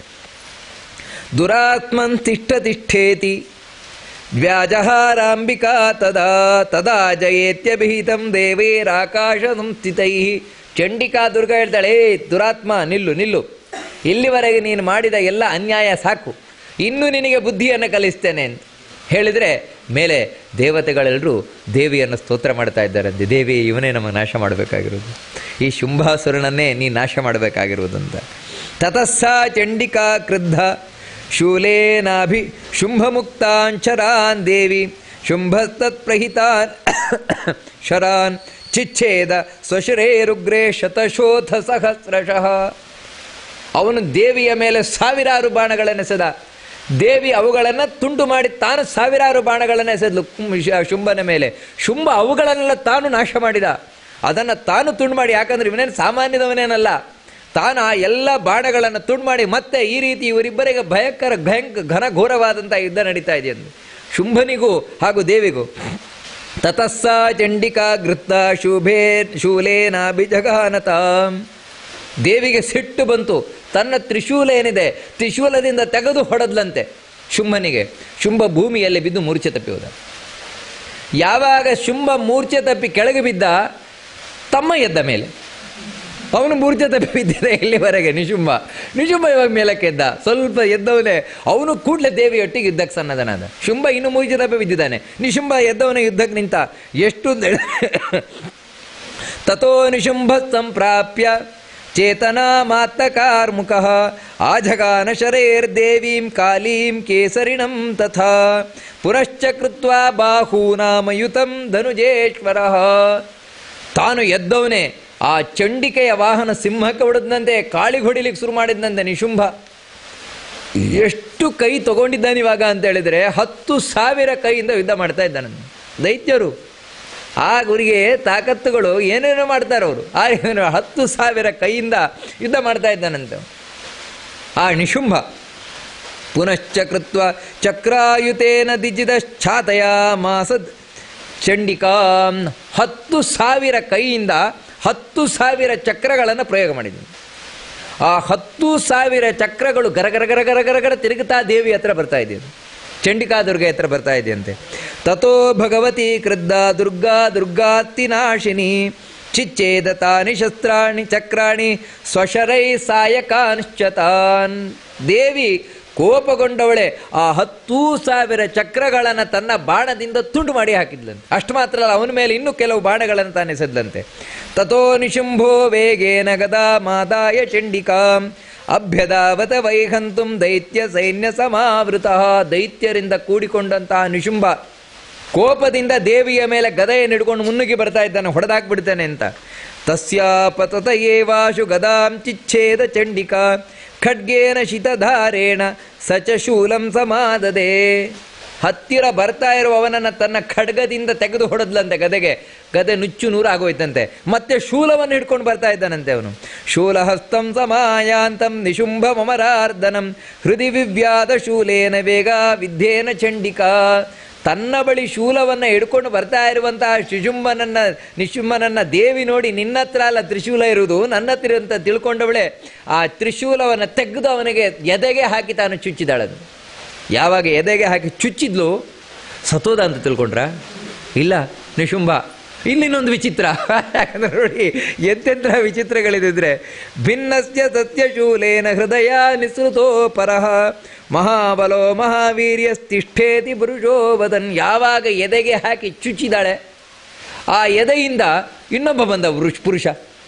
ದುರಾತ್ಮನ್ ತಿಷ್ಠ ತಿಷ್ಠೇತಿ ವ್ಯಾಜಹಾರಾಂಬಿಕಾ ತದಾ ತದಾ ಜಯೇತ್ಯಭಿಹಿತಂ ದೇವೇರಾಕಾಶ ಸಂಸ್ಥಿತೈ ಚಂಡಿಕಾ ದುರ್ಗ ಹೇಳ್ತಾಳೆ ಏ ದುರಾತ್ಮ ನಿಲ್ಲು ನಿಲ್ಲು ಇಲ್ಲಿವರೆಗೆ ನೀನು ಮಾಡಿದ ಎಲ್ಲ ಅನ್ಯಾಯ ಸಾಕು ಇನ್ನು ನಿನಗೆ ಬುದ್ಧಿಯನ್ನು ಕಲಿಸ್ತೇನೆ ಅಂತ ಹೇಳಿದರೆ ಮೇಲೆ ದೇವತೆಗಳೆಲ್ಲರೂ ದೇವಿಯನ್ನು ಸ್ತೋತ್ರ ಮಾಡ್ತಾ ಇದ್ದಾರಂತೆ ದೇವಿ ಇವನೇ ನಮಗೆ ನಾಶ ಮಾಡಬೇಕಾಗಿರೋದು ಈ ಶುಂಭಾಸುರನನ್ನೇ ನೀ ನಾಶ ಮಾಡಬೇಕಾಗಿರೋದು ಅಂತ ತತಸ್ಸ ಚಂಡಿಕಾ ಕ್ರುದ್ಧ ಶೂಲೇನಾಭಿ ಶುಂಭಮುಕ್ತಾನ್ ಶರಾನ್ ದೇವಿ ಶುಂಭಸ್ತತ್ಪ್ರಹಿತಾನ್ ಶರಾನ್ ಚಿಚ್ಛೇದ ಸ್ವಶಿರೇರುಗ್ರೇ ಶತಶೋಥ ಸಹಸ್ರಶಃ ಅವನು ದೇವಿಯ ಮೇಲೆ ಸಾವಿರಾರು ಬಾಣಗಳನ್ನೆಸೆದ ದೇವಿ ಅವುಗಳನ್ನು ತುಂಡು ಮಾಡಿ ತಾನು ಸಾವಿರಾರು ಬಾಣಗಳನ್ನು ಎಸೆದ್ಲು ಕುಂ- ಶ- ಶುಂಭನ ಮೇಲೆ ಶುಂಭ ಅವುಗಳನ್ನೆಲ್ಲ ತಾನು ನಾಶ ಮಾಡಿದ ಅದನ್ನು ತಾನು ತುಂಡು ಮಾಡಿ ಯಾಕಂದ್ರೆ ಇವನೇನು ಸಾಮಾನ್ಯದವನೇನಲ್ಲ ತಾನು ಆ ಎಲ್ಲ ಬಾಣಗಳನ್ನು ತುಂಡು ಮಾಡಿ ಮತ್ತೆ ಈ ರೀತಿ ಇವರಿಬ್ಬರಿಗೆ ಭಯಂಕರ ಭಯಂಕ ಘನ ಘೋರವಾದಂಥ ಯುದ್ಧ ನಡೀತಾ ಇದೆ ಎಂದು ಶುಂಭನಿಗೂ ಹಾಗೂ ದೇವಿಗೂ ತತಸ್ಸ ಚಂಡಿಕಾ ಗೃತ್ತ ಶುಭೇ ಶೂಲೇನಾಭಿಜಗಾನತಾಂ ದೇವಿಗೆ ಸಿಟ್ಟು ಬಂತು ತನ್ನ ತ್ರಿಶೂಲ ಏನಿದೆ ತ್ರಿಶೂಲದಿಂದ ತೆಗೆದು ಹೊಡೆದ್ಲಂತೆ ಶುಂಭನಿಗೆ ಶುಂಭ ಭೂಮಿಯಲ್ಲಿ ಬಿದ್ದು ಮೂರ್ಛೆ ತಪ್ಪಿ ಹೋದ ಯಾವಾಗ ಶುಂಭ ಮೂರ್ಛೆ ತಪ್ಪಿ ಕೆಳಗೆ ಬಿದ್ದ ತಮ್ಮ ಎದ್ದ ಮೇಲೆ ಅವನು ಮೂರ್ಛೆ ತಪ್ಪಿ ಬಿದ್ದಿದೆ ಇಲ್ಲಿವರೆಗೆ ನಿಶುಂಭ ನಿಶುಂಭ ಇವಾಗ ಮೇಲಕ್ಕೆ ಎದ್ದ ಸ್ವಲ್ಪ ಎದ್ದವನೇ ಅವನು ಕೂಡಲೇ ದೇವಿಯೊಟ್ಟಿಗೆ ಯುದ್ಧಕ್ಕೆ ಸನ್ನದನಾದ ಶುಂಭ ಇನ್ನು ಮೂರ್ಛೆ ತಪ್ಪಿ ಬಿದ್ದಿದ್ದಾನೆ ನಿಶುಂಭ ಎದ್ದವನೇ ಯುದ್ಧಕ್ಕೆ ನಿಂತ ಎಷ್ಟು ತಥೋ ನಿಶುಂಭ ಸಂಪ್ರಾಪ್ಯ ಚೇತನಾಮಾತ್ತಕಾರ್ಮುಕ ಆಜಗಾನ ಶರೇರ್ದೇವೀಂ ಕಾಲೀಂ ಕೇಸರಿಣಂ ತಥಾ ಪುನಶ್ಚ ಕೃತ್ವಾ ಬಾಹೂನಾಮಯುತಂ ಧನುಜೇಶ್ವರ ತಾನು ಎದ್ದವನೇ ಆ ಚಂಡಿಕೆಯ ವಾಹನ ಸಿಂಹಕ್ಕೆ ಹೊಡೆದಂತೆ ಕಾಳಿಗೆ ಹೊಡಿಲಿಕ್ಕೆ ಶುರು ಮಾಡಿದಂತೆ ನಿಶುಂಭ ಎಷ್ಟು ಕೈ ತಗೊಂಡಿದ್ದಾನೆ ಇವಾಗ ಅಂತ ಹೇಳಿದರೆ ಹತ್ತು ಸಾವಿರ ಕೈಯಿಂದ ಯುದ್ಧ ಮಾಡ್ತಾ ಇದ್ದಾನೆ ದೈತ್ಯರು ಆ ಗುರಿಗೆ ತಾಕತ್ತುಗಳು ಏನೇನೋ ಮಾಡ್ತಾರೆ ಅವರು ಆ ಏನು ಹತ್ತು ಸಾವಿರ ಕೈಯಿಂದ ಯುದ್ಧ ಮಾಡ್ತಾ ಇದ್ದಾನಂತೆ ಆ ನಿಶುಂಭ ಪುನಶ್ಚ ಕೃತ್ವ ಚಕ್ರಾಯುತೇನ ದಿಜಿದಶ್ಚಾತಯ ಮಾಸದ್ ಚಂಡಿಕಾಂ ಹತ್ತು ಸಾವಿರ ಕೈಯಿಂದ ಹತ್ತು ಸಾವಿರ ಚಕ್ರಗಳನ್ನು ಪ್ರಯೋಗ ಮಾಡಿದನು ಆ ಹತ್ತು ಸಾವಿರ ಚಕ್ರಗಳು ಗರಗರ ಗರಗರ ಗರಗರ ತಿರುಗುತ್ತಾ ದೇವಿ ಹತ್ರ ಬರ್ತಾ ಇದೆಯದು ಚಂಡಿಕಾ ದುರ್ಗೆ ಹತ್ರ ಬರ್ತಾ ಇದೆಯಂತೆ ತಥೋ ಭಗವತಿ ಕ್ರುದ್ಧ ದುರ್ಗಾ ದುರ್ಗಾತಿನಾಶಿನಿ ಚಿಚ್ಚೇದ ತಾನಿ ಶಸ್ತ್ರಾಣಿ ಚಕ್ರಾಣಿ ಸ್ವಶರೈ ಸಾಯಕಾಂಶ್ಚತಾನ್ ದೇವಿ ಕೋಪಗೊಂಡವಳೆ ಆ ಹತ್ತು ಸಾವಿರ ಚಕ್ರಗಳನ್ನು ತನ್ನ ಬಾಣದಿಂದ ತುಂಡು ಮಾಡಿ ಹಾಕಿದ್ಲಂತೆ ಅಷ್ಟು ಮಾತ್ರ ಅಲ್ಲ ಅವನ ಮೇಲೆ ಇನ್ನೂ ಕೆಲವು ಬಾಣಗಳನ್ನು ತಾನು ಎಸೆದ್ಲಂತೆ ತಥೋ ನಿಶುಂಭೋ ವೇಗೇನ ಗದಾ ಮಾದಾಯ ಚಂಡಿಕಾಂ ಅಭ್ಯದಾವತ ವೈಹಂತುಂ ದೈತ್ಯ ಸೈನ್ಯ ಸಮಾವೃತ ದೈತ್ಯರಿಂದ ಕೂಡಿಕೊಂಡಂತಹ ನಿಶುಂಭ ಕೋಪದಿಂದ ದೇವಿಯ ಮೇಲೆ ಗದೆಯನ್ನು ಹಿಡ್ಕೊಂಡು ಮುನ್ನುಗ್ಗಿ ಬರ್ತಾ ಇದ್ದಾನೆ ಹೊಡೆದಾಕ್ಬಿಡ್ತಾನೆ ಅಂತ ತಸ್ಯಾಪತತ ಏವಾಶು ಗದಾಂ ಚಿಚ್ಛೇದ ಚಂಡಿಕಾ ಖಡ್ಗೇನ ಶಿತಧಾರೇಣ ಸಚ ಶೂಲಂ ಸಮಾದದೆ ಹತ್ತಿರ ಬರ್ತಾ ಇರುವವನನ್ನು ತನ್ನ ಖಡ್ಗದಿಂದ ತೆಗೆದು ಹೊಡೆದ್ಲಂತೆ ಗದೆಗೆ ಗದೆ ನುಚ್ಚು ನೂರು ಆಗೋಯ್ತಂತೆ ಮತ್ತೆ ಶೂಲವನ್ನು ಹಿಡ್ಕೊಂಡು ಬರ್ತಾ ಇದ್ದಾನಂತೆ ಅವನು ಶೂಲಹಸ್ತಂ ಸಮಾಯಾಂತಂ ನಿಶುಂಭ ಮಮರಾರ್ದನಂ ಹೃದಯ ವಿವ್ಯಾದ ಶೂಲೇನ ವೇಗ ವಿದ್ಯೇನ ಚಂಡಿಕಾ ತನ್ನ ಬಳಿ ಶೂಲವನ್ನು ಹಿಡ್ಕೊಂಡು ಬರ್ತಾ ಇರುವಂತಹ ಶಿಶುಂಬನನ್ನ ನಿಶುಂಬನನ್ನ ದೇವಿ ನೋಡಿ ನಿನ್ನ ಹತ್ರ ಅಲ್ಲ ತ್ರಿಶೂಲ ಇರುವುದು ನನ್ನ ಹತ್ರ ಅಂತ ತಿಳ್ಕೊಂಡವಳೆ ಆ ತ್ರಿಶೂಲವನ್ನು ತೆಗೆದು ಅವನಿಗೆ ಎದೆಗೆ ಹಾಕಿ ತಾನು ಚುಚ್ಚಿದಾಳದು ಯಾವಾಗ ಎದೆಗೆ ಹಾಕಿ ಚುಚ್ಚಿದ್ಲು ಸತೋದ ಅಂತ ತಿಳ್ಕೊಂಡ್ರ ಇಲ್ಲ ನಿಶುಂಭ ಇಲ್ಲಿನೊಂದು ವಿಚಿತ್ರ ಯಾಕಂದ್ರೆ ನೋಡಿ ಎಂತೆಂಥ ವಿಚಿತ್ರಗಳಿದ್ರೆ ಭಿನ್ನಸ್ಯ ಸತ್ಯಶೂಲೇನ ಹೃದಯ ನಿಸೃತೋ ಪರಃ ಮಹಾಬಲೋ ಮಹಾವೀರ್ಯಸ್ತಿಷ್ಠೇತಿ ಪುರುಷೋ ವದನ್ ಯಾವಾಗ ಎದೆಗೆ ಹಾಕಿ ಚುಚ್ಚಿದಾಳೆ ಆ ಎದೆಯಿಂದ ಇನ್ನೊಬ್ಬ ಬಂದ ವೃಷ್ ಪುರುಷ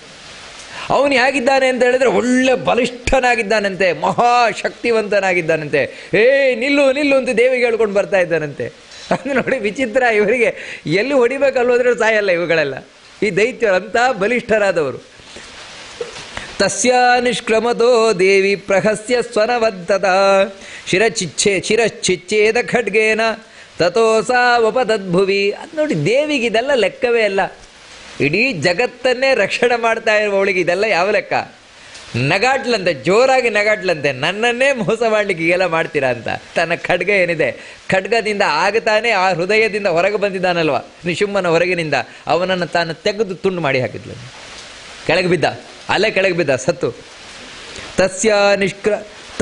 ಅವನು ಹೇಗಿದ್ದಾನೆ ಅಂತ ಹೇಳಿದ್ರೆ ಒಳ್ಳೆ ಬಲಿಷ್ಠನಾಗಿದ್ದಾನಂತೆ ಮಹಾಶಕ್ತಿವಂತನಾಗಿದ್ದಾನಂತೆ ಏ ನಿಲ್ಲು ನಿಲ್ಲು ಅಂತ ದೇವಿಗೆ ಹೇಳ್ಕೊಂಡು ಬರ್ತಾ ಇದ್ದಾನಂತೆ ಅದು ನೋಡಿ ವಿಚಿತ್ರ ಇವರಿಗೆ ಎಲ್ಲಿ ಹೊಡಿಬೇಕಲ್ಲೋದ್ರೆ ಸಾಯಲ್ಲ ಇವುಗಳೆಲ್ಲ ಈ ದೈತ್ಯರು ಅಂತ ಬಲಿಷ್ಠರಾದವರು ತಸ್ಯ ನಿಷ್ಕ್ರಮದೋ ದೇವಿ ಪ್ರಹಸ್ಯ ಸ್ವನವದ್ದತ ಶಿರಚಿಚ್ಛೆ ಶಿರಚ್ಛಿಚ್ಛೇದ ಖಡ್ಗೇನ ತಥೋ ಸಾ ಉಪತದ್ಭುವಿ ಅದು ನೋಡಿ ದೇವಿಗೆ ಇದೆಲ್ಲ ಲೆಕ್ಕವೇ ಅಲ್ಲ ಇಡೀ ಜಗತ್ತನ್ನೇ ರಕ್ಷಣೆ ಮಾಡ್ತಾ ಇರುವವಳಿಗೆ ಇದೆಲ್ಲ ಯಾವ ಲೆಕ್ಕ ನಗಾಡ್ಲಂತೆ ಜೋರಾಗಿ ನಗಾಡ್ಲಂತೆ ನನ್ನನ್ನೇ ಮೋಸ ಮಾಡ್ಲಿಕ್ಕೆ ಈಗೆಲ್ಲ ಮಾಡ್ತೀರಾ ಅಂತ ತನ್ನ ಖಡ್ಗ ಏನಿದೆ ಖಡ್ಗದಿಂದ ಆಗತಾನೆ ಆ ಹೃದಯದಿಂದ ಹೊರಗೆ ಬಂದಿದ್ದಾನಲ್ವ ನಿಶುಂಬನ ಹೊರಗಿನಿಂದ ಅವನನ್ನು ತಾನು ತೆಗೆದು ತುಂಡು ಮಾಡಿ ಹಾಕಿದ್ಲು ಕೆಳಗೆ ಬಿದ್ದ ಅಲ್ಲೇ ಕೆಳಗೆ ಬಿದ್ದ ಸತ್ತು ತಸ್ಯ ನಿಷ್ಕ್ರ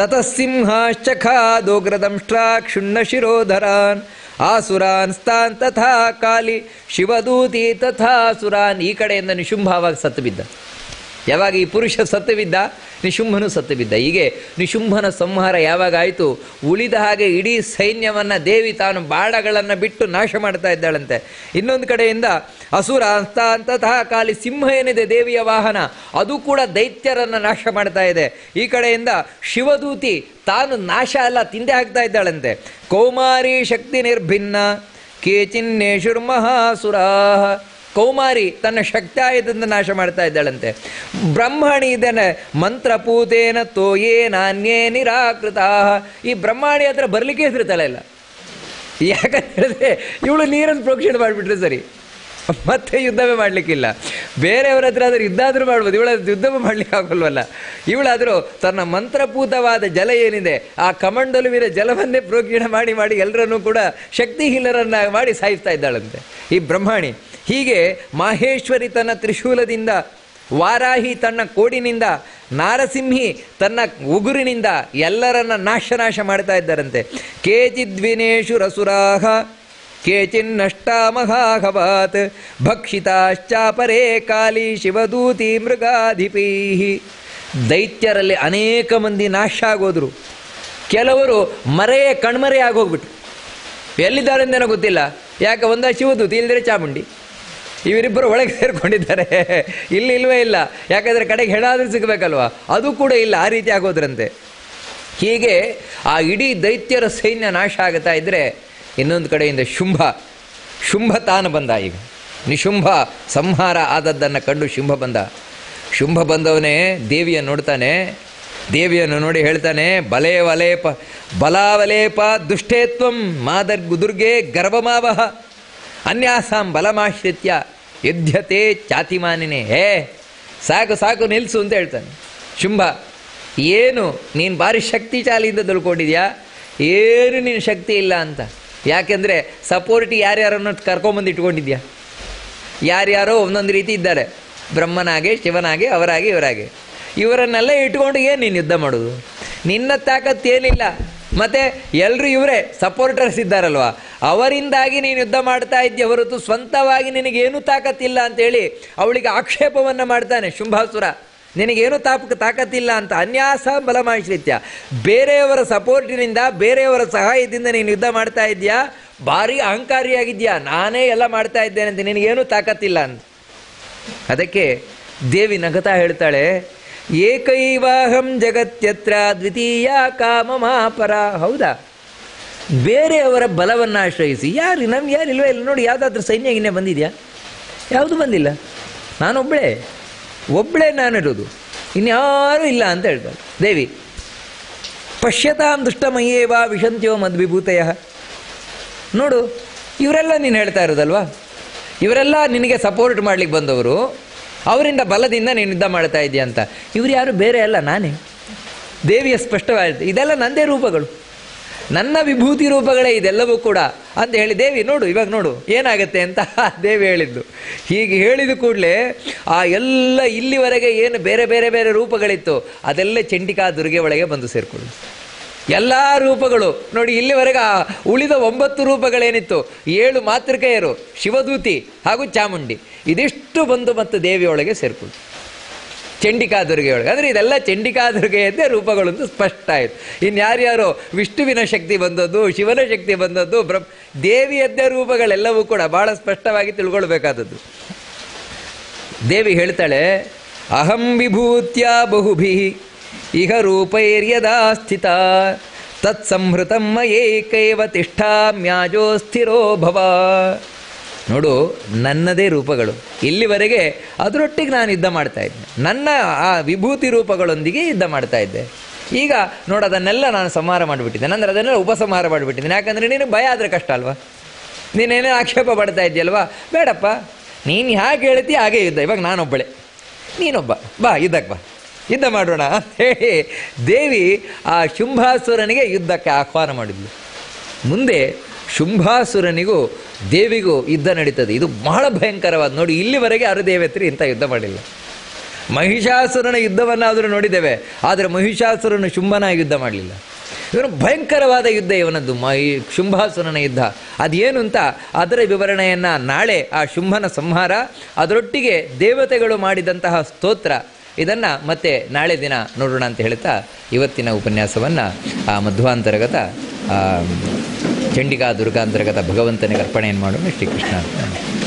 ತತಸಿಂಹಾಶ್ಚಖಾದೋಗ್ರದಂಷ್ಟ್ರಾ ಕ್ಷುಣ್ಣ ಶಿರೋಧರಾನ್ ಆಸುರಾನ್ ಸ್ತಾನ್ ತಥಾ ಕಾಲಿ ಶಿವದೂತಿ ತಥಾ ಸುರಾನ್ ಈ ಕಡೆಯಿಂದ ನಿಶುಂಭಾವಾಗ ಸತ್ತು ಬಿದ್ದ ಯಾವಾಗ ಈ ಪುರುಷ ಸತ್ತು ಬಿದ್ದ ನಿಶುಂಭನು ಸತ್ತು ಬಿದ್ದ ಹೀಗೆ ನಿಶುಂಭನ ಸಂಹಾರ ಯಾವಾಗ ಆಯಿತು ಉಳಿದ ಹಾಗೆ ಇಡೀ ಸೈನ್ಯವನ್ನು ದೇವಿ ತಾನು ಬಾಣಗಳನ್ನು ಬಿಟ್ಟು ನಾಶ ಮಾಡ್ತಾ ಇದ್ದಾಳಂತೆ ಇನ್ನೊಂದು ಕಡೆಯಿಂದ ಅಸುರ ಅಂತತಹ ಕಾಲಿ ಸಿಂಹ ಏನಿದೆ ದೇವಿಯ ವಾಹನ ಅದು ಕೂಡ ದೈತ್ಯರನ್ನು ನಾಶ ಮಾಡ್ತಾ ಇದೆ ಈ ಕಡೆಯಿಂದ ಶಿವದೂತಿ ತಾನು ನಾಶ ಅಲ್ಲ ತಿಂದೆ ಹಾಕ್ತಾ ಇದ್ದಾಳಂತೆ ಕೌಮಾರಿ ಶಕ್ತಿ ನಿರ್ಭಿನ್ನ ಕೇಚಿನ್ನೇಶುರ್ಮಹಾಸುರಾ ಕೌಮಾರಿ ತನ್ನ ಶಕ್ತಾಯುಧದಿಂದ ನಾಶ ಮಾಡ್ತಾ ಇದ್ದಾಳಂತೆ ಬ್ರಹ್ಮಣಿ ಇದನ್ನ ಮಂತ್ರಪೂತೇನ ತೋಯೇ ನಾಣ್ಯೇ ನಿರಾಕೃತ ಈ ಬ್ರಹ್ಮಾಣಿ ಹತ್ರ ಬರಲಿಕ್ಕೆ ಹೆಸರುತ್ತಾಳೆ ಇಲ್ಲ ಯಾಕಂತ ಹೇಳಿದ್ರೆ ಇವಳು ನೀರನ್ನು ಪ್ರೋಕ್ಷಣೆ ಮಾಡಿಬಿಟ್ರೆ ಸರಿ ಮತ್ತೆ ಯುದ್ಧವೇ ಮಾಡಲಿಕ್ಕಿಲ್ಲ ಬೇರೆಯವ್ರ ಹತ್ರ ಆದ್ರೆ ಯುದ್ಧ ಆದರೂ ಮಾಡ್ಬೋದು ಇವಳ ಯುದ್ಧವೇ ಮಾಡ್ಲಿಕ್ಕೆ ಆಗೋಲ್ವಲ್ಲ ಇವಳಾದರೂ ತನ್ನ ಮಂತ್ರಪೂತವಾದ ಜಲ ಏನಿದೆ ಆ ಕಮಂಡಲುವಿನ ಜಲವನ್ನೇ ಪ್ರೋಕ್ಷಣೆ ಮಾಡಿ ಮಾಡಿ ಎಲ್ಲರನ್ನೂ ಕೂಡ ಶಕ್ತಿಹೀನರನ್ನ ಮಾಡಿ ಸಾಯಿಸ್ತಾ ಇದ್ದಾಳಂತೆ ಈ ಬ್ರಹ್ಮಾಣಿ ಹೀಗೆ ಮಾಹೇಶ್ವರಿ ತನ್ನ ತ್ರಿಶೂಲದಿಂದ ವಾರಾಹಿ ತನ್ನ ಕೋಡಿನಿಂದ ನಾರಸಿಂಹಿ ತನ್ನ ಉಗುರಿನಿಂದ ಎಲ್ಲರನ್ನ ನಾಶ ನಾಶ ಮಾಡ್ತಾ ಇದ್ದಾರಂತೆ ಕೇಚಿದ್ವಿನೇಶು ರಸುರಾಹ ಕೇಚಿನ್ನಷ್ಟಾಮಹಾಹವಾತ್ ಭಕ್ಷಿತಾಶ್ಚಾಪರೇ ಕಾಲಿ ಶಿವದೂತಿ ಮೃಗಾಧಿಪೈ ದೈತ್ಯರಲ್ಲಿ ಅನೇಕ ಮಂದಿ ನಾಶ ಆಗೋದ್ರು ಕೆಲವರು ಮರೆಯ ಕಣ್ಮರೆ ಆಗೋಗ್ಬಿಟ್ರು ಎಲ್ಲಿದ್ದಾರೆ ಅಂತೇನೋ ಗೊತ್ತಿಲ್ಲ ಯಾಕೆ ಒಂದ ಶಿವದೂತಿ ಇಲ್ಲದ್ರೆ ಚಾಮುಂಡಿ ಇವರಿಬ್ಬರು ಒಳಗೆ ಸೇರ್ಕೊಂಡಿದ್ದಾರೆ ಇಲ್ಲಿ ಇಲ್ವೇ ಇಲ್ಲ ಯಾಕಂದರೆ ಕಡೆಗೆ ಹೆಣಾದ್ರೂ ಸಿಗಬೇಕಲ್ವಾ ಅದು ಕೂಡ ಇಲ್ಲ ಆ ರೀತಿ ಆಗೋದ್ರಂತೆ ಹೀಗೆ ಆ ಇಡೀ ದೈತ್ಯರ ಸೈನ್ಯ ನಾಶ ಆಗುತ್ತಾ ಇದ್ದರೆ ಇನ್ನೊಂದು ಕಡೆಯಿಂದ ಶುಂಭ ಶುಂಭ ತಾನು ಬಂದ ಈಗ ನಿಶುಂಭ ಸಂಹಾರ ಆದದ್ದನ್ನು ಕಂಡು ಶುಂಭ ಬಂದ ಶುಂಭ ಬಂದವನೇ ದೇವಿಯನ್ನು ನೋಡ್ತಾನೆ ದೇವಿಯನ್ನು ನೋಡಿ ಹೇಳ್ತಾನೆ ಬಲೇ ವಲೇಪ ಬಲಾವಲೇಪ ದುಷ್ಟೇತ್ವಂ ಮಾದರ್ ದುರ್ಗೆ ಗರ್ವಮಾವಹ ಅನ್ಯಾಸಾಂ ಬಲಮಾಶ್ರಿತ್ಯ ಯುದ್ಧತೆ ಚಾತಿಮಾನಿನೇ ಹೇ ಸಾಕು ಸಾಕು ನಿಲ್ಲಿಸು ಅಂತ ಹೇಳ್ತಾನೆ ಶುಂಭ ಏನು ನೀನು ಭಾರಿ ಶಕ್ತಿಶಾಲಿಯಿಂದ ತಿಳ್ಕೊಂಡಿದ್ಯಾ ಏನು ನೀನು ಶಕ್ತಿ ಇಲ್ಲ ಅಂತ ಯಾಕೆಂದರೆ ಸಪೋರ್ಟ್ ಯಾರ್ಯಾರನ್ನು ಕರ್ಕೊಂಬಂದು ಇಟ್ಕೊಂಡಿದ್ಯಾ ಯಾರ್ಯಾರೋ ಒಂದೊಂದು ರೀತಿ ಇದ್ದಾರೆ ಬ್ರಹ್ಮನಾಗೆ ಶಿವನಾಗೆ ಅವರಾಗೆ ಇವರಾಗೆ ಇವರನ್ನೆಲ್ಲ ಇಟ್ಕೊಂಡು ಏನು ನೀನು ಯುದ್ಧ ಮಾಡೋದು ನಿನ್ನ ತಾಕತ್ತೇನಿಲ್ಲ ಮತ್ತು ಎಲ್ಲರೂ ಇವರೇ ಸಪೋರ್ಟರ್ಸ್ ಇದ್ದಾರಲ್ವಾ ಅವರಿಂದಾಗಿ ನೀನು ಯುದ್ಧ ಮಾಡ್ತಾ ಇದ್ದೀಯ ಹೊರತು ಸ್ವಂತವಾಗಿ ನಿನಗೇನು ತಾಕತ್ತಿಲ್ಲ ಅಂತೇಳಿ ಅವಳಿಗೆ ಆಕ್ಷೇಪವನ್ನು ಮಾಡ್ತಾನೆ ಶುಂಭಾಸುರ ನಿನಗೇನು ತಾಪ ತಾಕತ್ತಿಲ್ಲ ಅಂತ ಅನ್ಯಾಸ ಬಲಮಾಶ್ರಿತ್ಯ ಬೇರೆಯವರ ಸಪೋರ್ಟಿನಿಂದ ಬೇರೆಯವರ ಸಹಾಯದಿಂದ ನೀನು ಯುದ್ಧ ಮಾಡ್ತಾ ಇದೆಯಾ ಭಾರಿ ಅಹಂಕಾರಿಯಾಗಿದ್ಯಾ ನಾನೇ ಎಲ್ಲ ಮಾಡ್ತಾ ಇದ್ದೇನೆ ಅಂತ ನಿನಗೇನು ತಾಕತ್ತಿಲ್ಲ ಅಂತ ಅದಕ್ಕೆ ದೇವಿ ನಗತಾ ಹೇಳ್ತಾಳೆ ಏಕೈವಾಹಂ ಜಗತ್ಯತ್ರ ದ್ವಿತೀಯ ಕಾಮಮಾಪರ ಹೌದಾ ಬೇರೆಯವರ ಬಲವನ್ನು ಆಶ್ರಯಿಸಿ ಯಾರು ನಮ್ಗೆ ಯಾರು ಇಲ್ವೇ ಇಲ್ಲ ನೋಡಿ ಯಾವುದಾದ್ರೂ ಸೈನ್ಯ ಗಿನ್ಯ ಬಂದಿದೆಯಾ ಯಾವುದು ಬಂದಿಲ್ಲ ನಾನೊಬ್ಬಳೇ ಒಬ್ಬಳೇ ನಾನಿರೋದು ಇನ್ಯಾರೂ ಇಲ್ಲ ಅಂತ ಹೇಳ್ತಾರೆ ದೇವಿ ಪಶ್ಯತಾಂ ದುಷ್ಟಮಯ್ಯೇವ ವಿಶಂತ್ಯೋ ಮದ್ವಿಭೂತಯ ನೋಡು ಇವರೆಲ್ಲ ನೀನು ಹೇಳ್ತಾ ಇರೋದಲ್ವಾ ಇವರೆಲ್ಲ ನಿನಗೆ ಸಪೋರ್ಟ್ ಮಾಡ್ಲಿಕ್ಕೆ ಬಂದವರು ಅವರಿಂದ ಬಲದಿಂದ ನೀನು ಯುದ್ಧ ಮಾಡ್ತಾ ಇದೆಯಾ ಅಂತ ಇವ್ರು ಯಾರು ಬೇರೆ ಅಲ್ಲ ನಾನೇ ದೇವಿಯ ಸ್ಪಷ್ಟವಾಯಿತು ಇದೆಲ್ಲ ನಂದೇ ರೂಪಗಳು ನನ್ನ ವಿಭೂತಿ ರೂಪಗಳೇ ಇದೆಲ್ಲವೂ ಕೂಡ ಅಂತ ಹೇಳಿ ದೇವಿ ನೋಡು ಇವಾಗ ನೋಡು ಏನಾಗುತ್ತೆ ಅಂತ ದೇವಿ ಹೇಳಿದ್ದು ಹೀಗೆ ಹೇಳಿದ ಕೂಡಲೇ ಆ ಎಲ್ಲ ಇಲ್ಲಿವರೆಗೆ ಏನು ಬೇರೆ ಬೇರೆ ಬೇರೆ ರೂಪಗಳಿತ್ತು ಅದೆಲ್ಲ ಚಂಡಿಕಾ ದುರ್ಗೆ ಒಳಗೆ ಬಂದು ಸೇರಿಕೊಳ್ಳು ಎಲ್ಲ ರೂಪಗಳು ನೋಡಿ ಇಲ್ಲಿವರೆಗೆ ಆ ಉಳಿದ ಒಂಬತ್ತು ರೂಪಗಳೇನಿತ್ತು ಏಳು ಮಾತೃಕೆಯರು ಶಿವದೂತಿ ಹಾಗೂ ಚಾಮುಂಡಿ ಇದಿಷ್ಟು ಬಂದು ಮತ್ತು ದೇವಿಯೊಳಗೆ ಸೇರ್ಕೊಂಡು ಚಂಡಿಕಾ ದುರ್ಗೆಯೊಳಗೆ ಅಂದರೆ ಇದೆಲ್ಲ ಚಂಡಿಕಾ ದುರ್ಗೆಯದ್ದೇ ರೂಪಗಳು ಅಂತ ಸ್ಪಷ್ಟ ಆಯಿತು ಇನ್ನು ಯಾರ್ಯಾರೋ ವಿಷ್ಣುವಿನ ಶಕ್ತಿ ಬಂದದ್ದು ಶಿವನ ಶಕ್ತಿ ಬಂದದ್ದು ಬ್ರಹ್ಮ ದೇವಿಯದ್ದೇ ರೂಪಗಳೆಲ್ಲವೂ ಕೂಡ ಭಾಳ ಸ್ಪಷ್ಟವಾಗಿ ತಿಳ್ಕೊಳ್ಬೇಕಾದದ್ದು ದೇವಿ ಹೇಳ್ತಾಳೆ ಅಹಂ ವಿಭೂತ್ಯ ಬಹುಭಿ ಇಹ ರೂಪೈರ್ಯದಾ ಸ್ಥಿತ ತತ್ಸಂಹೃತಂ ಮಯೇಕೈವ ತಿಷ್ಠಾಮ್ಯಾಜೋ ಸ್ಥಿರೋ ಭವ ನೋಡು ನನ್ನದೇ ರೂಪಗಳು ಇಲ್ಲಿವರೆಗೆ ಅದರೊಟ್ಟಿಗೆ ನಾನು ಯುದ್ಧ ಮಾಡ್ತಾ ಇದ್ದೆ ನನ್ನ ಆ ವಿಭೂತಿ ರೂಪಗಳೊಂದಿಗೆ ಯುದ್ಧ ಮಾಡ್ತಾ ಇದ್ದೆ ಈಗ ನೋಡು ಅದನ್ನೆಲ್ಲ ನಾನು ಸಂಹಾರ ಮಾಡಿಬಿಟ್ಟಿದ್ದೇನೆ ಅಂದರೆ ಅದನ್ನೆಲ್ಲ ಉಪಸಂಹಾರ ಮಾಡಿಬಿಟ್ಟಿದ್ದೇನೆ ಯಾಕಂದರೆ ನೀನು ಭಯ ಆದರೆ ಕಷ್ಟ ಅಲ್ವಾ ನೀನೇನೇ ಆಕ್ಷೇಪ ಪಡ್ತಾ ಇದ್ದೀಯಲ್ವಾ ಬೇಡಪ್ಪ ನೀನು ಹೇಗೆ ಹೇಳ್ತಿ ಹಾಗೆ ಯುದ್ಧ ಇವಾಗ ನಾನೊಬ್ಬಳೆ ನೀನೊಬ್ಬ ಬಾ ಯುದ್ಧಕ್ಕೆ ಬಾ ಯುದ್ಧ ಮಾಡೋಣ ಅಂತ ಹೇಳಿ ದೇವಿ ಆ ಶುಂಭಾಸುರನಿಗೆ ಯುದ್ಧಕ್ಕೆ ಆಹ್ವಾನ ಮಾಡಿದ್ಲು ಮುಂದೆ ಶುಂಭಾಸುರನಿಗೂ ದೇವಿಗೂ ಯುದ್ಧ ನಡೀತದೆ ಇದು ಬಹಳ ಭಯಂಕರವಾದ ನೋಡಿ ಇಲ್ಲಿವರೆಗೆ ಯಾರು ದೇವತ್ರಿ ಇಂಥ ಯುದ್ಧ ಮಾಡಿಲ್ಲ ಮಹಿಷಾಸುರನ ಯುದ್ಧವನ್ನಾದರೂ ನೋಡಿದ್ದೇವೆ ಆದರೆ ಮಹಿಷಾಸುರನು ಶುಂಭನ ಯುದ್ಧ ಮಾಡಲಿಲ್ಲ ಇವನು ಭಯಂಕರವಾದ ಯುದ್ಧ ಇವನದ್ದು ಮಹಿ ಶುಂಭಾಸುರನ ಯುದ್ಧ ಅದೇನು ಅಂತ ಅದರ ವಿವರಣೆಯನ್ನು ನಾಳೆ ಆ ಶುಂಭನ ಸಂಹಾರ ಅದರೊಟ್ಟಿಗೆ ದೇವತೆಗಳು ಮಾಡಿದಂತಹ ಸ್ತೋತ್ರ ಇದನ್ನು ಮತ್ತೆ ನಾಳೆ ದಿನ ನೋಡೋಣ ಅಂತ ಹೇಳ್ತಾ ಇವತ್ತಿನ ಉಪನ್ಯಾಸವನ್ನು ಆ ಮಧ್ವಾಂತರ್ಗತ ಆ ಚಂಡಿಕಾ ದುರ್ಗಾಂತರ್ಗತ ಭಗವಂತನಿಗೆ ಅರ್ಪಣೆಯನ್ನು ಮಾಡೋಣ ಶ್ರೀಕೃಷ್ಣ